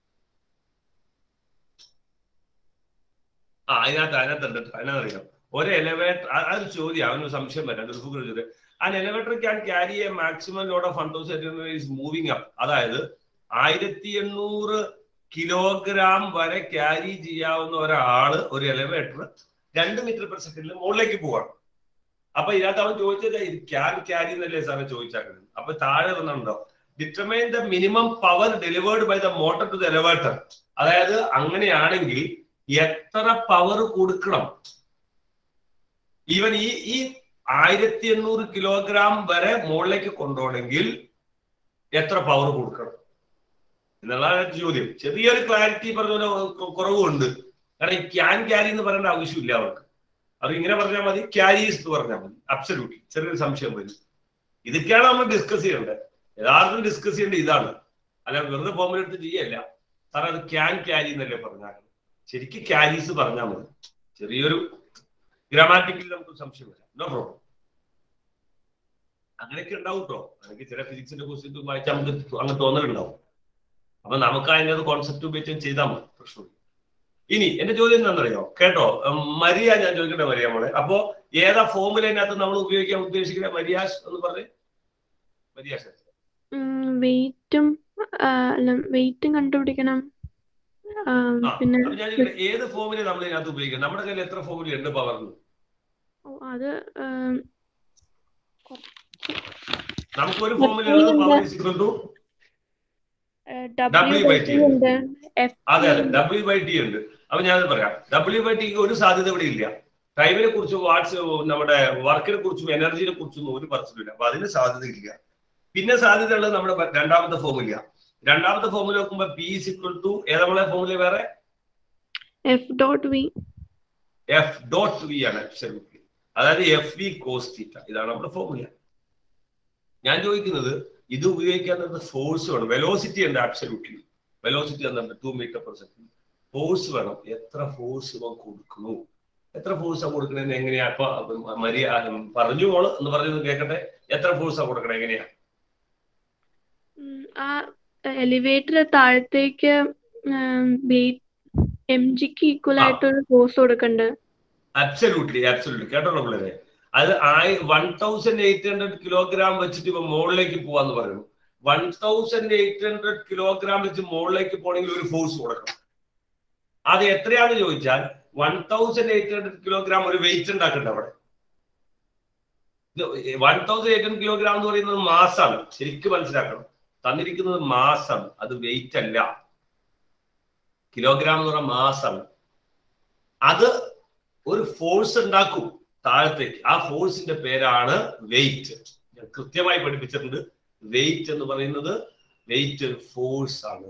[SPEAKER 1] ആ അതിനകത്ത് അതിനകത്ത് ഉണ്ട് കേട്ടോ. അതിനകത്തറിയാം ഒരു എലവേറ്റർ അതൊരു ചോദ്യം അവനൊരു സംശയം വരാം ഒരു സുഖം ചോദ്യം an elevator can carry a maximum load of one thousand is moving up അതായത് ആയിരത്തി എണ്ണൂറ് കിലോഗ്രാം വരെ ക്യാരി ചെയ്യാവുന്ന ഒരാള് ഒരു എലവേറ്റർ രണ്ട് മീറ്റർ പെർ സെക്കൻഡിൽ മുകളിലേക്ക് പോവാണ് അപ്പൊ ഇതിനകത്ത് അവൻ ചോദിച്ചത് ഇത് ക്യാൻ ക്യാരി എന്നല്ലേ സാറേ ചോദിച്ചാക്കുന്നത് അപ്പൊ താഴെ വന്നുണ്ടോ determine the minimum power delivered by the motor to the elevator അതായത് അങ്ങനെയാണെങ്കിൽ എത്ര പവർ കൊടുക്കണം ഈവൻ ഈ ഈ ആയിരത്തി എണ്ണൂറ് കിലോഗ്രാം വരെ മുകളിലേക്ക് കൊണ്ടുപോകണമെങ്കിൽ എത്ര പവർ കൊടുക്കണം എന്നുള്ളതാണ് ചോദ്യം ചെറിയൊരു ക്ലാരിറ്റി പറഞ്ഞ പോലെ കൊ- കുറവുണ്ട് കാരണം ഈ ക്യാൻ ക്യാരി എന്ന് പറയേണ്ട ആവശ്യമില്ല അവർക്ക് അത് ഇങ്ങനെ പറഞ്ഞാൽ മതി ക്യാരീസ് എന്ന് പറഞ്ഞാൽ മതി അബ്സല്യൂട്ട്ലി ചെറിയൊരു സംശയം വരും ഇതൊക്കെയാണ് നമ്മൾ ഡിസ്കസ് ചെയ്യേണ്ടത് യഥാർത്ഥം ഡിസ്കസ് ചെയ്യേണ്ടത് ഇതാണ് അല്ല വെറുതെ ഫോമിൽ എടുത്ത് ചെയ്യല്ല സാർ അത് ക്യാൻ ക്യാരി എന്നല്ലേ പറഞ്ഞാൽ ശരിക്കും ക്യാരീസ് പറഞ്ഞാൽ മതി ചെറിയൊരു ഗ്രാമാറ്റിക്കൽ നമുക്ക് സംശയം വരാം നോ പ്രോബ്ലം അങ്ങനെയൊക്കെ ഉണ്ടാവും കേട്ടോ എനിക്ക് ചില ഫിസിക്സിന്റെ ക്വസ്റ്റ്യൻ വായിച്ചാൽ നമുക്ക് അങ്ങനെ തോന്നലുണ്ടാവും അപ്പൊ നമുക്ക് അതിന്റെ അത് കോൺസെപ്റ്റ് ഉപയോഗിച്ച് ചെയ്താൽ മതി പ്രശ്നമില്ല ഇനി എന്റെ ചോദ്യം എന്താണെന്നറിയോ കേട്ടോ ഉം, മരിയ ഞാൻ ചോദിക്കട്ടെ മരിയ മോളെ അപ്പോ ഏതാ ഫോമുലതിനകത്ത് നമ്മൾ ഉപയോഗിക്കാൻ ഉദ്ദേശിക്കുന്ന മരിയാഷ് എന്ന് പറഞ്ഞേ മരിയാഷ്
[SPEAKER 5] വെയിറ്റും അല്ല വെയിറ്റും കണ്ടുപിടിക്കണം ആ,
[SPEAKER 1] ആ
[SPEAKER 5] പിന്നെ
[SPEAKER 1] അപ്പൊ ഞാൻ ചോദിക്കട്ടെ, ഏത് ഫോമുല നമ്മൾ ഇതിനകത്ത് ഉപയോഗിക്കുന്നത് നമ്മുടെ കയ്യിൽ എത്ര ഫോമുല ഉണ്ട് പവറിന്
[SPEAKER 5] ഓ, അത് ആം,
[SPEAKER 1] നമുക്ക് ഒരു ഫോമുല ഉള്ളത് പവർ ഈക്വൽ ടു
[SPEAKER 5] ഏ,
[SPEAKER 1] W
[SPEAKER 5] W
[SPEAKER 1] by
[SPEAKER 5] by
[SPEAKER 1] T
[SPEAKER 5] T ഉണ്ട് എഫ്
[SPEAKER 1] അതെ അതെ ഡബ്ല്യു ബൈ ടി ഉണ്ട് അപ്പൊ ഞാൻ പറയാം ഡബ്ല്യു ബൈ ടിക്ക് ഒരു സാധ്യത ഇവിടെ ഇല്ല ടൈമിനെ കുറിച്ചും വാട്സ് നമ്മുടെ വർക്കിനെ കുറിച്ചും എനർജിനെ കുറിച്ചും ഒരു പറച്ചിലില്ല അപ്പൊ അതിന് സാധ്യത ഇല്ല പിന്നെ സാധ്യത ഉള്ളത് നമ്മുടെ പ- രണ്ടാമത്തെ ഫോമുല രണ്ടാമത്തെ ഫോമുല നോക്കുമ്പോ പി ഇക്വൽ ടു ഏതാ ഫോമുല വേറെ
[SPEAKER 5] F dot V
[SPEAKER 1] F dot V ആണ് absolutely. അതായത് എഫ് വി കോസ് തീറ്റ ഇതാണ് നമ്മുടെ ഫോമുല ഞാൻ ചോദിക്കുന്നത് ഇത് ഉപയോഗിക്കാൻ ഫോഴ്സ് വേണം വെലോസിറ്റി ഉണ്ട് ആബ്സല്യൂട്ട്ലി വെലോസിറ്റി എന്തുണ്ട് two metre per second force വേണം എത്ര ഫോഴ്സ് കൊടുക്കുന്നു എത്ര ഫോഴ്സാ കൊടുക്കണേന്ന് എങ്ങനെയാ ഇപ്പൊ മരിയ പറഞ്ഞു മോള് എന്ന് പറഞ്ഞത് കേൾക്കട്ടെ എത്ര ഫോഴ്സാ കൊടുക്കണേ എങ്ങനെയാ
[SPEAKER 5] ഉം, ആ എലിവേറ്റർ താഴത്തേക്ക് എം ജിക്ക് ഈക്വൽ
[SPEAKER 1] ആ.
[SPEAKER 5] ആയിട്ടൊരു ഫോഴ്സ് കൊടുക്കണ്ട്
[SPEAKER 1] അബ്സല്യൂട്ട്ലി അബ്സല്യൂട്ട്ലി കേട്ടോ പിള്ളേരെ അത് ആയി one thousand eight hundred kilogram വെച്ചിട്ട് ഇപ്പൊ മുകളിലേക്ക് പോവാന്ന് പറയുന്നു one thousand eight hundred kilogram വെച്ച് മുകളിലേക്ക് പോകണമെങ്കിൽ ഒരു ഫോഴ്സ് കൊടുക്കണം അത് എത്രയാണെന്ന് ചോദിച്ചാൽ one thousand eight hundred kilogram ഒരു വെയിറ്റ് ഉണ്ടാക്കണ്ട അവിടെ one thousand eight hundred kilogram എന്ന് പറയുന്നത് മാസാണ് ശരിക്കും മനസ്സിലാക്കണം തന്നിരിക്കുന്നത് മാസാണ് അത് വെയിറ്റ് അല്ല കിലോഗ്രാം എന്ന് പറഞ്ഞാൽ മാസാണ് അത് ഒരു ഫോഴ്സ് ഉണ്ടാക്കും താഴത്തേക്ക് ആ ഫോഴ്സിന്റെ പേരാണ് വെയിറ്റ് ഞാൻ കൃത്യമായി പഠിപ്പിച്ചിട്ടുണ്ട് വെയിറ്റ് എന്ന് പറയുന്നത് വെയിറ്റ് ഒരു ഫോഴ്സ് ആണ്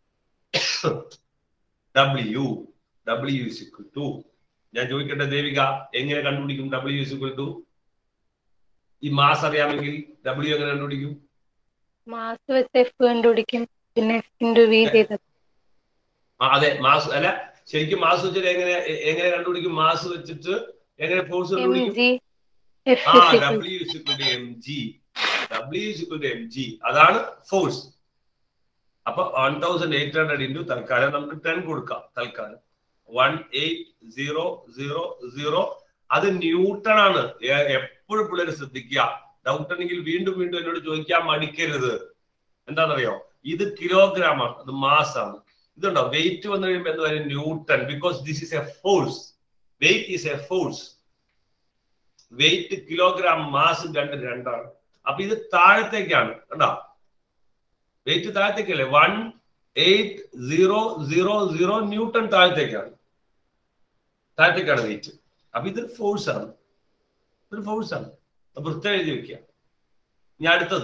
[SPEAKER 1] W W is equal to ഞാൻ ചോദിക്കട്ടെ ദേവിക എങ്ങനെ കണ്ടുപിടിക്കും ഡബ്ല്യു ഇസ് ഇക്വൽ ടു ഈ മാസ് അറിയാമെങ്കിൽ ഡബ്ല്യു എങ്ങനെ കണ്ടുപിടിക്കും
[SPEAKER 9] മാസ് വെച്ച് എഫ് കണ്ടുപിടിക്കും പിന്നെ എഫ് ഇൻറ്റു വി ചെയ്തത്
[SPEAKER 1] ആ, അതെ മാസ് അല്ല ശരിക്കും മാസ് വെച്ചിട്ട് എങ്ങനെ എ- എങ്ങനെ കണ്ടുപിടിക്കും മാസ് വെച്ചിട്ട് എങ്ങനെ ഫോഴ്സ്
[SPEAKER 9] എം
[SPEAKER 1] കണ്ടുപിടിക്കും
[SPEAKER 9] ജി എഫ്
[SPEAKER 1] ആ W is equal to M G W is equal to M G അതാണ് ഫോഴ്സ് അപ്പൊ one thousand eight hundred into തൽക്കാലം നമുക്ക് ടെൻ കൊടുക്കാം തൽക്കാലം one eight zero zero zero അത് ന്യൂട്ടൺ ആണ് എ- എപ്പോഴും പിള്ളേർ ശ്രദ്ധിക്കുക ഡൗട്ട് ഉണ്ടെങ്കിൽ വീണ്ടും വീണ്ടും എന്നോട് ചോദിക്കാൻ മടിക്കരുത് എന്താണെന്നറിയോ ഇത് കിലോഗ്രാം ആണ് അത് മാസ് ആണ് ഇതുണ്ടോ വെയിറ്റ് വന്നു കഴിയുമ്പോൾ എന്താ പറയുക newton because this is a force weight is a force weight kilogram mass രണ്ട് രണ്ടാണ് അപ്പൊ ഇത് താഴത്തേക്കാണ് കണ്ടോ വെയിറ്റ് താഴത്തേക്കല്ലേ one eight zero zero zero newton താഴത്തേക്കാണ് താഴത്തേക്കാണ് വെയിറ്റ് അപ്പൊ ഇത് ഫോഴ്സ് ആണ് ഇതൊരു ഫോഴ്സ് ആണ് അപ്പൊ വൃത്തം എഴുതി വെക്കുക ഇനി അടുത്തത്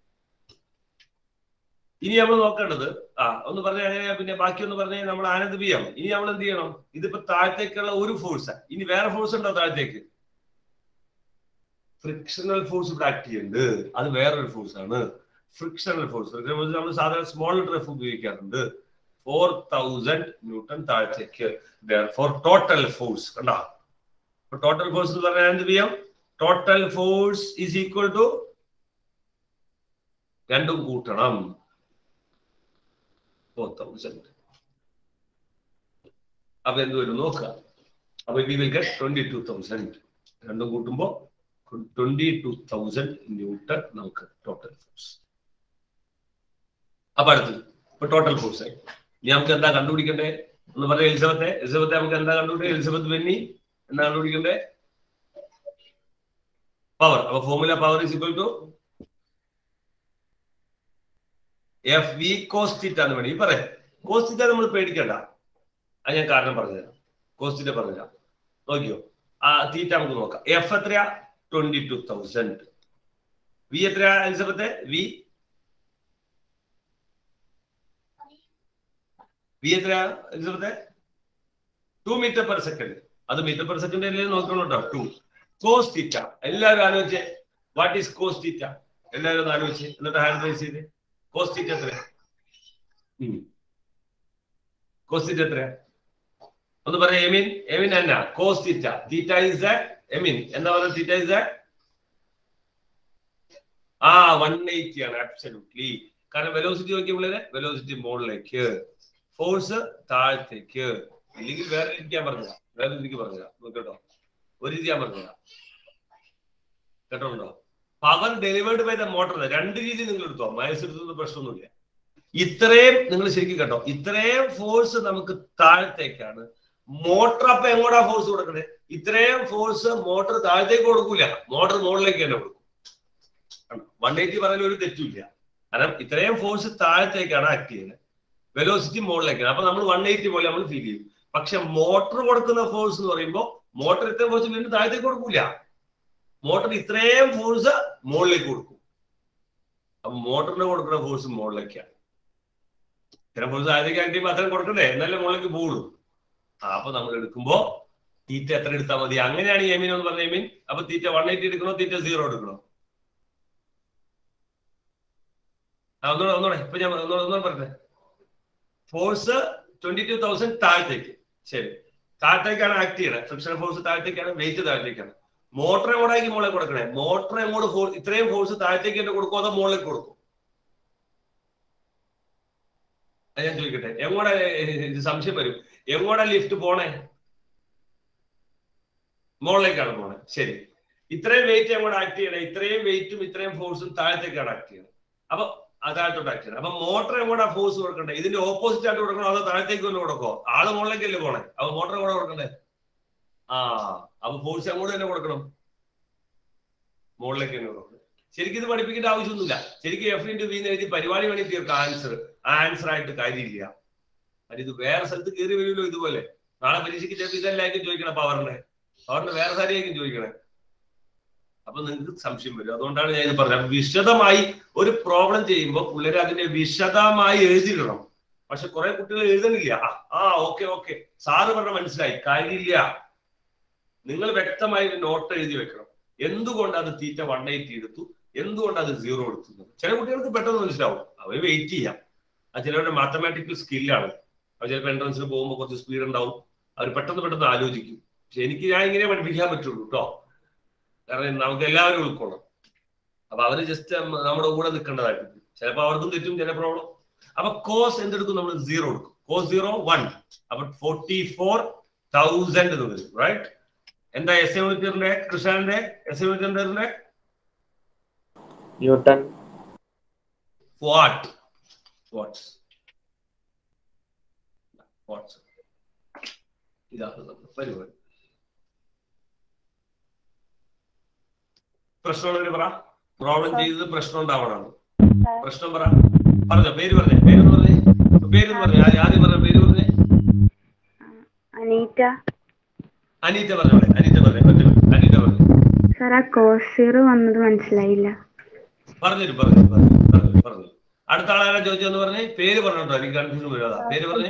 [SPEAKER 1] ഇനി നമ്മൾ നോക്കേണ്ടത് ആ ഒന്ന് പറഞ്ഞ എങ്ങനെയാ പിന്നെ ബാക്കി ഒന്ന് പറഞ്ഞാൽ നമ്മൾ ആനന്ദ് ചെയ്യാം ഇനി നമ്മൾ എന്ത് ചെയ്യണം ഇതിപ്പോ താഴത്തേക്കുള്ള ഒരു ഫോഴ്സ് ഇനി വേറെ ഫോഴ്സ് ഉണ്ടോ താഴത്തേക്ക് ഫ്രിക്ഷണൽ ഫോഴ്സ് ഇവിടെ ആക്ട് ചെയ്യുന്നുണ്ട് അത് വേറൊരു ഫോഴ്സ് ആണ് ഫ്രിക്ഷണൽ ഫോഴ്സ് നമ്മൾ സാധാരണ സ്മോൾ ലെറ്റർ എഫ് ഉപയോഗിക്കാറുണ്ട് ഫോർ തൗസൻഡ് ന്യൂട്ടൺ താഴത്തേക്ക് ഫോർ ടോട്ടൽ ഫോഴ്സ് കണ്ടോ ടോട്ടൽ ഫോഴ്സ് എന്ന് പറഞ്ഞാൽ എന്ത് ചെയ്യാം total force is equal to രണ്ടും കൂട്ടണം ഫോർ തൗസൻഡ് അപ്പൊ എന്ത് വരും നോക്കുക അപ്പൊ we will get twenty two thousand രണ്ടും കൂട്ടുമ്പോ ട്വന്റി ടു തൗസൻഡ് ന്യൂട്ടൺ നമുക്ക് ടോട്ടൽ ഫോഴ്സ് അപ്പൊ അടുത്തത് ഇപ്പൊ ടോട്ടൽ ഫോഴ്സ് ആയി ഇനി നമുക്ക് എന്താ കണ്ടുപിടിക്കണ്ടേ എന്ന് പറഞ്ഞ എലിസബത്തെ എലിസബത്തെ നമുക്ക് എന്താ കണ്ടുപിടിക്കുക എലിസബത്ത് ബെന്നി എന്താ കണ്ടുപിടിക്കണ്ടേ പവർ അപ്പൊ formula power is equal to F V cos theta എന്ന് വേണമെങ്കിൽ പറയാം കോസ്റ്റിറ്റ നമ്മൾ പേടിക്കണ്ട അത് ഞാൻ കാരണം പറഞ്ഞുതരാം കോസ്റ്റിറ്റ പറഞ്ഞുതരാം നോക്കിയോ ആ തീറ്റ നമുക്ക് നോക്കാം എഫ് എത്രയാ ട്വന്റി ടു തൗസൻഡ് വി എത്രയാ എലിസബത്തെ വി വി എത്രയാ എലിസബത്തെ ടു മീറ്റർ പെർ സെക്കൻഡ് അത് മീറ്റർ പെർ സെക്കൻഡ് അല്ലേ നോക്കണം കേട്ടോ ടു കോസ് തീറ്റ എല്ലാവരും ആലോചിച്ചേ വാട്ട് ഈസ് കോസ് തീറ്റ എല്ലാവരും ഒന്ന് ആലോചിച്ച് എന്നിട്ട് ഹാൻഡ് റൈസ് ചെയ്ത് കോസ് തീറ്റ എത്രയാ കോസ് തീറ്റ എത്രയാ ഒന്ന് പറയാം എമിൻ എമിൻ എന്നാ cos theta theta is Emin എന്താ പറയുക തീറ്റ ഇസ് ആ വൺ എയ്റ്റി ആണ് അബ്സല്യൂട്ട്ലി കാരണം വെലോസിറ്റി നോക്കിയപ്പോഴേ വെലോസിറ്റി മുകളിലേക്ക് ഫോഴ്സ് താഴത്തേക്ക് ഇല്ലെങ്കിൽ വേറെ രീതിക്കാൻ പറഞ്ഞതാ വേറെ രീതിക്ക് പറഞ്ഞതാ നോക്കട്ടോ ഒരു രീതി ഞാൻ പറഞ്ഞതാ കേട്ടോണ്ടോ power delivered by the motor രണ്ട് രീതി നിങ്ങൾ എടുത്തോ മൈനസ് എടുത്തൊന്നും പ്രശ്നമൊന്നുമില്ല ഇത്രയും നിങ്ങൾ ശരിക്കും കേട്ടോ ഇത്രയും ഫോഴ്സ് നമുക്ക് താഴത്തേക്കാണ് മോട്ടർ അപ്പൊ എങ്ങോട്ടാ ഫോഴ്സ് കൊടുക്കണേ ഇത്രയും ഫോഴ്സ് മോട്ടർ താഴത്തേക്ക് കൊടുക്കൂല മോട്ടർ മുകളിലേക്ക് തന്നെ കൊടുക്കും വൺ എയ്റ്റി പറഞ്ഞാൽ ഒരു തെറ്റുമില്ല കാരണം ഇത്രയും ഫോഴ്സ് താഴത്തേക്കാണ് ആക്ട് ചെയ്യുന്നത് വെലോസിറ്റി മുകളിലേക്കാണ് അപ്പൊ നമ്മൾ വൺ എയ്റ്റി പോലെ നമ്മൾ ഫീൽ ചെയ്യും പക്ഷെ മോട്ടർ കൊടുക്കുന്ന ഫോഴ്സ് എന്ന് പറയുമ്പോൾ മോട്ടർ ഇത്രയും ഫോഴ്സ് വീണ്ടും താഴത്തേക്ക് കൊടുക്കൂല മോട്ടർ ഇത്രയും ഫോഴ്സ് മുകളിലേക്ക് കൊടുക്കും അപ്പൊ മോട്ടറിന് കൊടുക്കുന്ന ഫോഴ്സ് മുകളിലേക്കാണ് ഇത്രയും ഫോഴ്സ് താഴത്തേക്ക് ആക്ട് ചെയ്യുമ്പോൾ അത്രയും കൊടുക്കണ്ടേ എന്നാലേ മുകളിലേക്ക് പോകുള്ളൂ ആ, അപ്പൊ നമ്മൾ എടുക്കുമ്പോ തീറ്റ എത്ര എടുത്താൽ മതി അങ്ങനെയാണ് എമീൻ എന്ന് പറഞ്ഞ എമീൻ അപ്പൊ തീറ്റ വൺ എയ്റ്റി എടുക്കണോ തീറ്റ സീറോ എടുക്കണോ ആ, ഒന്നുകൂടെ ഒന്നുകൂടെ ഇപ്പൊ ഞാൻ ഒന്നുകൂടെ ഒന്നുകൂടെ പറഞ്ഞേ ഫോഴ്സ് ട്വന്റി ടു തൗസൻഡ് താഴത്തേക്ക് ശരി താഴത്തേക്കാണ് ആക്ട് ചെയ്യണത് ഫ്രിക്ഷൻ ഫോഴ്സ് താഴത്തേക്കാണ് വെയിറ്റ് താഴത്തേക്കാണ് മോട്ടർ എങ്ങോട്ടാക്കി മുകളിൽ കൊടുക്കണേ മോട്ടർ എങ്ങോട്ട് ഫോ ഇത്രയും ഫോഴ്സ് താഴത്തേക്ക് തന്നെ കൊടുക്കും അതോ മുകളിലേക്ക് കൊടുക്കും അത് ഞാൻ ചോദിക്കട്ടെ എങ്ങോട്ടാ ഇത് സംശയം വരും എങ്ങോട്ടാ ലിഫ്റ്റ് പോണേ മുകളിലേക്കാണ് പോണേ ശരി ഇത്രയും വെയിറ്റ് എങ്ങോട്ട് ആക്ട് ചെയ്യണേ ഇത്രയും വെയിറ്റും ഇത്രയും ഫോഴ്സും താഴത്തേക്കാണ് ആക്ട് ചെയ്യുന്നത് അപ്പൊ അതായിട്ടോട്ട് ആക്ട് ചെയ്യണം അപ്പൊ മോട്ടർ എങ്ങോട്ടാ ഫോഴ്സ് കൊടുക്കണ്ടേ ഇതിന്റെ ഓപ്പോസിറ്റ് ആയിട്ട് കൊടുക്കണോ അതോ താഴത്തേക്ക് തന്നെ കൊടുക്കോ ആള് മുകളിലേക്കല്ലേ പോണേ അപ്പൊ മോട്ടർ എങ്ങോട്ടാ കൊടുക്കണ്ടേ ആ അപ്പൊ ഫോഴ്സ് അങ്ങോട്ട് തന്നെ കൊടുക്കണം മുകളിലേക്ക് തന്നെ കൊടുക്കണം ശരിക്കും ഇത് പഠിപ്പിക്കേണ്ട ആവശ്യമൊന്നുമില്ല ശരിക്കും എഫ് ഇൻറ്റു വി എഴുതി പരിപാടി വേണമെങ്കിൽ തീർക്കാം ആൻസർ ആൻസർ ആയിട്ട് കാര്യമില്ല അത് ഇത് വേറെ സ്ഥലത്ത് കയറി വരുമല്ലോ ഇതുപോലെ നാളെ പരീക്ഷയ്ക്ക് ചിലപ്പോൾ ഇതെല്ലാവർക്കും ചോദിക്കണം പവറിനെ പവറിന്റെ വേറെ കാര്യമായിരിക്കും ചോദിക്കണേ അപ്പൊ നിങ്ങൾക്ക് സംശയം വരും അതുകൊണ്ടാണ് ഞാൻ ഇത് പറഞ്ഞത് അപ്പൊ വിശദമായി ഒരു പ്രോബ്ലം ചെയ്യുമ്പോൾ പിള്ളേർ അതിന്റെ വിശദമായി എഴുതിയിടണം പക്ഷെ കുറെ കുട്ടികൾ എഴുതണില്ല ആ, ആ ഓക്കെ ഓക്കെ സാറ് പറഞ്ഞ മനസ്സിലായി കാര്യമില്ല നിങ്ങൾ വ്യക്തമായി ഒരു നോട്ട് എഴുതി വെക്കണം എന്തുകൊണ്ട് അത് തീറ്റ വൺ എയ്റ്റി എടുത്തു എന്തുകൊണ്ട് അത് സീറോ എടുത്തു ചില കുട്ടികൾക്ക് പെട്ടെന്ന് മനസ്സിലാവും അവർ വെയിറ്റ് ചെയ്യാം അത് ചിലവരുടെ മാത്തമാറ്റിക്കൽ സ്കില്ലാണ് അവർ ചിലപ്പോൾ എൻട്രൻസിന് പോകുമ്പോൾ കുറച്ച് സ്പീഡ് ഉണ്ടാവും അവർ പെട്ടെന്ന് പെട്ടെന്ന് ആലോചിക്കും പക്ഷെ എനിക്ക് ഞാൻ ഇങ്ങനെ പഠിപ്പിക്കാൻ പറ്റുള്ളൂ കേട്ടോ കാരണം നമുക്ക് എല്ലാവരും ഉൾക്കൊള്ളണം അപ്പൊ അവര് ജസ്റ്റ് നമ്മുടെ കൂടെ നിൽക്കേണ്ടതായിട്ട് ചിലപ്പോൾ അവർക്കും തെറ്റും ചില പ്രോബ്ലം അപ്പൊ കോസ് എന്തെടുക്കും നമ്മൾ സീറോ എടുക്കും കോസ് സീറോ വൺ അപ്പൊ ഫോർട്ടി ഫോർ തൗസൻഡ് എന്ന് വരും റൈറ്റ് എന്താ എസ് എ മീറ്ററിന്റെ കൃഷ്ണന്റെ എസ് എ മീറ്ററിന്റെ
[SPEAKER 4] ന്യൂട്ടൺ
[SPEAKER 1] വാട്ട് വാട്ട്സ് വാട്ട്സ് ഇതാണ് നമ്മുടെ പരിപാടി പ്രശ്നമുള്ളവര് പറ പ്രോബ്ലം ചെയ്തത് പ്രശ്നം ഉണ്ടാവണം പ്രശ്നം പറ പറഞ്ഞോ പേര് പറഞ്ഞേ പേരൊന്ന് പറഞ്ഞേ പേരൊന്ന് പറഞ്ഞേ ആദ്യം ആദ്യം പറഞ്ഞ പേര് പറഞ്ഞേ
[SPEAKER 10] അനീറ്റ
[SPEAKER 1] അനീറ്റ പറഞ്ഞോളെ അനീറ്റ പറഞ്ഞേ ഒറ്റ minute. അനീറ്റ പറഞ്ഞു
[SPEAKER 10] സാർ ആ കോസ് സീറോ വന്നത് മനസ്സിലായില്ല
[SPEAKER 1] പറഞ്ഞു പറഞ്ഞു പറഞ്ഞു പറഞ്ഞു പറഞ്ഞു അടുത്ത ആളാരാ ചോദിച്ചെന്ന് പറഞ്ഞേ പേര് പറഞ്ഞോട്ടോ എനിക്ക് കൺഫ്യൂഷൻ വരാതാ പേര് പറഞ്ഞേ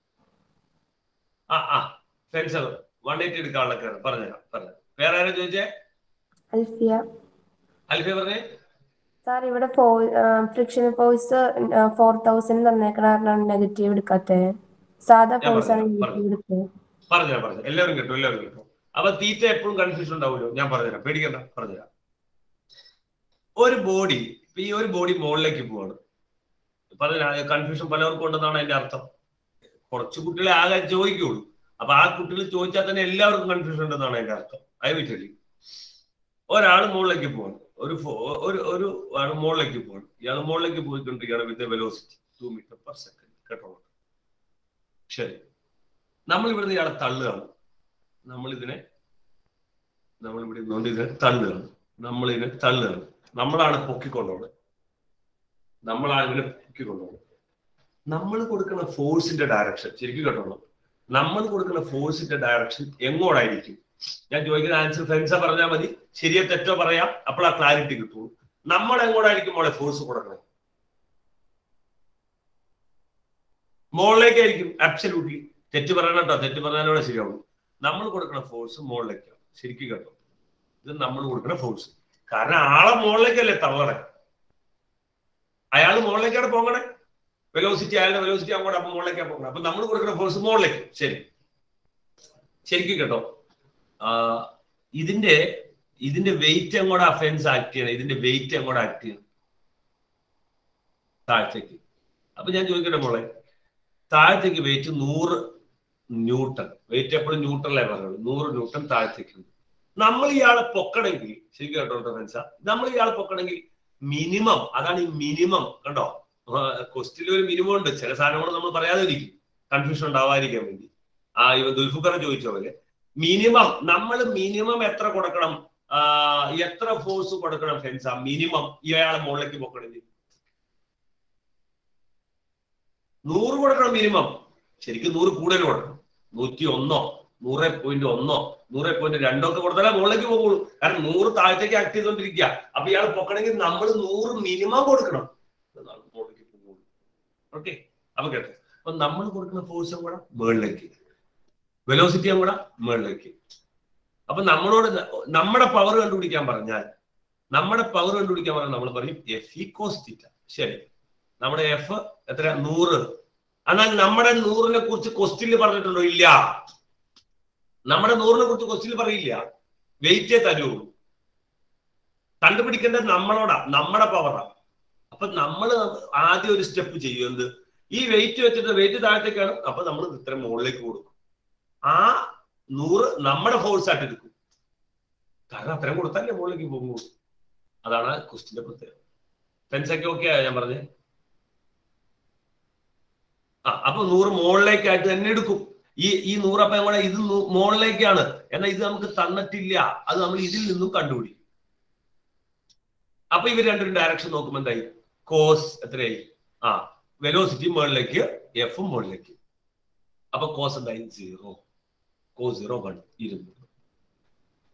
[SPEAKER 1] ആ ആ ഫെൻസർ വൺ എയ്റ്റി എടുക്കാനുള്ള കയറി പറഞ്ഞുതരാം പറഞ്ഞു വേറെ ആരാ ചോദിച്ചേ
[SPEAKER 2] അൽഫിയ
[SPEAKER 1] അൽഫിയ പറഞ്ഞേ
[SPEAKER 2] സാർ ഇവിടെ ഫ്രിക്ഷൻ ഫോഴ്സ് ഫോർ തൗസൻഡ് തന്നേക്കണ കാരണം നെഗറ്റീവ് എടുക്കാത്തെ സാധാ
[SPEAKER 1] ഞാൻ
[SPEAKER 2] ഫോഴ്സ് ആണ്
[SPEAKER 1] പറഞ്ഞുതരാം,
[SPEAKER 2] നെഗറ്റീവ് എടുത്തത്
[SPEAKER 1] പറഞ്ഞുതരാം പറഞ്ഞു എല്ലാവരും കേട്ടു എല്ലാവരും കേട്ടു അപ്പൊ തീറ്റ എപ്പോഴും കൺഫ്യൂഷൻ ഉണ്ടാവുമല്ലോ ഞാൻ പറഞ്ഞുതരാം പേടിക്കണ്ട പറഞ്ഞുതരാം ഒരു ബോഡി ഇപ്പൊ ഈ ഒരു ബോഡി മുകളിലേക്ക് പോവാണ് പറഞ്ഞ കൺഫ്യൂഷൻ പലർക്കും ഉണ്ടെന്നാണ് അതിന്റെ അർത്ഥം കുറച്ച് കുട്ടികളെ ആകെ ചോദിക്കുള്ളൂ അപ്പൊ ആ കുട്ടികൾ ചോദിച്ചാൽ തന്നെ എല്ലാവർക്കും കൺഫ്യൂഷൻ ഉണ്ടെന്നാണ് അതിന്റെ അർത്ഥം ഐ വിറ്റലി ഒരാൾ മുകളിലേക്ക് പോവാണ് ഒരു ഫോ- ഒരു ഒരു ആൾ മുകളിലേക്ക് പോവാണ് ഇയാൾ മുകളിലേക്ക് പോയിക്കൊണ്ടിരിക്കുകയാണ് with velocity two metre per second കേട്ടോ ശരി നമ്മൾ ഇവിടുന്ന് ഇയാളെ തള്ളുകയാണ് നമ്മൾ ഇതിനെ നമ്മൾ ഇവിടെ ഇരുന്നുകൊണ്ട് ഇതിനെ തള്ളുകയാണ് നമ്മൾ ഇതിനെ തള്ളുകയാണ് നമ്മളാണ് പൊക്കിക്കൊണ്ടുപോകുന്നത് നമ്മളാണ് ഇതിനെ പൊക്കിക്കൊണ്ടുപോകുന്നത് നമ്മൾ കൊടുക്കുന്ന ഫോഴ്സിന്റെ ഡയറക്ഷൻ ശരിക്കും കേട്ടോളൂ നമ്മൾ കൊടുക്കുന്ന ഫോഴ്സിന്റെ ഡയറക്ഷൻ എങ്ങോട്ടായിരിക്കും ഞാൻ ചോദിക്കുന്ന ആൻസർ ഫ്രണ്ട്സാ പറഞ്ഞാൽ മതി ശരിയോ തെറ്റോ പറയാം അപ്പോൾ ആ ക്ലാരിറ്റി കിട്ടുള്ളൂ നമ്മൾ എങ്ങോട്ടായിരിക്കും മോളെ ഫോഴ്സ് കൊടുക്കണം മുകളിലേക്കായിരിക്കും അബ്സല്യൂട്ട്ലി തെറ്റ് പറയണം കേട്ടോ തെറ്റ് പറഞ്ഞാലൂടെ ശരിയാവുള്ളൂ നമ്മൾ കൊടുക്കുന്ന ഫോഴ്സ് മുകളിലേക്കാണ് ശരിക്കും കേട്ടോ ഇത് നമ്മൾ കൊടുക്കുന്ന ഫോഴ്സ് കാരണം ആളെ മുകളിലേക്കല്ലേ തള്ളണേ അയാൾ മുകളിലേക്കാണ് പോകണേ വെലോസിറ്റി അയാളുടെ വെലോസിറ്റി അങ്ങോട്ട് അപ്പൊ മുകളിലേക്കാണ് പോകണം അപ്പൊ നമ്മൾ കൊടുക്കുന്ന ഫോഴ്സ് മുകളിലേക്ക് ശരി ശരിക്കും കേട്ടോ ആ, ഇതിന്റെ ഇതിന്റെ വെയിറ്റ് എങ്ങോട്ട് അഫൻസ് ആക്ട് ചെയ്യണം ഇതിന്റെ വെയിറ്റ് എങ്ങോട്ട് ആക്ട് ചെയ്യണം താഴത്തേക്ക് അപ്പൊ ഞാൻ ചോദിക്കട്ടെ മോളെ താഴത്തേക്ക് വെയിറ്റ് നൂറ് ന്യൂട്ടൺ വെയിറ്റ് എപ്പോഴും ന്യൂട്ടണിലേ പറയുള്ളൂ നൂറ് ന്യൂട്ടൺ താഴത്തേക്ക് ഉണ്ട്. നമ്മൾ ഇയാളെ പൊക്കണമെങ്കിൽ ശരിക്കും കേട്ടോ ഫ്രണ്ട്സ നമ്മൾ ഇയാളെ പൊക്കണമെങ്കിൽ മിനിമം അതാണ് ഈ മിനിമം കണ്ടോ ക്വസ്റ്റിൽ ഒരു മിനിമം ഉണ്ട് ചില സാധനങ്ങൾ നമ്മൾ പറയാതെ ഇരിക്കും കൺഫ്യൂഷൻ ഉണ്ടാവാതിരിക്കാൻ വേണ്ടി ആ ഇവ ദുൽഫുക്കറെ ചോദിച്ച പോലെ മിനിമം നമ്മൾ മിനിമം എത്ര കൊടുക്കണം ആ, എത്ര ഫോഴ്സ് കൊടുക്കണം ഫ്രണ്ട്സ മിനിമം ഇയാളെ മുകളിലേക്ക് പൊക്കണമെങ്കിൽ നൂറ് കൊടുക്കണം മിനിമം ശരിക്കും നൂറ് കൂടുതൽ കൊടുക്കണം നൂറ്റി ഒന്നോ നൂറ് പോയിന്റ് ഒന്നോ നൂറ് പോയിന്റ് രണ്ടോ ഒക്കെ കൊടുത്താലേ മുകളിലേക്ക് പോകുള്ളൂ കാരണം നൂറ് താഴത്തേക്ക് ആക്ട് ചെയ്തോണ്ടിരിക്കുക അപ്പൊ ഇയാൾ പൊക്കണമെങ്കിൽ നമ്മൾ നൂറ് മിനിമം കൊടുക്കണം എന്നാണ് മുകളിലേക്ക് പോകുള്ളൂ ഓക്കെ അപ്പൊ കേട്ടോ അപ്പൊ നമ്മൾ കൊടുക്കുന്ന ഫോഴ്സും കൂടെ മുകളിലേക്ക് വെലോസിറ്റിയും കൂടെ മുകളിലേക്ക് അപ്പൊ നമ്മളോട് ന- നമ്മുടെ പവർ കണ്ടുപിടിക്കാൻ പറഞ്ഞാൽ നമ്മുടെ പവർ കണ്ടുപിടിക്കാൻ പറഞ്ഞാൽ നമ്മൾ പറയും എഫ് ഈക്വസ് തീറ്റ ശരി നമ്മുടെ എഫ് എത്ര നൂറ് എന്നാൽ നമ്മുടെ നൂറിനെ കുറിച്ച് ക്വസ്റ്റ്യനിൽ പറഞ്ഞിട്ടുണ്ടോ ഇല്ല നമ്മുടെ നൂറിനെ കുറിച്ച് ക്വസ്റ്റ്യനിൽ പറയില്ല വെയിറ്റേ തരുള്ളൂ കണ്ടുപിടിക്കേണ്ടത് നമ്മളോടാ നമ്മുടെ പവറാ അപ്പൊ നമ്മൾ ആദ്യം ഒരു സ്റ്റെപ്പ് ചെയ്യും എന്ത് ഈ വെയിറ്റ് വെച്ചിട്ട് വെയിറ്റ് താഴത്തേക്കാണ് അപ്പൊ നമ്മൾ ഇത്ര മുകളിലേക്ക് കൊടുക്കും ആ നൂറ് നമ്മുടെ ഫോഴ്സ് ആയിട്ട് എടുക്കും കാരണം അത്രയും കൊടുത്താലേ മുകളിലേക്ക് പോകുള്ളൂ അതാണ് ക്വസ്റ്റിന്റെ പ്രത്യേകത ടെൻസൊക്കെ ഓക്കെ ആയോ ഞാൻ പറഞ്ഞേ ആ അപ്പൊ നൂറ് മുകളിലേക്കായിട്ട് തന്നെ എടുക്കും ഈ ഈ നൂറപ്പം കൂടെ ഇത് നൂ- മുകളിലേക്കാണ് എന്നാൽ ഇത് നമുക്ക് തന്നിട്ടില്ല അത് നമ്മൾ ഇതിൽ നിന്നും കണ്ടുപിടിക്കും അപ്പൊ ഇവർ രണ്ടും ഡയറക്ഷൻ നോക്കുമ്പോൾ എന്തായി കോസ് എത്രയായി ആ വെലോസിറ്റി മുകളിലേക്ക് എഫും മുകളിലേക്ക് അപ്പൊ കോസ് എന്തായി സീറോ കോസ് സീറോ വൺ ഇരുന്നൂറ്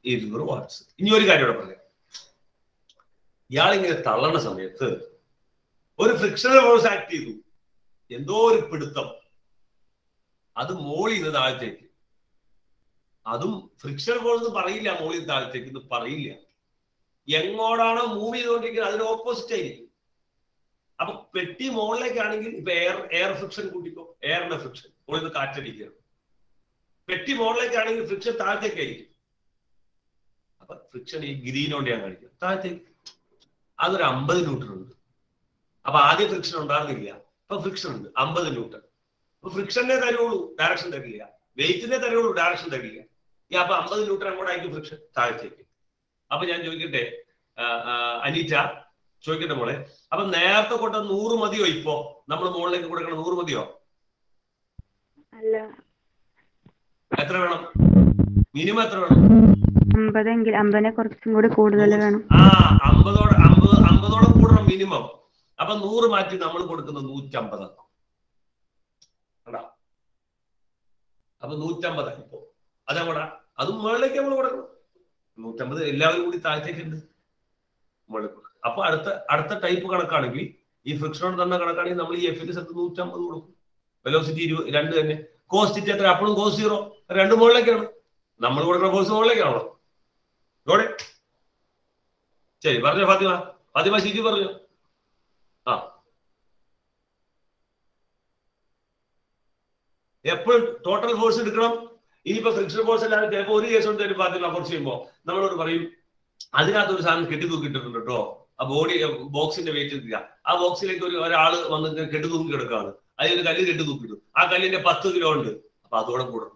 [SPEAKER 1] ഇരുന്നൂറ് വാട്ട്സ് ഇനി ഒരു കാര്യം ഇവിടെ പറയാം ഇയാളിങ്ങനെ തള്ളണ സമയത്ത് ഒരു ഫ്രിക്ഷണൽ ഫോഴ്സ് ആക്ട് ചെയ്തു എന്തോ ഒരു പിടുത്തം അത് മോളിൽ നിന്ന് താഴത്തേക്ക് അതും ഫ്രിക്ഷണൽ ഫോഴ്സ് എന്ന് പറയില്ല മോളിൽ നിന്ന് താഴത്തേക്ക് ഇത് പറയില്ല എങ്ങോട്ടാണോ മൂവ് ചെയ്തുകൊണ്ടിരിക്കുന്നത് അതിന് ഓപ്പോസിറ്റ് ആയിരിക്കും അപ്പൊ പെട്ടി മുകളിലേക്കാണെങ്കിൽ ഇപ്പൊ എയർ എയർ ഫ്രിക്ഷൻ കൂട്ടിക്കോ എയറിന്റെ ഫ്രിക്ഷൻ മുകളിൽ നിന്ന് കാറ്റടിക്കുകയാണ് പെട്ടി മുകളിലേക്കാണെങ്കിൽ ഫ്രിക്ഷൻ താഴത്തേക്കായിരിക്കും അപ്പൊ ഫ്രിക്ഷൻ ഈ ഗ്രീൻ കൊണ്ട് ഞാൻ കാണിക്കാം താഴത്തേക്ക് അതൊരു അമ്പത് ന്യൂട്ടൺ ഉണ്ട് അപ്പൊ ആദ്യം ഫ്രിക്ഷൻ ഉണ്ടാകുന്നില്ല ഇപ്പൊ ഫ്രിക്ഷൻ ഉണ്ട് അമ്പത് ന്യൂട്ടൺ അപ്പൊ ഫ്രിക്ഷനെ തരുള്ളൂ ഡയറക്ഷൻ തരില്ല വെയിറ്റിനെ തരുള്ളൂ ഡയറക്ഷൻ തരില്ല ഈ അപ്പൊ അമ്പത് ന്യൂട്ടൺ അങ്ങോട്ടായിരിക്കും ഫ്രിക്ഷൻ താഴത്തേക്ക് അപ്പൊ ഞാൻ ചോദിക്കട്ടെ ആ, ആ, അനീറ്റ ചോദിക്കട്ടെ മോളെ അപ്പൊ നേരത്തെ കൊണ്ട നൂറ് മതിയോ ഇപ്പോ നമ്മൾ മുകളിലേക്ക് കൊടുക്കണ നൂറ് മതിയോ
[SPEAKER 10] അല്ല
[SPEAKER 1] എത്ര വേണം മിനിമം എത്ര വേണം
[SPEAKER 10] അമ്പതെങ്കിൽ അമ്പതിനെ കുറച്ചും കൂടി കൂടുതൽ വേണം
[SPEAKER 1] ആ അമ്പതോടെ അമ്പത് അമ്പതോടെ കൂടണം മിനിമം അപ്പൊ നൂറ് മാറ്റി നമ്മൾ കൊടുക്കുന്നത് നൂറ്റമ്പതാണ് കണ്ടാ അപ്പൊ നൂറ്റമ്പതാണ് ഇപ്പോ അതങ്ങോട്ടാ അതും മുകളിലേക്ക് നമ്മൾ കൊടുക്കണം നൂറ്റമ്പത് എല്ലാവരും കൂടി താഴത്തേക്കുണ്ട് മുകളിൽ കൊടുക്കും. അപ്പൊ അടുത്ത അടുത്ത ടൈപ്പ് കണക്കാണെങ്കിൽ ഈ ഫ്രിക്ഷനോട് തന്നെ കണക്കാണെങ്കിൽ നമ്മൾ ഈ എഫിന്റെ സ്ഥലത്ത് നൂറ്റമ്പത് കൊടുക്കും വെലോസിറ്റി ഇരുപത് രണ്ട് തന്നെ കോസ്റ്റ് എത്ര അപ്പോഴും കോസ്റ്റ് സീറോ രണ്ട് മുകളിലേക്കാണ് നമ്മൾ കൊടുക്കുന്ന കോഴ്സ് മുകളിലേക്കാണല്ലോ ഇവിടെ ശരി പറഞ്ഞോ ഫാത്തിമ ഫാത്തിമ ശിജി പറഞ്ഞു ആ എപ്പോഴും ടോട്ടൽ ഫോഴ്സ് എടുക്കണം ഇനിയിപ്പോ ഫ്രിക്ഷൻ ഫോഴ്സ് അല്ലാതെ ചിലപ്പോൾ ഒരു കേസ് കൊണ്ട് തരും ഫാത്തിമ കുറച്ച് ചെയ്യുമ്പോൾ നമ്മളോട് പറയും അതിനകത്ത് ഒരു സാധനം കെട്ടി തൂക്കിയിട്ടുണ്ട് കേട്ടോ ആ ബോഡി ബോക്സിന്റെ വെയിറ്റ് ഇല്ല ആ ബോക്സിലേക്ക് ഒരു ഒരാള് വന്ന് ഇങ്ങനെ കെട്ടി തൂക്കി കിടക്കുകയാണ് അതിലൊരു കല്ല് കെട്ടി തൂക്കിയിട്ടു ആ കല്ലിന്റെ പത്ത് കിലോ ഉണ്ട് അപ്പൊ അതോടെ കൂടണം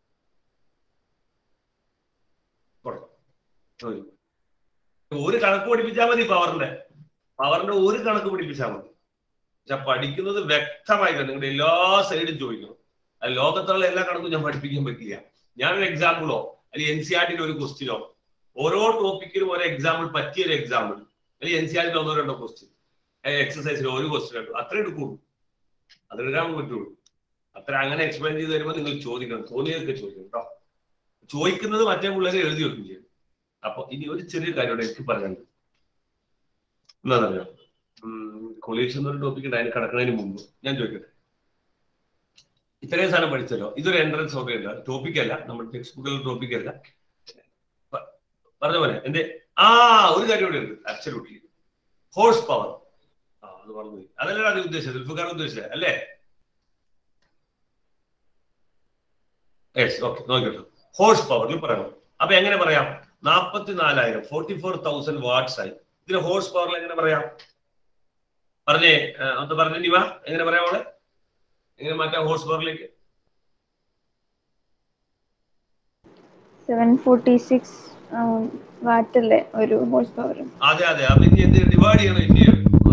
[SPEAKER 1] കൂടണം. ഒരു ഒരു കണക്ക് പഠിപ്പിച്ചാൽ മതി പവറിന്റെ പവറിന്റെ ഒരു കണക്ക് പഠിപ്പിച്ചാൽ മതി പക്ഷെ പഠിക്കുന്നത് വ്യക്തമായി വേണം. നിങ്ങളുടെ എല്ലാ സൈഡും ചോദിക്കണം അത് ലോകത്തുള്ള എല്ലാ കണക്കും ഞാൻ പഠിപ്പിക്കാൻ പറ്റില്ല ഞാനൊരു എക്സാമ്പിളോ അല്ലെങ്കിൽ എൻ സി ആർട്ടിന്റെ ഒരു ക്വസ്റ്റ്യനോ ഓരോ ടോപ്പിക്കിലും ഓരോ എക്സാമ്പിൾ പറ്റിയ ഒരു എക്സാമ്പിൾ അല്ലെങ്കിൽ എൻ സി ആർട്ടിൽ ഒന്നോ രണ്ടോ ക്വസ്റ്റ്യൻ എക്സസൈസിൽ ഒരു ക്വസ്റ്റ്യൻ ഉണ്ടോ അത്രേ എടുക്കുള്ളൂ അതെടുക്കാൻ പറ്റുള്ളൂ അത്ര അങ്ങനെ എക്സ്പ്ലെയിൻ ചെയ്ത് വരുമ്പോൾ നിങ്ങൾ ചോദിക്കണം തോന്നിയതൊക്കെ ചോദിക്കണം കേട്ടോ ചോദിക്കുന്നത് മറ്റേ പിള്ളേരെ എഴുതി വെക്കും ചെയ്യും അപ്പൊ ഇനി ഒരു ചെറിയ കാര്യം എനിക്ക് പറയാനുണ്ട് എന്താണെന്നറിയോ കൊളീഷൻ എന്നൊരു ടോപ്പിക് ഉണ്ട് അതിന് കിടക്കുന്നതിന് മുമ്പ് ഞാൻ ചോദിക്കട്ടെ ഇത്രയും സാധനം പഠിച്ചല്ലോ ഇതൊരു എൻട്രൻസ് ടോപ്പിക് അല്ല ടോപ്പിക് അല്ല നമ്മുടെ ടെക്സ്റ്റ് ബുക്കിലുള്ള ടോപ്പിക് അല്ല പ- പറഞ്ഞ പോലെ എന്റെ ആ ഒരു കാര്യം കൂടെ ഉണ്ട് അബ്സല്യൂട്ട്ലി ഹോഴ്സ് പവർ ആ അത് പറഞ്ഞു അതല്ലേ അത് ഉദ്ദേശിച്ചത് ഉൽഫുകാർ ഉദ്ദേശിച്ചത് അല്ലേ യെസ് ഓക്കെ നോക്കിട്ടോ ഹോഴ്സ് പവറിൽ പറയണം അപ്പൊ എങ്ങനെ പറയാം നാൽപ്പത്തിനാലായിരം ഫോർട്ടി ഫോർ തൗസൻഡ് വാട്ട്സ് ആയി ഇതിന് ഹോഴ്സ് പവറിൽ എങ്ങനെ പറയാം പറഞ്ഞേ ആ, ഒന്ന് പറഞ്ഞേ നിവ എങ്ങനെ പറയാം അവളെ എങ്ങനെ മാറ്റാം ഹോഴ്സ് പവറിലേക്ക്
[SPEAKER 11] സെവൻ ഫോർട്ടി സിക്സ് വാട്ട് അല്ലേ ഒരു ഹോഴ്സ് പവർ
[SPEAKER 1] അതെ അതെ അപ്പൊ ഇനി എന്ത് ഡിവൈഡ് ചെയ്യണം ഇന്ത്യ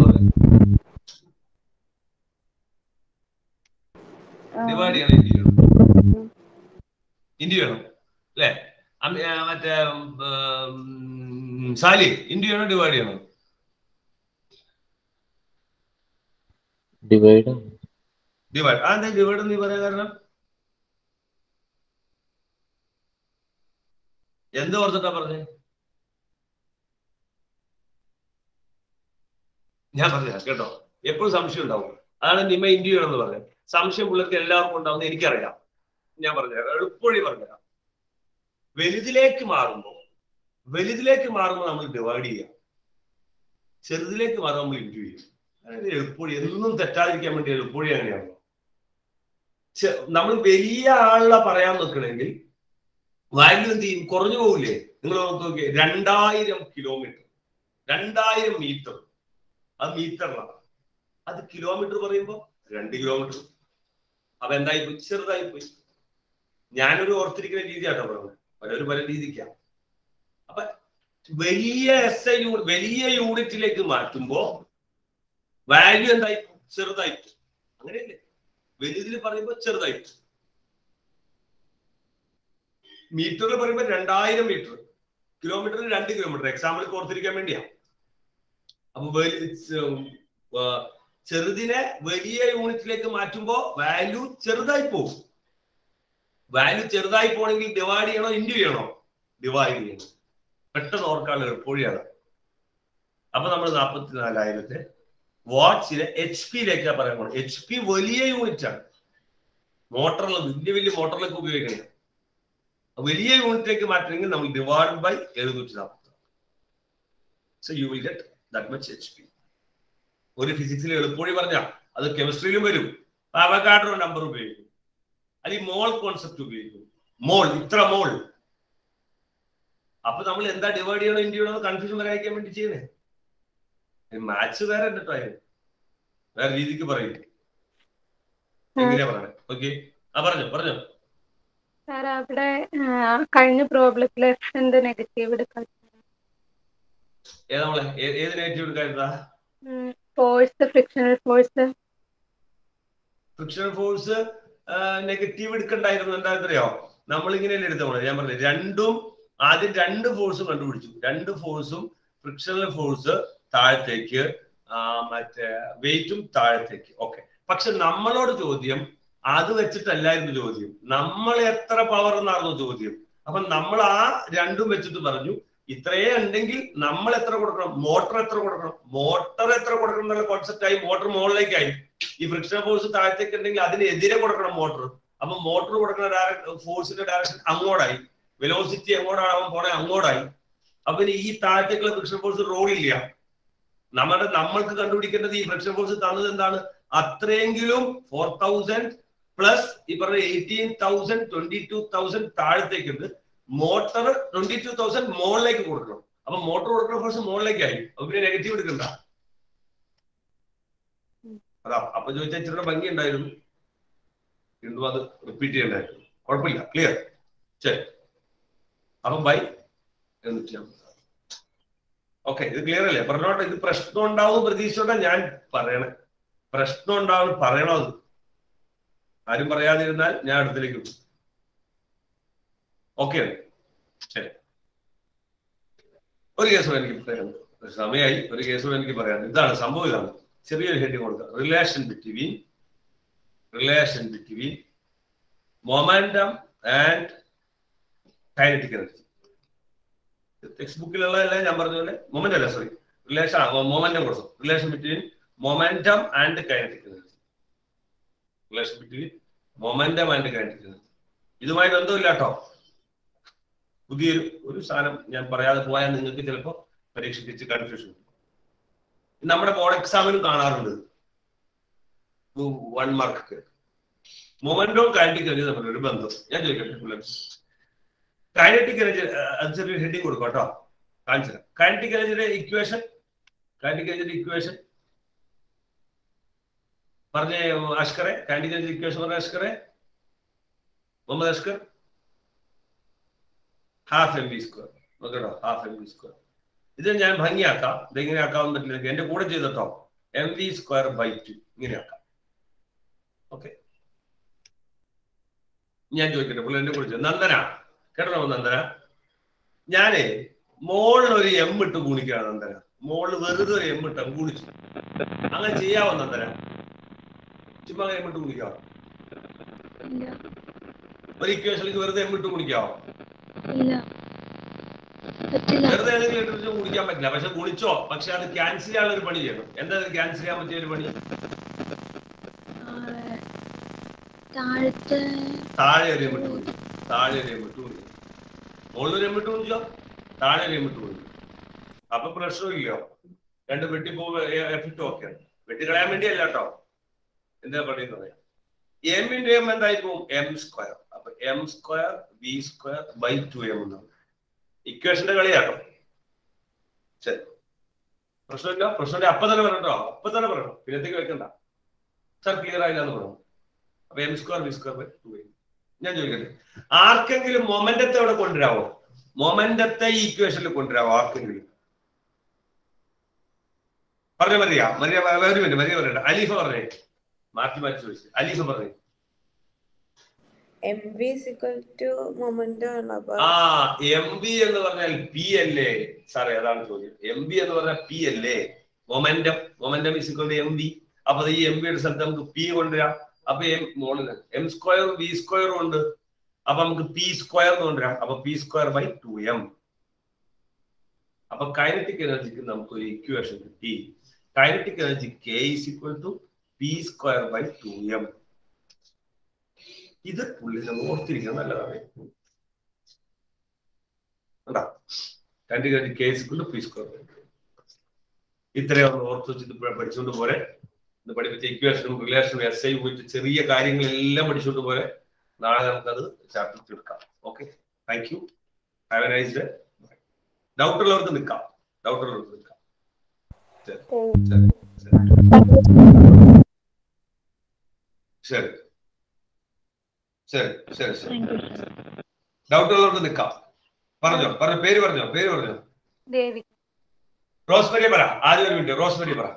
[SPEAKER 1] ഡിവൈഡ് ചെയ്യണം ഇന്ത്യ ഇന്ത്യ വേണം അല്ലേ അമ്മ- ആ, മറ്റേ ഉം, സാലി ഇന്ത്യ വേണം ഡിവൈഡ് ചെയ്യണം
[SPEAKER 3] ഡിവൈഡ്
[SPEAKER 1] ഡിവൈഡ് ആ എന്താ ഡിവൈഡ് നീ പറയാൻ കാരണം എന്ത് ഓർത്തിട്ടാ പറഞ്ഞേ ഞാൻ പറഞ്ഞ കേട്ടോ എപ്പോഴും സംശയം ഉണ്ടാവും അതാണ് നിമ ഇന്ത്യ എന്ന് പറഞ്ഞത് സംശയം പിള്ളേർക്ക് എല്ലാവർക്കും ഉണ്ടാവുന്ന എനിക്കറിയാം ഞാൻ പറഞ്ഞുതരാം എളുപ്പവഴി പറഞ്ഞുതരാം വലുതിലേക്ക് മാറുമ്പോൾ വലുതിലേക്ക് മാറുമ്പോൾ നമ്മൾ ഡിവൈഡ് ചെയ്യാം ചെറുതിലേക്ക് മാറുമ്പോൾ നമ്മൾ ഇൻറ്റു ചെയ്യും അതായത് എളുപ്പവഴി എന്നും തെറ്റാതിരിക്കാൻ വേണ്ടി എളുപ്പവഴി അങ്ങനെയാണ് ചെ- നമ്മൾ വലിയ ആളെ പറയാൻ നോക്കണമെങ്കിൽ വാല്യൂ എന്ത് ചെയ്യും കുറഞ്ഞു പോകില്ലേ നിങ്ങൾ ഓർത്ത് നോക്കിയേ രണ്ടായിരം കിലോമീറ്റർ രണ്ടായിരം മീറ്റർ അത് മീറ്ററിലാണ് അത് കിലോമീറ്റർ പറയുമ്പോൾ രണ്ട് കിലോമീറ്റർ അപ്പൊ എന്തായി പോയി ചെറുതായി പോയി ഞാനൊരു ഓർത്തിരിക്കുന്ന രീതിയാട്ടോ പറയുന്നത് പലരും പല രീതിക്കാ അപ്പൊ വലിയ എസ് ഐ യൂണിറ്റ് വലിയ യൂണിറ്റിലേക്ക് മാറ്റുമ്പോ വാല്യൂ എന്തായി പോകും? ചെറുതായി പോകും. അങ്ങനെയല്ലേ വലുതിൽ പറയുമ്പോൾ ചെറുതായി പോകും. മീറ്ററിൽ പറയുമ്പോൾ രണ്ടായിരം മീറ്റർ കിലോമീറ്ററിൽ രണ്ട് കിലോമീറ്റർ എക്സാമ്പിൾ ഓർത്തിരിക്കാൻ വേണ്ടിയാ അപ്പൊ വലി- ചെ- ആ, ചെറുതിനെ വലിയ യൂണിറ്റിലേക്ക് മാറ്റുമ്പോ വാല്യൂ ചെറുതായി പോകും വാല്യൂ ചെറുതായി പോണെങ്കിൽ ഡിവൈഡ് ചെയ്യണോ ഇൻഡു ചെയ്യണോ ഡിവൈഡ് ചെയ്യുന്നത് പെട്ടെന്ന് ഓർക്കാനുള്ള എളുപ്പവഴിയാണ് അപ്പൊ നമ്മൾ നാൽപ്പത്തിനാലായിരത്തെ വാട്ട്സിനെ എച്ച് പിയിലേക്കാണ് പറയാൻ പോകുന്നത് എച്ച് പി വലിയ യൂണിറ്റ് ആണ് മോട്ടറിൽ വലിയ വലിയ മോട്ടറിലേക്ക് ഉപയോഗിക്കുന്നത് വലിയ യൂണിറ്റിലേക്ക് മാറ്റണമെങ്കിൽ നമ്മൾ ഡിവൈഡ് ബൈ എഴുന്നൂറ്റി നാൽപ്പത്തി so you will get that much H P ഒരു ഫിസിക്സിൽ എളുപ്പവഴി പറഞ്ഞ അത് കെമിസ്ട്രിയിലും വരും അവകാഡ്രോ നമ്പർ ഉപയോഗിക്കും അല്ലെങ്കിൽ മോൾ കോൺസെപ്റ്റ് ഉപയോഗിക്കും മോൾ ഇത്ര മോൾ അപ്പൊ നമ്മൾ എന്താ ഡിവൈഡ് ചെയ്യണോ ഇന്ത്യ ചെയ്യണോ കൺഫ്യൂഷൻ വരാതിരിക്കാൻ വേണ്ടി ചെയ്യണേ മാത്സ് വേറെ ഉണ്ട് കേട്ടോ അതിന് വേറെ രീതിക്ക് പറയും എങ്ങനെയാ പറയണേ ഓക്കെ ആ പറഞ്ഞോ പറഞ്ഞോ
[SPEAKER 9] സാർ അവിടെ ആ, കഴിഞ്ഞ പ്രോബ്ലത്തിൽ എഫിന്റെ നെഗറ്റീവ് എടുക്കാൻ
[SPEAKER 1] ഏതാ നമ്മളെ ഏ- ഏത് നെഗറ്റീവ് എടുക്കാറുണ്ടാ
[SPEAKER 9] force frictional force
[SPEAKER 1] frictional force negative എടുക്കണ്ടായിരുന്നു എന്താണെന്നറിയോ നമ്മൾ ഇങ്ങനെയല്ലേ എടുത്ത പോലെ ഞാൻ പറഞ്ഞു രണ്ടും ആദ്യം രണ്ട് ഫോഴ്സും കണ്ടുപിടിച്ചു രണ്ട് ഫോഴ്സും ഫ്രിക്ഷണൽ ഫോഴ്സ് താഴത്തേക്ക് ആ, മറ്റേ വെയിറ്റും താഴത്തേക്ക് ഓക്കെ പക്ഷെ നമ്മളോട് ചോദ്യം അത് വെച്ചിട്ടല്ലായിരുന്നു ചോദ്യം നമ്മൾ എത്ര പവർ എന്നായിരുന്നു ചോദ്യം അപ്പൊ നമ്മൾ ആ രണ്ടും വെച്ചിട്ട് പറഞ്ഞു ഇത്രയേ ഉണ്ടെങ്കിൽ നമ്മൾ എത്ര കൊടുക്കണം മോട്ടർ എത്ര കൊടുക്കണം മോട്ടർ എത്ര കൊടുക്കണം എന്നുള്ള കോൺസെപ്റ്റ് ആയി മോട്ടർ മുകളിലേക്കായി ഈ ഫ്രിക്ഷൻ ഫോഴ്സ് താഴത്തേക്ക് ഉണ്ടെങ്കിൽ അതിനെതിരെ കൊടുക്കണം മോട്ടർ അപ്പൊ മോട്ടർ കൊടുക്കുന്ന ഡയറക്ട് ഫോഴ്സിന്റെ ഡയറക്ഷൻ അങ്ങോട്ടായി വെലോസിറ്റി എങ്ങോട്ടാണ് പോണേ അങ്ങോട്ടായി അപ്പൊ ഇനി ഈ താഴത്തേക്കുള്ള ഫ്രിക്ഷൻ ഫോഴ്സ് റോളില്ല നമ്മുടെ നമ്മൾക്ക് കണ്ടുപിടിക്കേണ്ടത് ഈ ഫ്രിക്ഷൻ ഫോഴ്സ് തന്നത് എന്താണ് അത്രയെങ്കിലും ഫോർ തൗസൻഡ് പ്ലസ് ഈ പറഞ്ഞ eighteen thousand twenty two thousand താഴത്തേക്കുണ്ട് മോട്ടർ ട്വന്റി ടു തൗസൻഡ് മുകളിലേക്ക് കൊടുക്കണം അപ്പൊ മോട്ടർ കൊടുക്കുന്ന ഫോഴ്സ് മുകളിലേക്കായി അപ്പൊ പിന്നെ നെഗറ്റീവ് എടുക്കണ്ട അതാ അപ്പൊ ചോദിച്ചാൽ ഇച്ചിരി ഭംഗി ഉണ്ടായിരുന്നു വീണ്ടും അത് റിപ്പീറ്റ് ചെയ്യണ്ടായിരുന്നു കുഴപ്പമില്ല ക്ലിയർ ശരി അപ്പം ബൈ എന്നിട്ട് ഞാൻ ഓക്കെ ഇത് ക്ലിയർ അല്ലേ പറഞ്ഞോട്ടെ ഇത് പ്രശ്നം ഉണ്ടാവും പ്രതീക്ഷിച്ചോട്ടെ ഞാൻ പറയണേ പ്രശ്നം ഉണ്ടാവും പറയണോ അത് ആരും പറയാതിരുന്നാൽ ഞാൻ അടുത്തേക്ക് വിടും ഓക്കെ ശരി ഒരു കേസ് കൂടെ എനിക്ക് പറയാം സമയമായി ഒരു കേസ് കൂടെ എനിക്ക് പറയാം ഇതാണ് സംഭവം ഇതാണ് ചെറിയൊരു ഹെഡിങ് കൊടുക്കുക relation between relation between momentum and kinetic energy text ബുക്കിലുള്ള അല്ല ഞാൻ പറഞ്ഞ പോലെ മൊമെന്റ് അല്ല സോറി റിലേഷൻ മൊമെന്റം കൊടുത്തു relation between momentum and kinetic energy relation between momentum and kinetic energy ഇതുമായി ബന്ധമില്ല കേട്ടോ പുതിയൊരു ഒരു സാധനം ഞാൻ പറയാതെ പോയാൽ നിങ്ങൾക്ക് ചിലപ്പോൾ പരീക്ഷയ്ക്ക് കൺഫ്യൂഷൻ നമ്മുടെ ബോർഡ് എക്സാമിനും കാണാറുണ്ട് വൺ മാർക്ക് മൊമെന്റോ കൈനറ്റിക് എനർജി തമ്മിൽ ഒരു ബന്ധം ഞാൻ ചോദിക്കട്ടെ കൈനറ്റിക് എനർജി അത് ചെറിയ ഹെഡിങ് കൊടുക്കും കേട്ടോ കാണിച്ചു കൈനറ്റിക് എനർജിയുടെ ഇക്വേഷൻ കൈനറ്റിക് എനർജിയുടെ ഇക്വേഷൻ പറഞ്ഞ അഷ്കറെ കൈനറ്റിക് എനർജി ഇക്വേഷൻ പറഞ്ഞ അഷ്കറെ Muhammad Ashkar half M B square നോക്കട്ടോ ഹാഫ് എം ബി സ്ക്വയർ ഇത് ഞാൻ ഭംഗിയാക്കാം ഇത് ഇങ്ങനെ ആക്കാൻ പറ്റില്ല എന്റെ കൂടെ ചെയ്തട്ടോ M V square by two ഇങ്ങനെ ആക്കാം ഓക്കെ ഞാൻ ചോദിക്കട്ടെ പുള്ളി എന്റെ കൂടെ ചെയ്തു നന്ദന കേട്ടോ നന്ദന ഞാനേ മോളിൽ ഒരു എം ഇട്ട് ഗുണിക്കുകയാണ് നന്ദന മോളിൽ വെറുതെ ഒരു എം ഇട്ട് ഗുണിച്ചു അങ്ങനെ ചെയ്യാവോ നന്ദന ചുമ്മാ എം ഇട്ട് ഗുണിക്കാവോ
[SPEAKER 5] ഇല്ല
[SPEAKER 1] ഒരു ഇക്വേഷനിലേക്ക് വെറുതെ എം ഇട്ട് ഗുണിക്കാവോ
[SPEAKER 5] ഇല്ല പറ്റില്ല
[SPEAKER 1] വെറുതെ ഏതെങ്കിലും ഇട്ടിട്ട് ഗുണിക്കാൻ പറ്റില്ല പക്ഷെ ഗുണിച്ചോ പക്ഷെ അത് ക്യാൻസൽ ചെയ്യാനുള്ള ഒരു പണി ചെയ്യണം എന്താ ക്യാൻസൽ ചെയ്യാൻ പറ്റിയ ഒരു പണി
[SPEAKER 5] ആ, താഴത്തെ
[SPEAKER 1] താഴെ ഒരു എം ഇട്ട് ഗുണിച്ചു താഴെ ഒരു എം ഇട്ട് ഗുണിച്ചു മുകളിൽ ഒരു എം ഇട്ട് ഗുണിച്ചോ താഴെ ഒരു എം ഇട്ട് ഗുണിച്ചു അപ്പൊ പ്രശ്നമില്ലയോ രണ്ട് വെട്ടിപ്പോ എഫക്റ്റ് ഓക്കെ വെട്ടിക്കളയാൻ വേണ്ടിയല്ല കേട്ടോ എന്താ പറയുന്നത് എമ്മിന്റെ എം എന്തായി പോകും എം സ്ക്വയർ അപ്പൊ M square V square by two M എന്നാണ് ഇക്വേഷന്റെ കളിയാട്ടോ ശരി പ്രശ്നമില്ല പ്രശ്നമില്ല അപ്പൊ തന്നെ പറയട്ടോ അപ്പൊ തന്നെ പറയണം പിന്നത്തേക്ക് വെക്കണ്ട സാർ ക്ലിയർ ആയില്ല എന്ന് പറയണം അപ്പൊ M square V square by two M ഞാൻ ചോദിക്കട്ടെ ആർക്കെങ്കിലും മൊമെന്റത്തെ അവിടെ കൊണ്ടുവരാവോ മൊമെന്റത്തെ ഈ ഇക്വേഷനിൽ കൊണ്ടുവരാവോ ആർക്കെങ്കിലും പറഞ്ഞ മരിയ മരിയ ഒരു മിനിറ്റ് മരിയ പറയണ്ട അലീഫ പറഞ്ഞേ മാറ്റി മാറ്റി ചോദിച്ചു അലീഫ പറഞ്ഞേ
[SPEAKER 12] എം വി ഇക്വൽ ടു മൊമെന്റോ ആണ് അപ്പൊ
[SPEAKER 1] ആ എം ബി എന്ന് പറഞ്ഞാൽ പി അല്ലേ സാറേ അതാണ് ചോദ്യം എം ബി എന്ന് പറഞ്ഞാൽ പി അല്ലേ momentum momentum is equal M B അപ്പൊ ഈ എം ബിയുടെ സ്ഥലത്ത് നമുക്ക് പി കൊണ്ടുവരാം അപ്പൊ എം മോളില് എം സ്ക്വയറും വി സ്ക്വയറും ഉണ്ട് അപ്പൊ നമുക്ക് പി സ്ക്വയർ എന്ന് കൊണ്ടുവരാം അപ്പൊ P square by two M അപ്പൊ കൈനറ്റിക് എനർജിക്ക് നമുക്ക് ഒരു ഇക്വേഷൻ കിട്ടി kinetic energy K is equal to P square by two M ഇത് പുള്ളി നമ്മൾ ഓർത്തിരിക്കുന്നത് നല്ലതാണ് കണ്ടാ kinetic energy K is equal to P square by ഇത്രയും ഒന്ന് ഓർത്ത് വെച്ചിട്ട് ഇപ്പഴ് പഠിച്ചുകൊണ്ട് പോരെ ഇത് പഠിപ്പിച്ച ഇക്വേഷനും റിലേഷനും എസ് ഐ പോയിട്ട് ചെറിയ കാര്യങ്ങളെല്ലാം പഠിച്ചുകൊണ്ട് പോരെ നാളെ നമുക്കത് ചാപ്റ്റർ തീർക്കാം okay thank you have a nice day doubt ഉള്ളവർക്ക് നിൽക്കാം ഡൗട്ട് ഉള്ളവർക്ക് നിൽക്കാം ശരി ശരി ശരി ശരി ശരി ഡൗട്ട് ഉള്ളവർക്ക് നിൽക്കാം പറഞ്ഞോ പറഞ്ഞോ പേര് പറഞ്ഞോ പേര് പറഞ്ഞോ
[SPEAKER 9] ദേവി
[SPEAKER 1] റോസ്മരി പറ ആദ്യം ഒരു മിനിറ്റ് റോസ്മരി പറ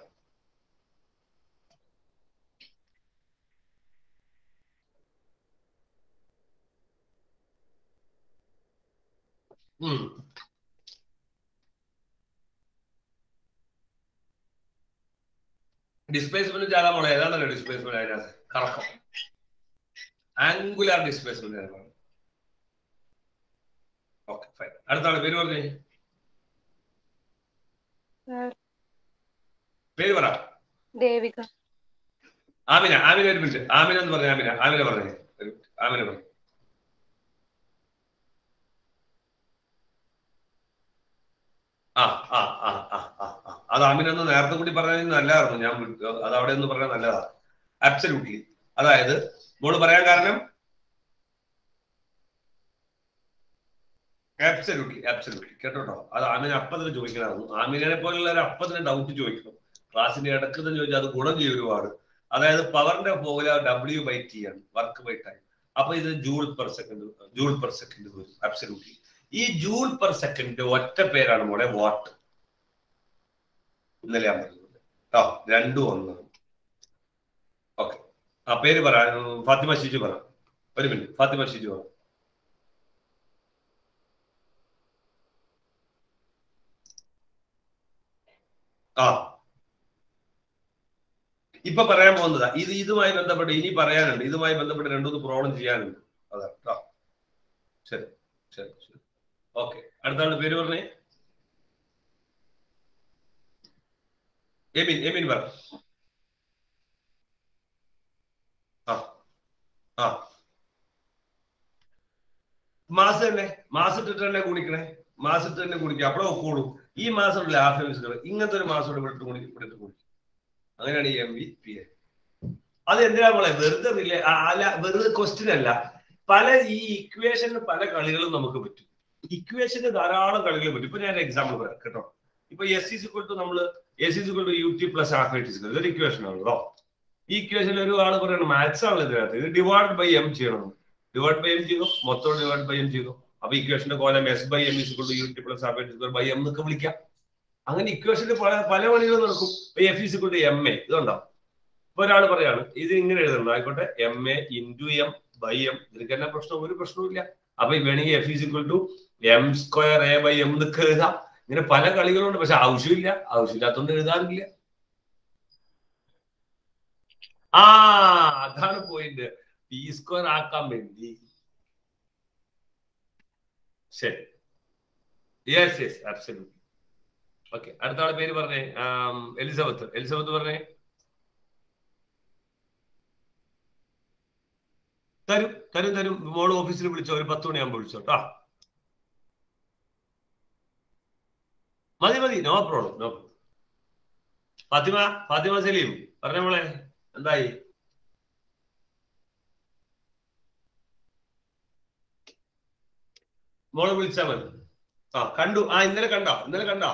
[SPEAKER 1] ഉം. ഡിസ്പ്ലേസ്മെന്റ് ചാടാ മോളെ ഏതാണല്ലോ ഡിസ്പ്ലേസ്മെന്റ് അതിനകത്ത് കറക്കം ആംഗുലാർ ഡിസ്പ്ലേസ്മെന്റ് ഓക്കെ ഫൈൻ അടുത്ത ആള് പേര് പറഞ്ഞേ പേര് പറ
[SPEAKER 9] ദേവിക
[SPEAKER 1] ആമിന ആമിന ഒരു മിനിറ്റ് ആമിന എന്ന് പറഞ്ഞ ആമിന ആമിന പറഞ്ഞേ ഒരു minute. ആമിന പറഞ്ഞു ആ ആ ആ ആ ആ ആ. അത് ആമിന ഒന്ന് നേരത്തെ കൂടി പറഞ്ഞത് നല്ലതായിരുന്നു ഞാൻ വിട്ടു. അത് അവിടെ ഒന്ന് പറഞ്ഞാൽ നല്ലതാ അബ്സല്യൂട്ട്ലി അതായത് മോള് പറയാൻ കാരണം അബ്സല്യൂട്ട്ലി അബ്സല്യൂട്ട്ലി കേട്ടോട്ടോ അത് ആമിന അപ്പത്തിന് ചോദിക്കണമായിരുന്നു ആമിനെ പോലുള്ളവർ അപ്പത്തിന് ഡൗട്ട് ചോദിക്കണം ക്ലാസ്സിന്റെ ഇടക്ക് തന്നെ ചോദിച്ചാൽ അത് ഗുണം ചെയ്യും ഒരുപാട് അതായത് പവറിന്റെ ഫോർമുല ഡബ്ല്യു ബൈ ടി ആണ് വർക്ക് ബൈ ടൈം അപ്പൊ ഇത് joule per second joule per second വരും അബ്സല്യൂട്ട്ലി ഈ ജൂൾ പെർ സെക്കൻഡ് ഒറ്റ പേരാണ് മോളെ വാട്ട് ഇന്നലെ ഞാൻ പറഞ്ഞത് കേട്ടോ രണ്ടും ഒന്ന് ഓക്കെ ആ പേര് പറ ഉം, ഫാത്തിമ ഷിജു പറ ഒരു മിനിറ്റ് ഫാത്തിമ ഷിജു പറ ആ ഇപ്പൊ പറയാൻ പോകുന്നതാ ഇത് ഇതുമായി ബന്ധപ്പെട്ട് ഇനി പറയാനുണ്ട് ഇതുമായി ബന്ധപ്പെട്ട് രണ്ടൂന്ന് പ്രോബ്ലം ചെയ്യാനുണ്ട് അതാ കേട്ടോ ശരി ശരി ശരി ഓക്കെ അടുത്ത ആളുടെ പേര് പറഞ്ഞേ എമിൻ എമിൻ പറ ആ ആ മാസം തന്നെ മാസം ഇട്ടിട്ട് തന്നെ കുടിക്കണേ മാസത്തിൽ തന്നെ കുടിക്കുക അപ്പോഴേ കൂടും ഈ മാസം ലാഭ ഇങ്ങനത്തെ ഒരു മാസം ഇവിടെ ഇട്ട് കുടി ഇവിടെ ഇട്ട് കുടിക്കും അങ്ങനെയാണ് ഈ എം ബി പി എ അത് എന്തിനാ മോളെ വെറുതെ റിലേ അല്ല വെറുതെ ക്വസ്റ്റ്യൻ അല്ല പല ഈ ഇക്വേഷന് പല കളികളും നമുക്ക് പറ്റും ഇക്വേഷന് ധാരാളം കളികൾ പറ്റും ഇപ്പൊ ഞാൻ എക്സാമ്പിൾ പറയാം കേട്ടോ ഇപ്പൊ എസ് ഇസ് ഇക്വൽ ടു നമ്മൾ S is equal to U T plus ആഫൈറ്റിസ് ഇതൊരു ഇക്വേഷൻ ആണല്ലോ ഈ ഇക്വേഷൻ ഒരു ആൾ പറയുന്നത് മാത്സ് ആണല്ലോ ഇതിനകത്ത് ഇത് ഡിവൈഡ് ബൈ എം ചെയ്യണം ഡിവൈഡ് ബൈ എം ചെയ്തു മൊത്തം ഡിവൈഡ് ബൈ എം ചെയ്തു അപ്പൊ ഇക്വേഷന്റെ കോലം S by M is equal to U T plus ആഫൈറ്റിസ് ബൈ എം എന്നൊക്കെ വിളിക്കാം അങ്ങനെ ഇക്വേഷന് പല പല വഴികളും നടക്കും F is equal to M A ഇതുണ്ടാവും ഇപ്പൊ ഒരാൾ പറയാണ് ഇത് ഇങ്ങനെ എഴുതണം ആയിക്കോട്ടെ M A into M by M ഇതിനൊക്കെ എന്നാ പ്രശ്നം ഒരു പ്രശ്നവും അപ്പൊ വേണമെങ്കിൽ F is equal to M square A by M എന്നൊക്കെ എഴുതാം ഇങ്ങനെ പല കളികളുണ്ട് പക്ഷെ ആവശ്യമില്ല ആവശ്യമില്ലാത്തതുകൊണ്ട് എഴുതാറില്ല ആ അതാണ് പോയിന്റ് പി സ്ക്വയർ ആക്കാൻ വേണ്ടി ശരി യെസ് യെസ് അബ്സല്യൂട്ട് ഓക്കെ അടുത്ത ആളെ പേര് പറഞ്ഞേ ആം, എലിസബത്ത് എലിസബത്ത് പറഞ്ഞേ തരും തരും തരും മോള് ഓഫീസിൽ വിളിച്ചോ ഒരു പത്ത് മണിയാകുമ്പോൾ വിളിച്ചോ കേട്ടോ മതി മതി no problem no problem Fathima Fathima Saleem പറഞ്ഞ മോളെ എന്തായി മോളെ വിളിച്ചാ മതി ആ കണ്ടു ആ ഇന്നലെ കണ്ടോ ഇന്നലെ കണ്ടോ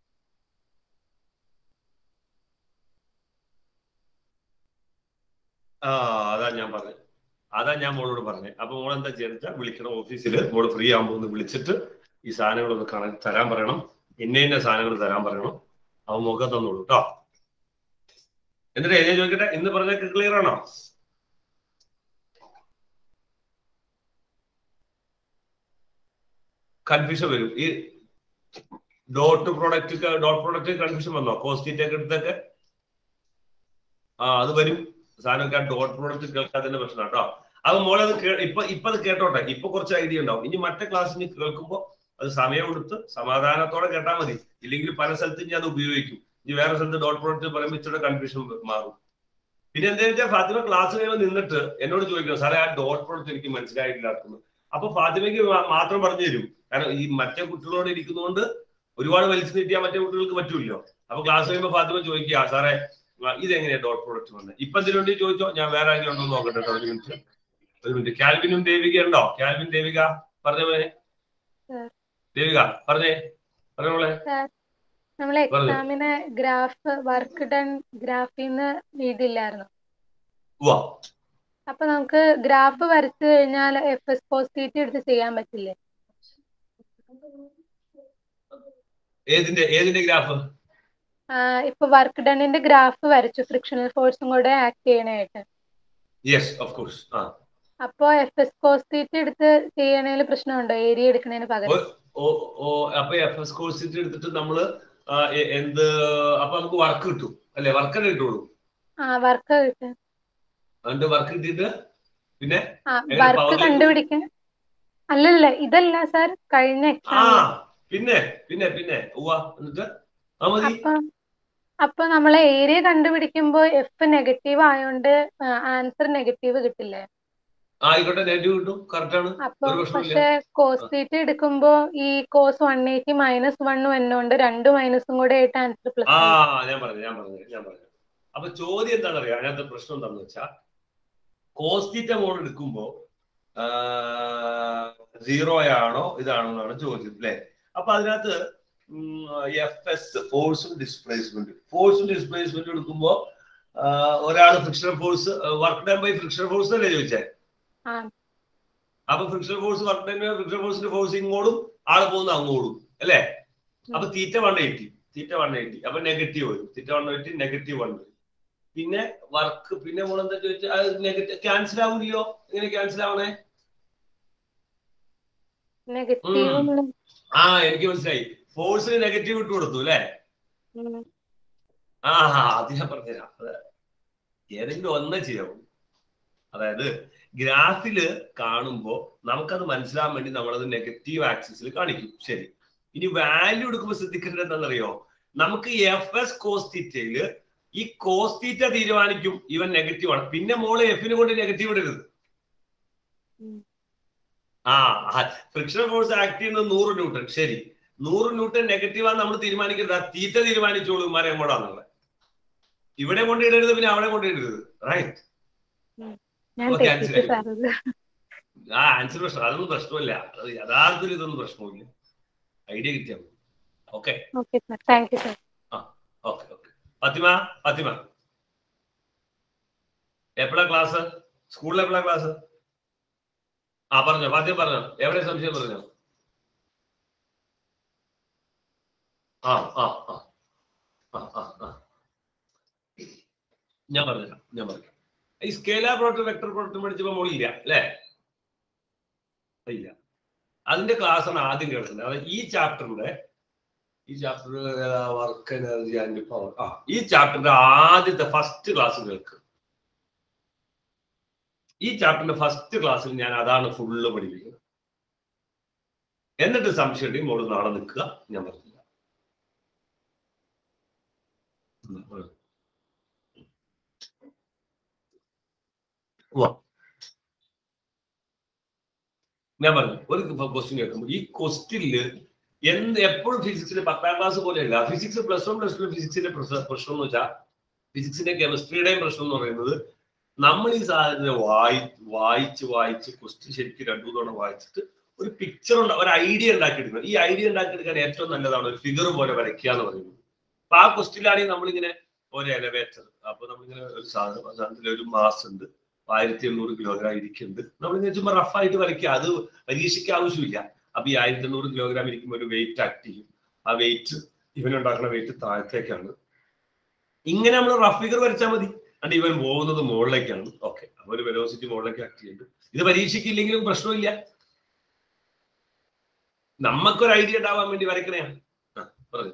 [SPEAKER 1] ആ അതാ ഞാൻ പറഞ്ഞത് അതാ ഞാൻ മോളോട് പറഞ്ഞത് അപ്പൊ മോൾ എന്താ ചെയ്യുന്നത് വിളിക്കണം ഓഫീസിൽ മോള് ഫ്രീ ആകുമ്പോൾ ഒന്ന് വിളിച്ചിട്ട് ഈ സാധനങ്ങളൊന്ന് കാണാൻ തരാൻ പറയണം ഇന്ന ഇന്ന സാധനങ്ങൾ തരാൻ പറയണം അവ മുഖം തന്നോളൂ കേട്ടോ എന്നിട്ട് ഞാൻ ചോദിക്കട്ടെ ഇന്ന് പറഞ്ഞൊക്കെ ക്ലിയർ ആണോ കൺഫ്യൂഷൻ വരും ഈ dot product dot product confusion വന്നോ കോസ്റ്റീറ്റ് ഒക്കെ എടുത്തൊക്കെ ആ അത് വരും സാധനമൊക്കെ ആ ഡോട്ട് പ്രോഡക്റ്റ് കേൾക്കാത്തതിന്റെ പ്രശ്നം കേട്ടോ അത് മോളെ അത് കേ- ഇപ്പൊ ഇപ്പൊ അത് കേട്ടോട്ടെ ഇപ്പൊ കുറച്ച് ഐഡിയ ഉണ്ടാവും ഇനി മറ്റേ ക്ലാസ്സിന് കേൾക്കുമ്പോ അത് സമയം കൊടുത്ത് സമാധാനത്തോടെ കേട്ടാൽ മതി ഇല്ലെങ്കിൽ പല സ്ഥലത്തും ഞാൻ അത് ഉപയോഗിക്കും ഇനി വേറെ സ്ഥലത്ത് ഡോട്ട് പ്രോഡക്റ്റ് പറയുമ്പോൾ ഇച്ചിരി കൺഫ്യൂഷൻ മാറും പിന്നെ എന്താ വെച്ചാൽ ഫാത്തിമ ക്ലാസ് കഴിയുമ്പോൾ നിന്നിട്ട് എന്നോട് ചോദിക്കണം സാറേ ആ ഡോട്ട് പ്രോഡക്റ്റ് എനിക്ക് മനസ്സിലായിട്ടില്ലാക്കുന്നു അപ്പൊ ഫാത്തിമയ്ക്ക് മാ- മാത്രം പറഞ്ഞു തരും കാരണം ഈ മറ്റേ കുട്ടികളോട് ഇരിക്കുന്നതുകൊണ്ട് ഒരുപാട് വലിച്ചു നീട്ടിയാൽ മറ്റേ കുട്ടികൾക്ക് പറ്റൂല്ലോ അപ്പൊ ക്ലാസ് കഴിയുമ്പോൾ ഫാത്തിമ ചോദിക്കുക സാറേ ആ, ഇതെങ്ങനെയാ ഡോട്ട് പ്രോഡക്റ്റ് വന്നത് ഇപ്പൊ ഇതിനുവേണ്ടി ചോദിച്ചോ ഞാൻ വേറെ ആരെങ്കിലും ഉണ്ടോ എന്ന് നോക്കട്ടെ കേട്ടോ, ഒരു മിനിറ്റ് ഒരു മിനിറ്റ് കാൽവിനും ദേവിക ഉണ്ടോ കാൽവിൻ ദേവിക പറഞ്ഞ മോനെ
[SPEAKER 9] Sir.
[SPEAKER 1] ദേവിക പറഞ്ഞേ പറഞ്ഞോളെ
[SPEAKER 9] സാർ നമ്മൾ
[SPEAKER 1] പറഞ്ഞോ.
[SPEAKER 9] എക്സാമിന് ഗ്രാഫ് വർക്ക് ഡൺ ഗ്രാഫിൽ നിന്ന് എഴുതില്ലായിരുന്നു
[SPEAKER 1] ഉവ്വ
[SPEAKER 9] അപ്പൊ നമുക്ക് ഗ്രാഫ് വരച്ചു കഴിഞ്ഞാൽ എഫ് എസ് പോസിറ്റീവ് എടുത്ത് ചെയ്യാൻ പറ്റില്ലേ
[SPEAKER 1] ഏതിന്റെ ഏതിന്റെ ഗ്രാഫ്
[SPEAKER 9] ആ, ഇപ്പൊ വർക്ക് ഡണ്ണിന്റെ ഗ്രാഫ് വരച്ചു ഫ്രിക്ഷണൽ ഫോഴ്സും കൂടെ ആക്ട് ചെയ്യണായിട്ട്
[SPEAKER 1] യെസ് ഓഫ് കോഴ്സ് ആ
[SPEAKER 9] അപ്പൊ എഫ് എസ് പോസിറ്റീവ് എടുത്ത് ചെയ്യണേല് പ്രശ്നമുണ്ടോ ഏരിയ എടുക്കണേന് പകരം
[SPEAKER 1] ഓ ഓ അപ്പൊ എഫ് എസ് കോഴ്സ് എടുത്തിട്ട് നമ്മള് ആ, എ- എന്ത് അപ്പൊ നമുക്ക് വർക്ക് കിട്ടും അല്ലെ വർക്ക് തന്നെ കിട്ടുള്ളൂ
[SPEAKER 9] ആ വർക്ക് കിട്ടും
[SPEAKER 1] എന്നിട്ട് വർക്ക് കിട്ടിയിട്ട് പിന്നെ
[SPEAKER 9] ആ
[SPEAKER 1] എങ്ങനെ
[SPEAKER 9] വർക്ക്
[SPEAKER 1] power ലേക്ക്
[SPEAKER 9] കണ്ടുപിടിക്കാൻ അല്ലല്ല ഇതല്ല സാർ കഴിഞ്ഞ
[SPEAKER 1] ആ
[SPEAKER 9] എക്സാമിൽ
[SPEAKER 1] പിന്നെ പിന്നെ പിന്നെ ഉവ്വ എന്നിട്ട് ആ മതി
[SPEAKER 9] അപ്പൊ അപ്പൊ നമ്മളെ ഏരിയ കണ്ടുപിടിക്കുമ്പോ എഫ് നെഗറ്റീവ് ആയോണ്ട് ആൻസർ നെഗറ്റീവ് കിട്ടില്ലേ
[SPEAKER 1] ആ, ആയിക്കോട്ടെ നെഗറ്റീവ് കിട്ടും കറക്റ്റ് ആണ്
[SPEAKER 9] അപ്പൊ
[SPEAKER 1] ഒരു പ്രശ്നമില്ല
[SPEAKER 9] പക്ഷെ കോസ് തീറ്റ എടുക്കുമ്പോ ഈ cos one eighty minus one വന്നോണ്ട് രണ്ട് മൈനസും കൂടെ ആയിട്ട് ആൻസർ പ്ലസ്
[SPEAKER 1] ആ ഞാൻ പറഞ്ഞു ഞാൻ പറഞ്ഞു ഞാൻ പറഞ്ഞു അപ്പൊ ചോദ്യം എന്താണെന്ന് അറിയാം അതിനകത്ത് പ്രശ്നം എന്താണെന്ന് വെച്ചാൽ കോസ്റ്റീറ്റ മോൾ എടുക്കുമ്പോ സീറോ ആണോ ഇതാണോ എന്നാണ് ചോദ്യം അല്ലെ അപ്പൊ അതിനകത്ത് എഫ് എസ് ഫോഴ്സും ഡിസ്പ്ലേസ്മെന്റ് ഫോഴ്സും ഡിസ്പ്ലേസ്മെന്റ് എടുക്കുമ്പോ ഒരാൾ frictional force work done by frictional force അല്ലേ ചോദിച്ചേ
[SPEAKER 9] ആ
[SPEAKER 1] അപ്പൊ frictional force work done frictional ഫോഴ്സിന്റെ ഫോഴ്സ് ഇങ്ങോട്ടും ആള് പോകുന്ന അങ്ങോട്ടും അല്ലേ അപ്പൊ theta one eighty theta one eighty അപ്പൊ നെഗറ്റീവ് വരും theta one eighty negative one വരും പിന്നെ വർക്ക് പിന്നെ നമ്മൾ എന്താ ചോദിച്ചാൽ അത് നെഗറ്റീവ് ക്യാൻസൽ ആവില്ലയോ എങ്ങനെ ക്യാൻസൽ ആവണേ
[SPEAKER 9] നെഗറ്റീവ്
[SPEAKER 1] ആ എനിക്ക് മനസ്സിലായി ഫോഴ്സിന് നെഗറ്റീവ് ഇട്ട് കൊടുത്തു അല്ലേ ആ അത് ഞാൻ പറഞ്ഞുതരാം അത് ഏതെങ്കിലും ഒന്നേ ചെയ്യാവൂ അതായത് ഗ്രാഫില് കാണുമ്പോൾ നമുക്കത് മനസ്സിലാൻ വേണ്ടി നമ്മളത് നെഗറ്റീവ് ആക്സിസിൽ കാണിക്കും ശരി ഇനി വാല്യൂ എടുക്കുമ്പോൾ ശ്രദ്ധിക്കേണ്ടത് എന്താണെന്നറിയോ നമുക്ക് എഫ് എസ് കോസ്റ്റീറ്റയില് ഈ കോസ്റ്റീറ്റ തീരുമാനിക്കും ഇവൻ നെഗറ്റീവ് ആണ് പിന്നെ മോള് എഫിനെ കൊണ്ട് നെഗറ്റീവ് ഇടരുത് ആ ഫ്രിക്ഷൻ ഫോഴ്സ് ആക്ട് ചെയ്യുന്നത് നൂറ് ന്യൂട്ടൺ ശരി നൂറ് ന്യൂട്ടൺ നെഗറ്റീവ് ആണ് നമ്മൾ തീരുമാനിക്കരുത് ആ തീറ്റ തീരുമാനിച്ചോളൂ ഇമാരെ എങ്ങോട്ടാന്നുള്ളത് ഇവിടെ കൊണ്ടിടരുത് പിന്നെ അവിടെ കൊണ്ടിടരുത് റൈറ്റ്
[SPEAKER 9] ഞാൻ
[SPEAKER 1] ഓക്കെ
[SPEAKER 9] തെറ്റിച്ചു
[SPEAKER 1] ആൻസർ
[SPEAKER 9] സാർ അത്
[SPEAKER 1] ആ ആൻസർ പ്രശ്നം അതൊന്നും പ്രശ്നമില്ല അത് യഥാർത്ഥത്തിൽ ഇതൊന്നും പ്രശ്നമില്ല ഐഡിയ കിട്ടിയാൽ മതി okay
[SPEAKER 9] okay sir thank you sir
[SPEAKER 1] okay okay Fathima Fathima എപ്പോഴാ ക്ലാസ് സ്കൂളിൽ എപ്പോഴാ ക്ലാസ് ആ പറഞ്ഞോ ഫാത്തിമ പറഞ്ഞോ എവിടെ സംശയം പറഞ്ഞോ ആ ആ ആ ആ ആ ആ ഞാൻ പറഞ്ഞുതരാം ഞാൻ പറഞ്ഞു ഈ സ്കേലാർ പ്രോഡക്റ്റ് വെക്ടർ പ്രോഡക്റ്റ് പഠിച്ചപ്പോൾ മോളില്ല അല്ലേ ഇല്ല അതിന്റെ ക്ലാസ് ആണ് ആദ്യം കേൾക്കുന്നത് അതായത് ഈ ചാപ്റ്ററിന്റെ ഈ chapter work energy and power ആ ഈ ചാപ്റ്ററിന്റെ ആദ്യത്തെ ഫസ്റ്റ് ക്ലാസ് കേൾക്കുക ഈ ചാപ്റ്ററിന്റെ ഫസ്റ്റ് ക്ലാസ്സിൽ ഞാൻ അതാണ് ഫുള്ള് പഠിപ്പിക്കുന്നത് എന്നിട്ട് സംശയം ഉണ്ടെങ്കിൽ മോള് നാളെ നിൽക്കുക ഞാൻ പറഞ്ഞില്ല വാ ഞാൻ പറഞ്ഞു ഒരു ക്വസ്റ്റ്യൻ കേൾക്കുമ്പോൾ ഈ ക്വസ്റ്റ്യനില് എന്ത് എപ്പോഴും ഫിസിക്സിന്റെ പത്താം ക്ലാസ് പോലെയല്ല physics plus one plus two ഫിസിക്സിന്റെ പ്രശ്നം പ്രശ്നം എന്ന് വെച്ചാൽ ഫിസിക്സിന്റെ കെമിസ്ട്രിയുടെയും പ്രശ്നം എന്ന് പറയുന്നത് നമ്മൾ ഈ സാധനത്തിനെ വായി വായിച്ച് വായിച്ച് ക്വസ്റ്റ്യൻ ശരിക്കും രണ്ടു തവണ വായിച്ചിട്ട് ഒരു പിക്ചർ ഉണ്ട് ഒരു ഐഡിയ ഉണ്ടാക്കിയെടുക്കണം ഈ ഐഡിയ ഉണ്ടാക്കിയെടുക്കാൻ ഏറ്റവും നല്ലതാണ് ഒരു ഫിഗർ പോലെ വരയ്ക്കുക എന്ന് പറയുന്നത് അപ്പൊ ആ ക്വസ്റ്റ്യനിലാണെങ്കിൽ നമ്മളിങ്ങനെ ഒരു എലവേറ്റർ അപ്പൊ നമ്മളിങ്ങനെ ഒരു സാധനം ആ സാധനത്തിൽ ഒരു മാസ് ഉണ്ട് ആയിരത്തി എണ്ണൂറ് കിലോഗ്രാം ഇരിക്കുന്നുണ്ട് നമ്മളിങ്ങനെ ചുമ്മാ റഫായിട്ട് വരയ്ക്കുക അത് പരീക്ഷയ്ക്ക് ആവശ്യമില്ല അപ്പൊ ഈ ആയിരത്തി എണ്ണൂറ് കിലോഗ്രാം ഇരിക്കുമ്പോൾ ഒരു വെയിറ്റ് ആക്ട് ചെയ്യും ആ വെയിറ്റ് ഇവനുണ്ടാക്കുന്ന വെയിറ്റ് താഴത്തേക്കാണ് ഇങ്ങനെ നമ്മൾ റഫ് ഫിഗർ വരച്ചാൽ മതി അണ്ട് ഇവൻ പോകുന്നത് മുകളിലേക്കാണ് ഓക്കെ അപ്പൊ ഒരു വെലോസിറ്റി മുകളിലേക്ക് ആക്ട് ചെയ്യുന്നുണ്ട് ഇത് പരീക്ഷയ്ക്കില്ലെങ്കിലും പ്രശ്നമില്ല നമുക്കൊരു ഐഡിയ ഉണ്ടാവാൻ വേണ്ടി വരയ്ക്കണയാണ് ആ, പറഞ്ഞു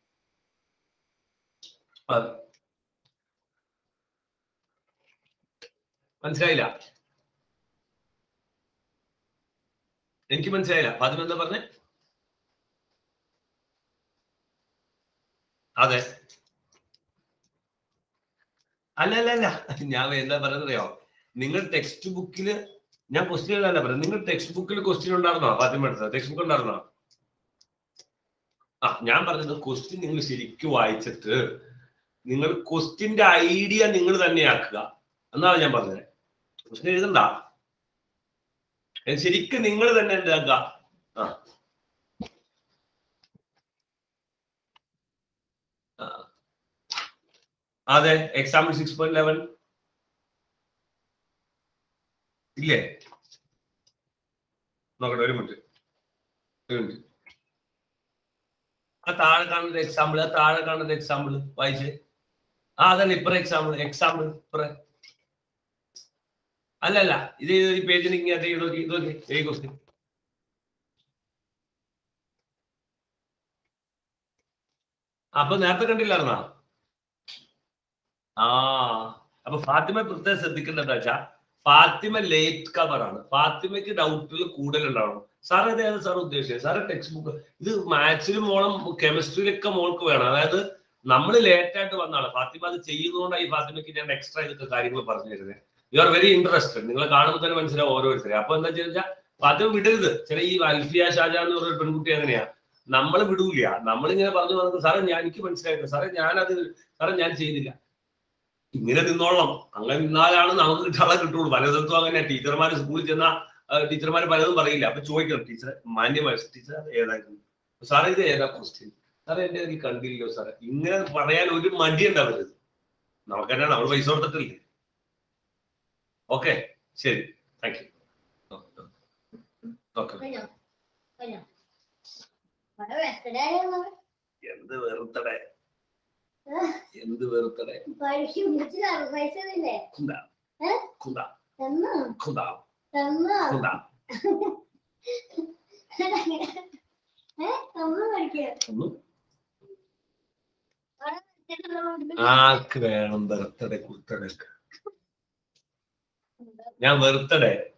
[SPEAKER 1] അതെ മനസ്സിലായില്ല എനിക്ക് മനസ്സിലായില്ല ഫാത്തിമ എന്താ പറഞ്ഞേ അതെ അല്ല അല്ല അല്ല ഞാൻ എന്താ പറയുന്നറിയോ നിങ്ങൾ ടെക്സ്റ്റ് ബുക്കിൽ ഞാൻ ക്വസ്റ്റ്യൻ അല്ല പറയുന്നത് നിങ്ങൾ ടെക്സ്റ്റ് ബുക്കിൽ ക്വസ്റ്റ്യൻ ഉണ്ടായിരുന്നോ ഫാത്തിമ എടുത്തത് ടെക്സ്റ്റ് ബുക്ക് ഉണ്ടായിരുന്നോ ആ ഞാൻ പറഞ്ഞത് ക്വസ്റ്റ്യൻ നിങ്ങൾ ശരിക്കും വായിച്ചിട്ട് നിങ്ങൾ ക്വസ്റ്റ്യന്റെ ഐഡിയ നിങ്ങൾ തന്നെയാക്കുക എന്നാണ് ഞാൻ പറഞ്ഞത് ക്വസ്റ്റ്യൻ എഴുതണ്ട ഇത് ശരിക്കും നിങ്ങൾ തന്നെ എന്താക്കുക ആ ആ. അതെ എക്സാമ്പിൾ സിക്സ് പോയിന്റ് ലെവൻ ഇല്ലേ നോക്കട്ടെ ഒരു മിനിറ്റ് ഒരു മിനിറ്റ് ആ താഴെ കാണുന്ന എക്സാമ്പിൾ ആ താഴെ കാണുന്ന എക്സാമ്പിൾ വായിച്ചേ ആ അതല്ല ഇപ്പറ എക്സാമ്പിൾ എക്സാമ്പിൾ ഇപ്പറ അല്ല അല്ല ഇത് ഈ പേജിൽ ഇങ്ങനെ ഇത് നോക്കി ഇത് നോക്കി ഈ ക്വസ്റ്റ്യൻ അപ്പൊ നേരത്തെ കണ്ടില്ലായിരുന്നാ ആ അപ്പൊ ഫാത്തിമ പ്രത്യേകം ശ്രദ്ധിക്കേണ്ടത് എന്താ വെച്ചാ ഫാത്തിമ ലേറ്റ് കവർ ആണ് ഫാത്തിമയ്ക്ക് ഡൗട്ടുകൾ കൂടുതൽ ഉണ്ടാവണം സാർ ഏതാണ് സാർ ഉദ്ദേശിച്ചത് സാറ് ടെക്സ്റ്റ് ബുക്ക് ഇത് മാത്സിലും മോളം കെമിസ്ട്രിയിലൊക്കെ മോൾക്ക് വേണം അതായത് നമ്മൾ ലേറ്റ് ആയിട്ട് വന്നാണ് ഫാത്തിമ അത് ചെയ്യുന്നതുകൊണ്ടാണ് ഈ ഫാത്തിമയ്ക്ക് ഞാൻ എക്സ്ട്രാ ഇതൊക്കെ കാര്യങ്ങൾ പറഞ്ഞു തരുന്നത് യു ആർ വെരി ഇൻട്രസ്റ്റഡ് നിങ്ങൾ കാണുമ്പോൾ തന്നെ മനസ്സിലാവും ഓരോരുത്തരെ അപ്പൊ എന്താ വെച്ചാൽ ഫാത്തിമ വിടരുത് ചില ഈ അൽഫിയ ഷാജ എന്ന് പറഞ്ഞ ഒരു പെൺകുട്ടി അങ്ങനെയാ നമ്മൾ വിടൂല നമ്മളിങ്ങനെ പറഞ്ഞു വന്നത് സാറേ ഞാൻ എനിക്ക് മനസ്സിലായില്ല സാറേ ഞാനത് സാറേ ഞാൻ ചെയ്തില്ല ഇങ്ങനെ നിന്നോളണം അങ്ങനെ നിന്നാലാണ് നമുക്ക് കിട്ടാളെ കിട്ടുള്ളൂ പലയിടത്തും അങ്ങനെ ടീച്ചർമാർ സ്കൂളിൽ ചെന്ന ടീച്ചർമാർ പലതും പറയില്ല അപ്പൊ ചോദിക്കണം ടീച്ചർ മാന്യമായി ടീച്ചർ ഏതായിരുന്നു സാറേ ഇത് ഏതാ ക്വസ്റ്റ്യൻ സാറേ എന്റെ കയ്യിൽ കണ്ടില്ലല്ലോ സാറേ ഇങ്ങനെ പറയാൻ ഒരു മടി ഉണ്ടാവരുത് നമുക്ക് തന്നെ നമ്മൾ പൈസ കൊടുത്തിട്ടില്ലേ ഓക്കെ ശരി താങ്ക് യു ഓക്കെ എന്ത് വെറുത്തടെ എന്ത് വെറുത്തടെ കുന്താ കുന്താ കുന്താ കുന്താ ഒന്നും ആക്ക് വേണം ബർത്ത്ഡേ കുർത്തടക്ക് ഞാൻ വെറുത്തടെ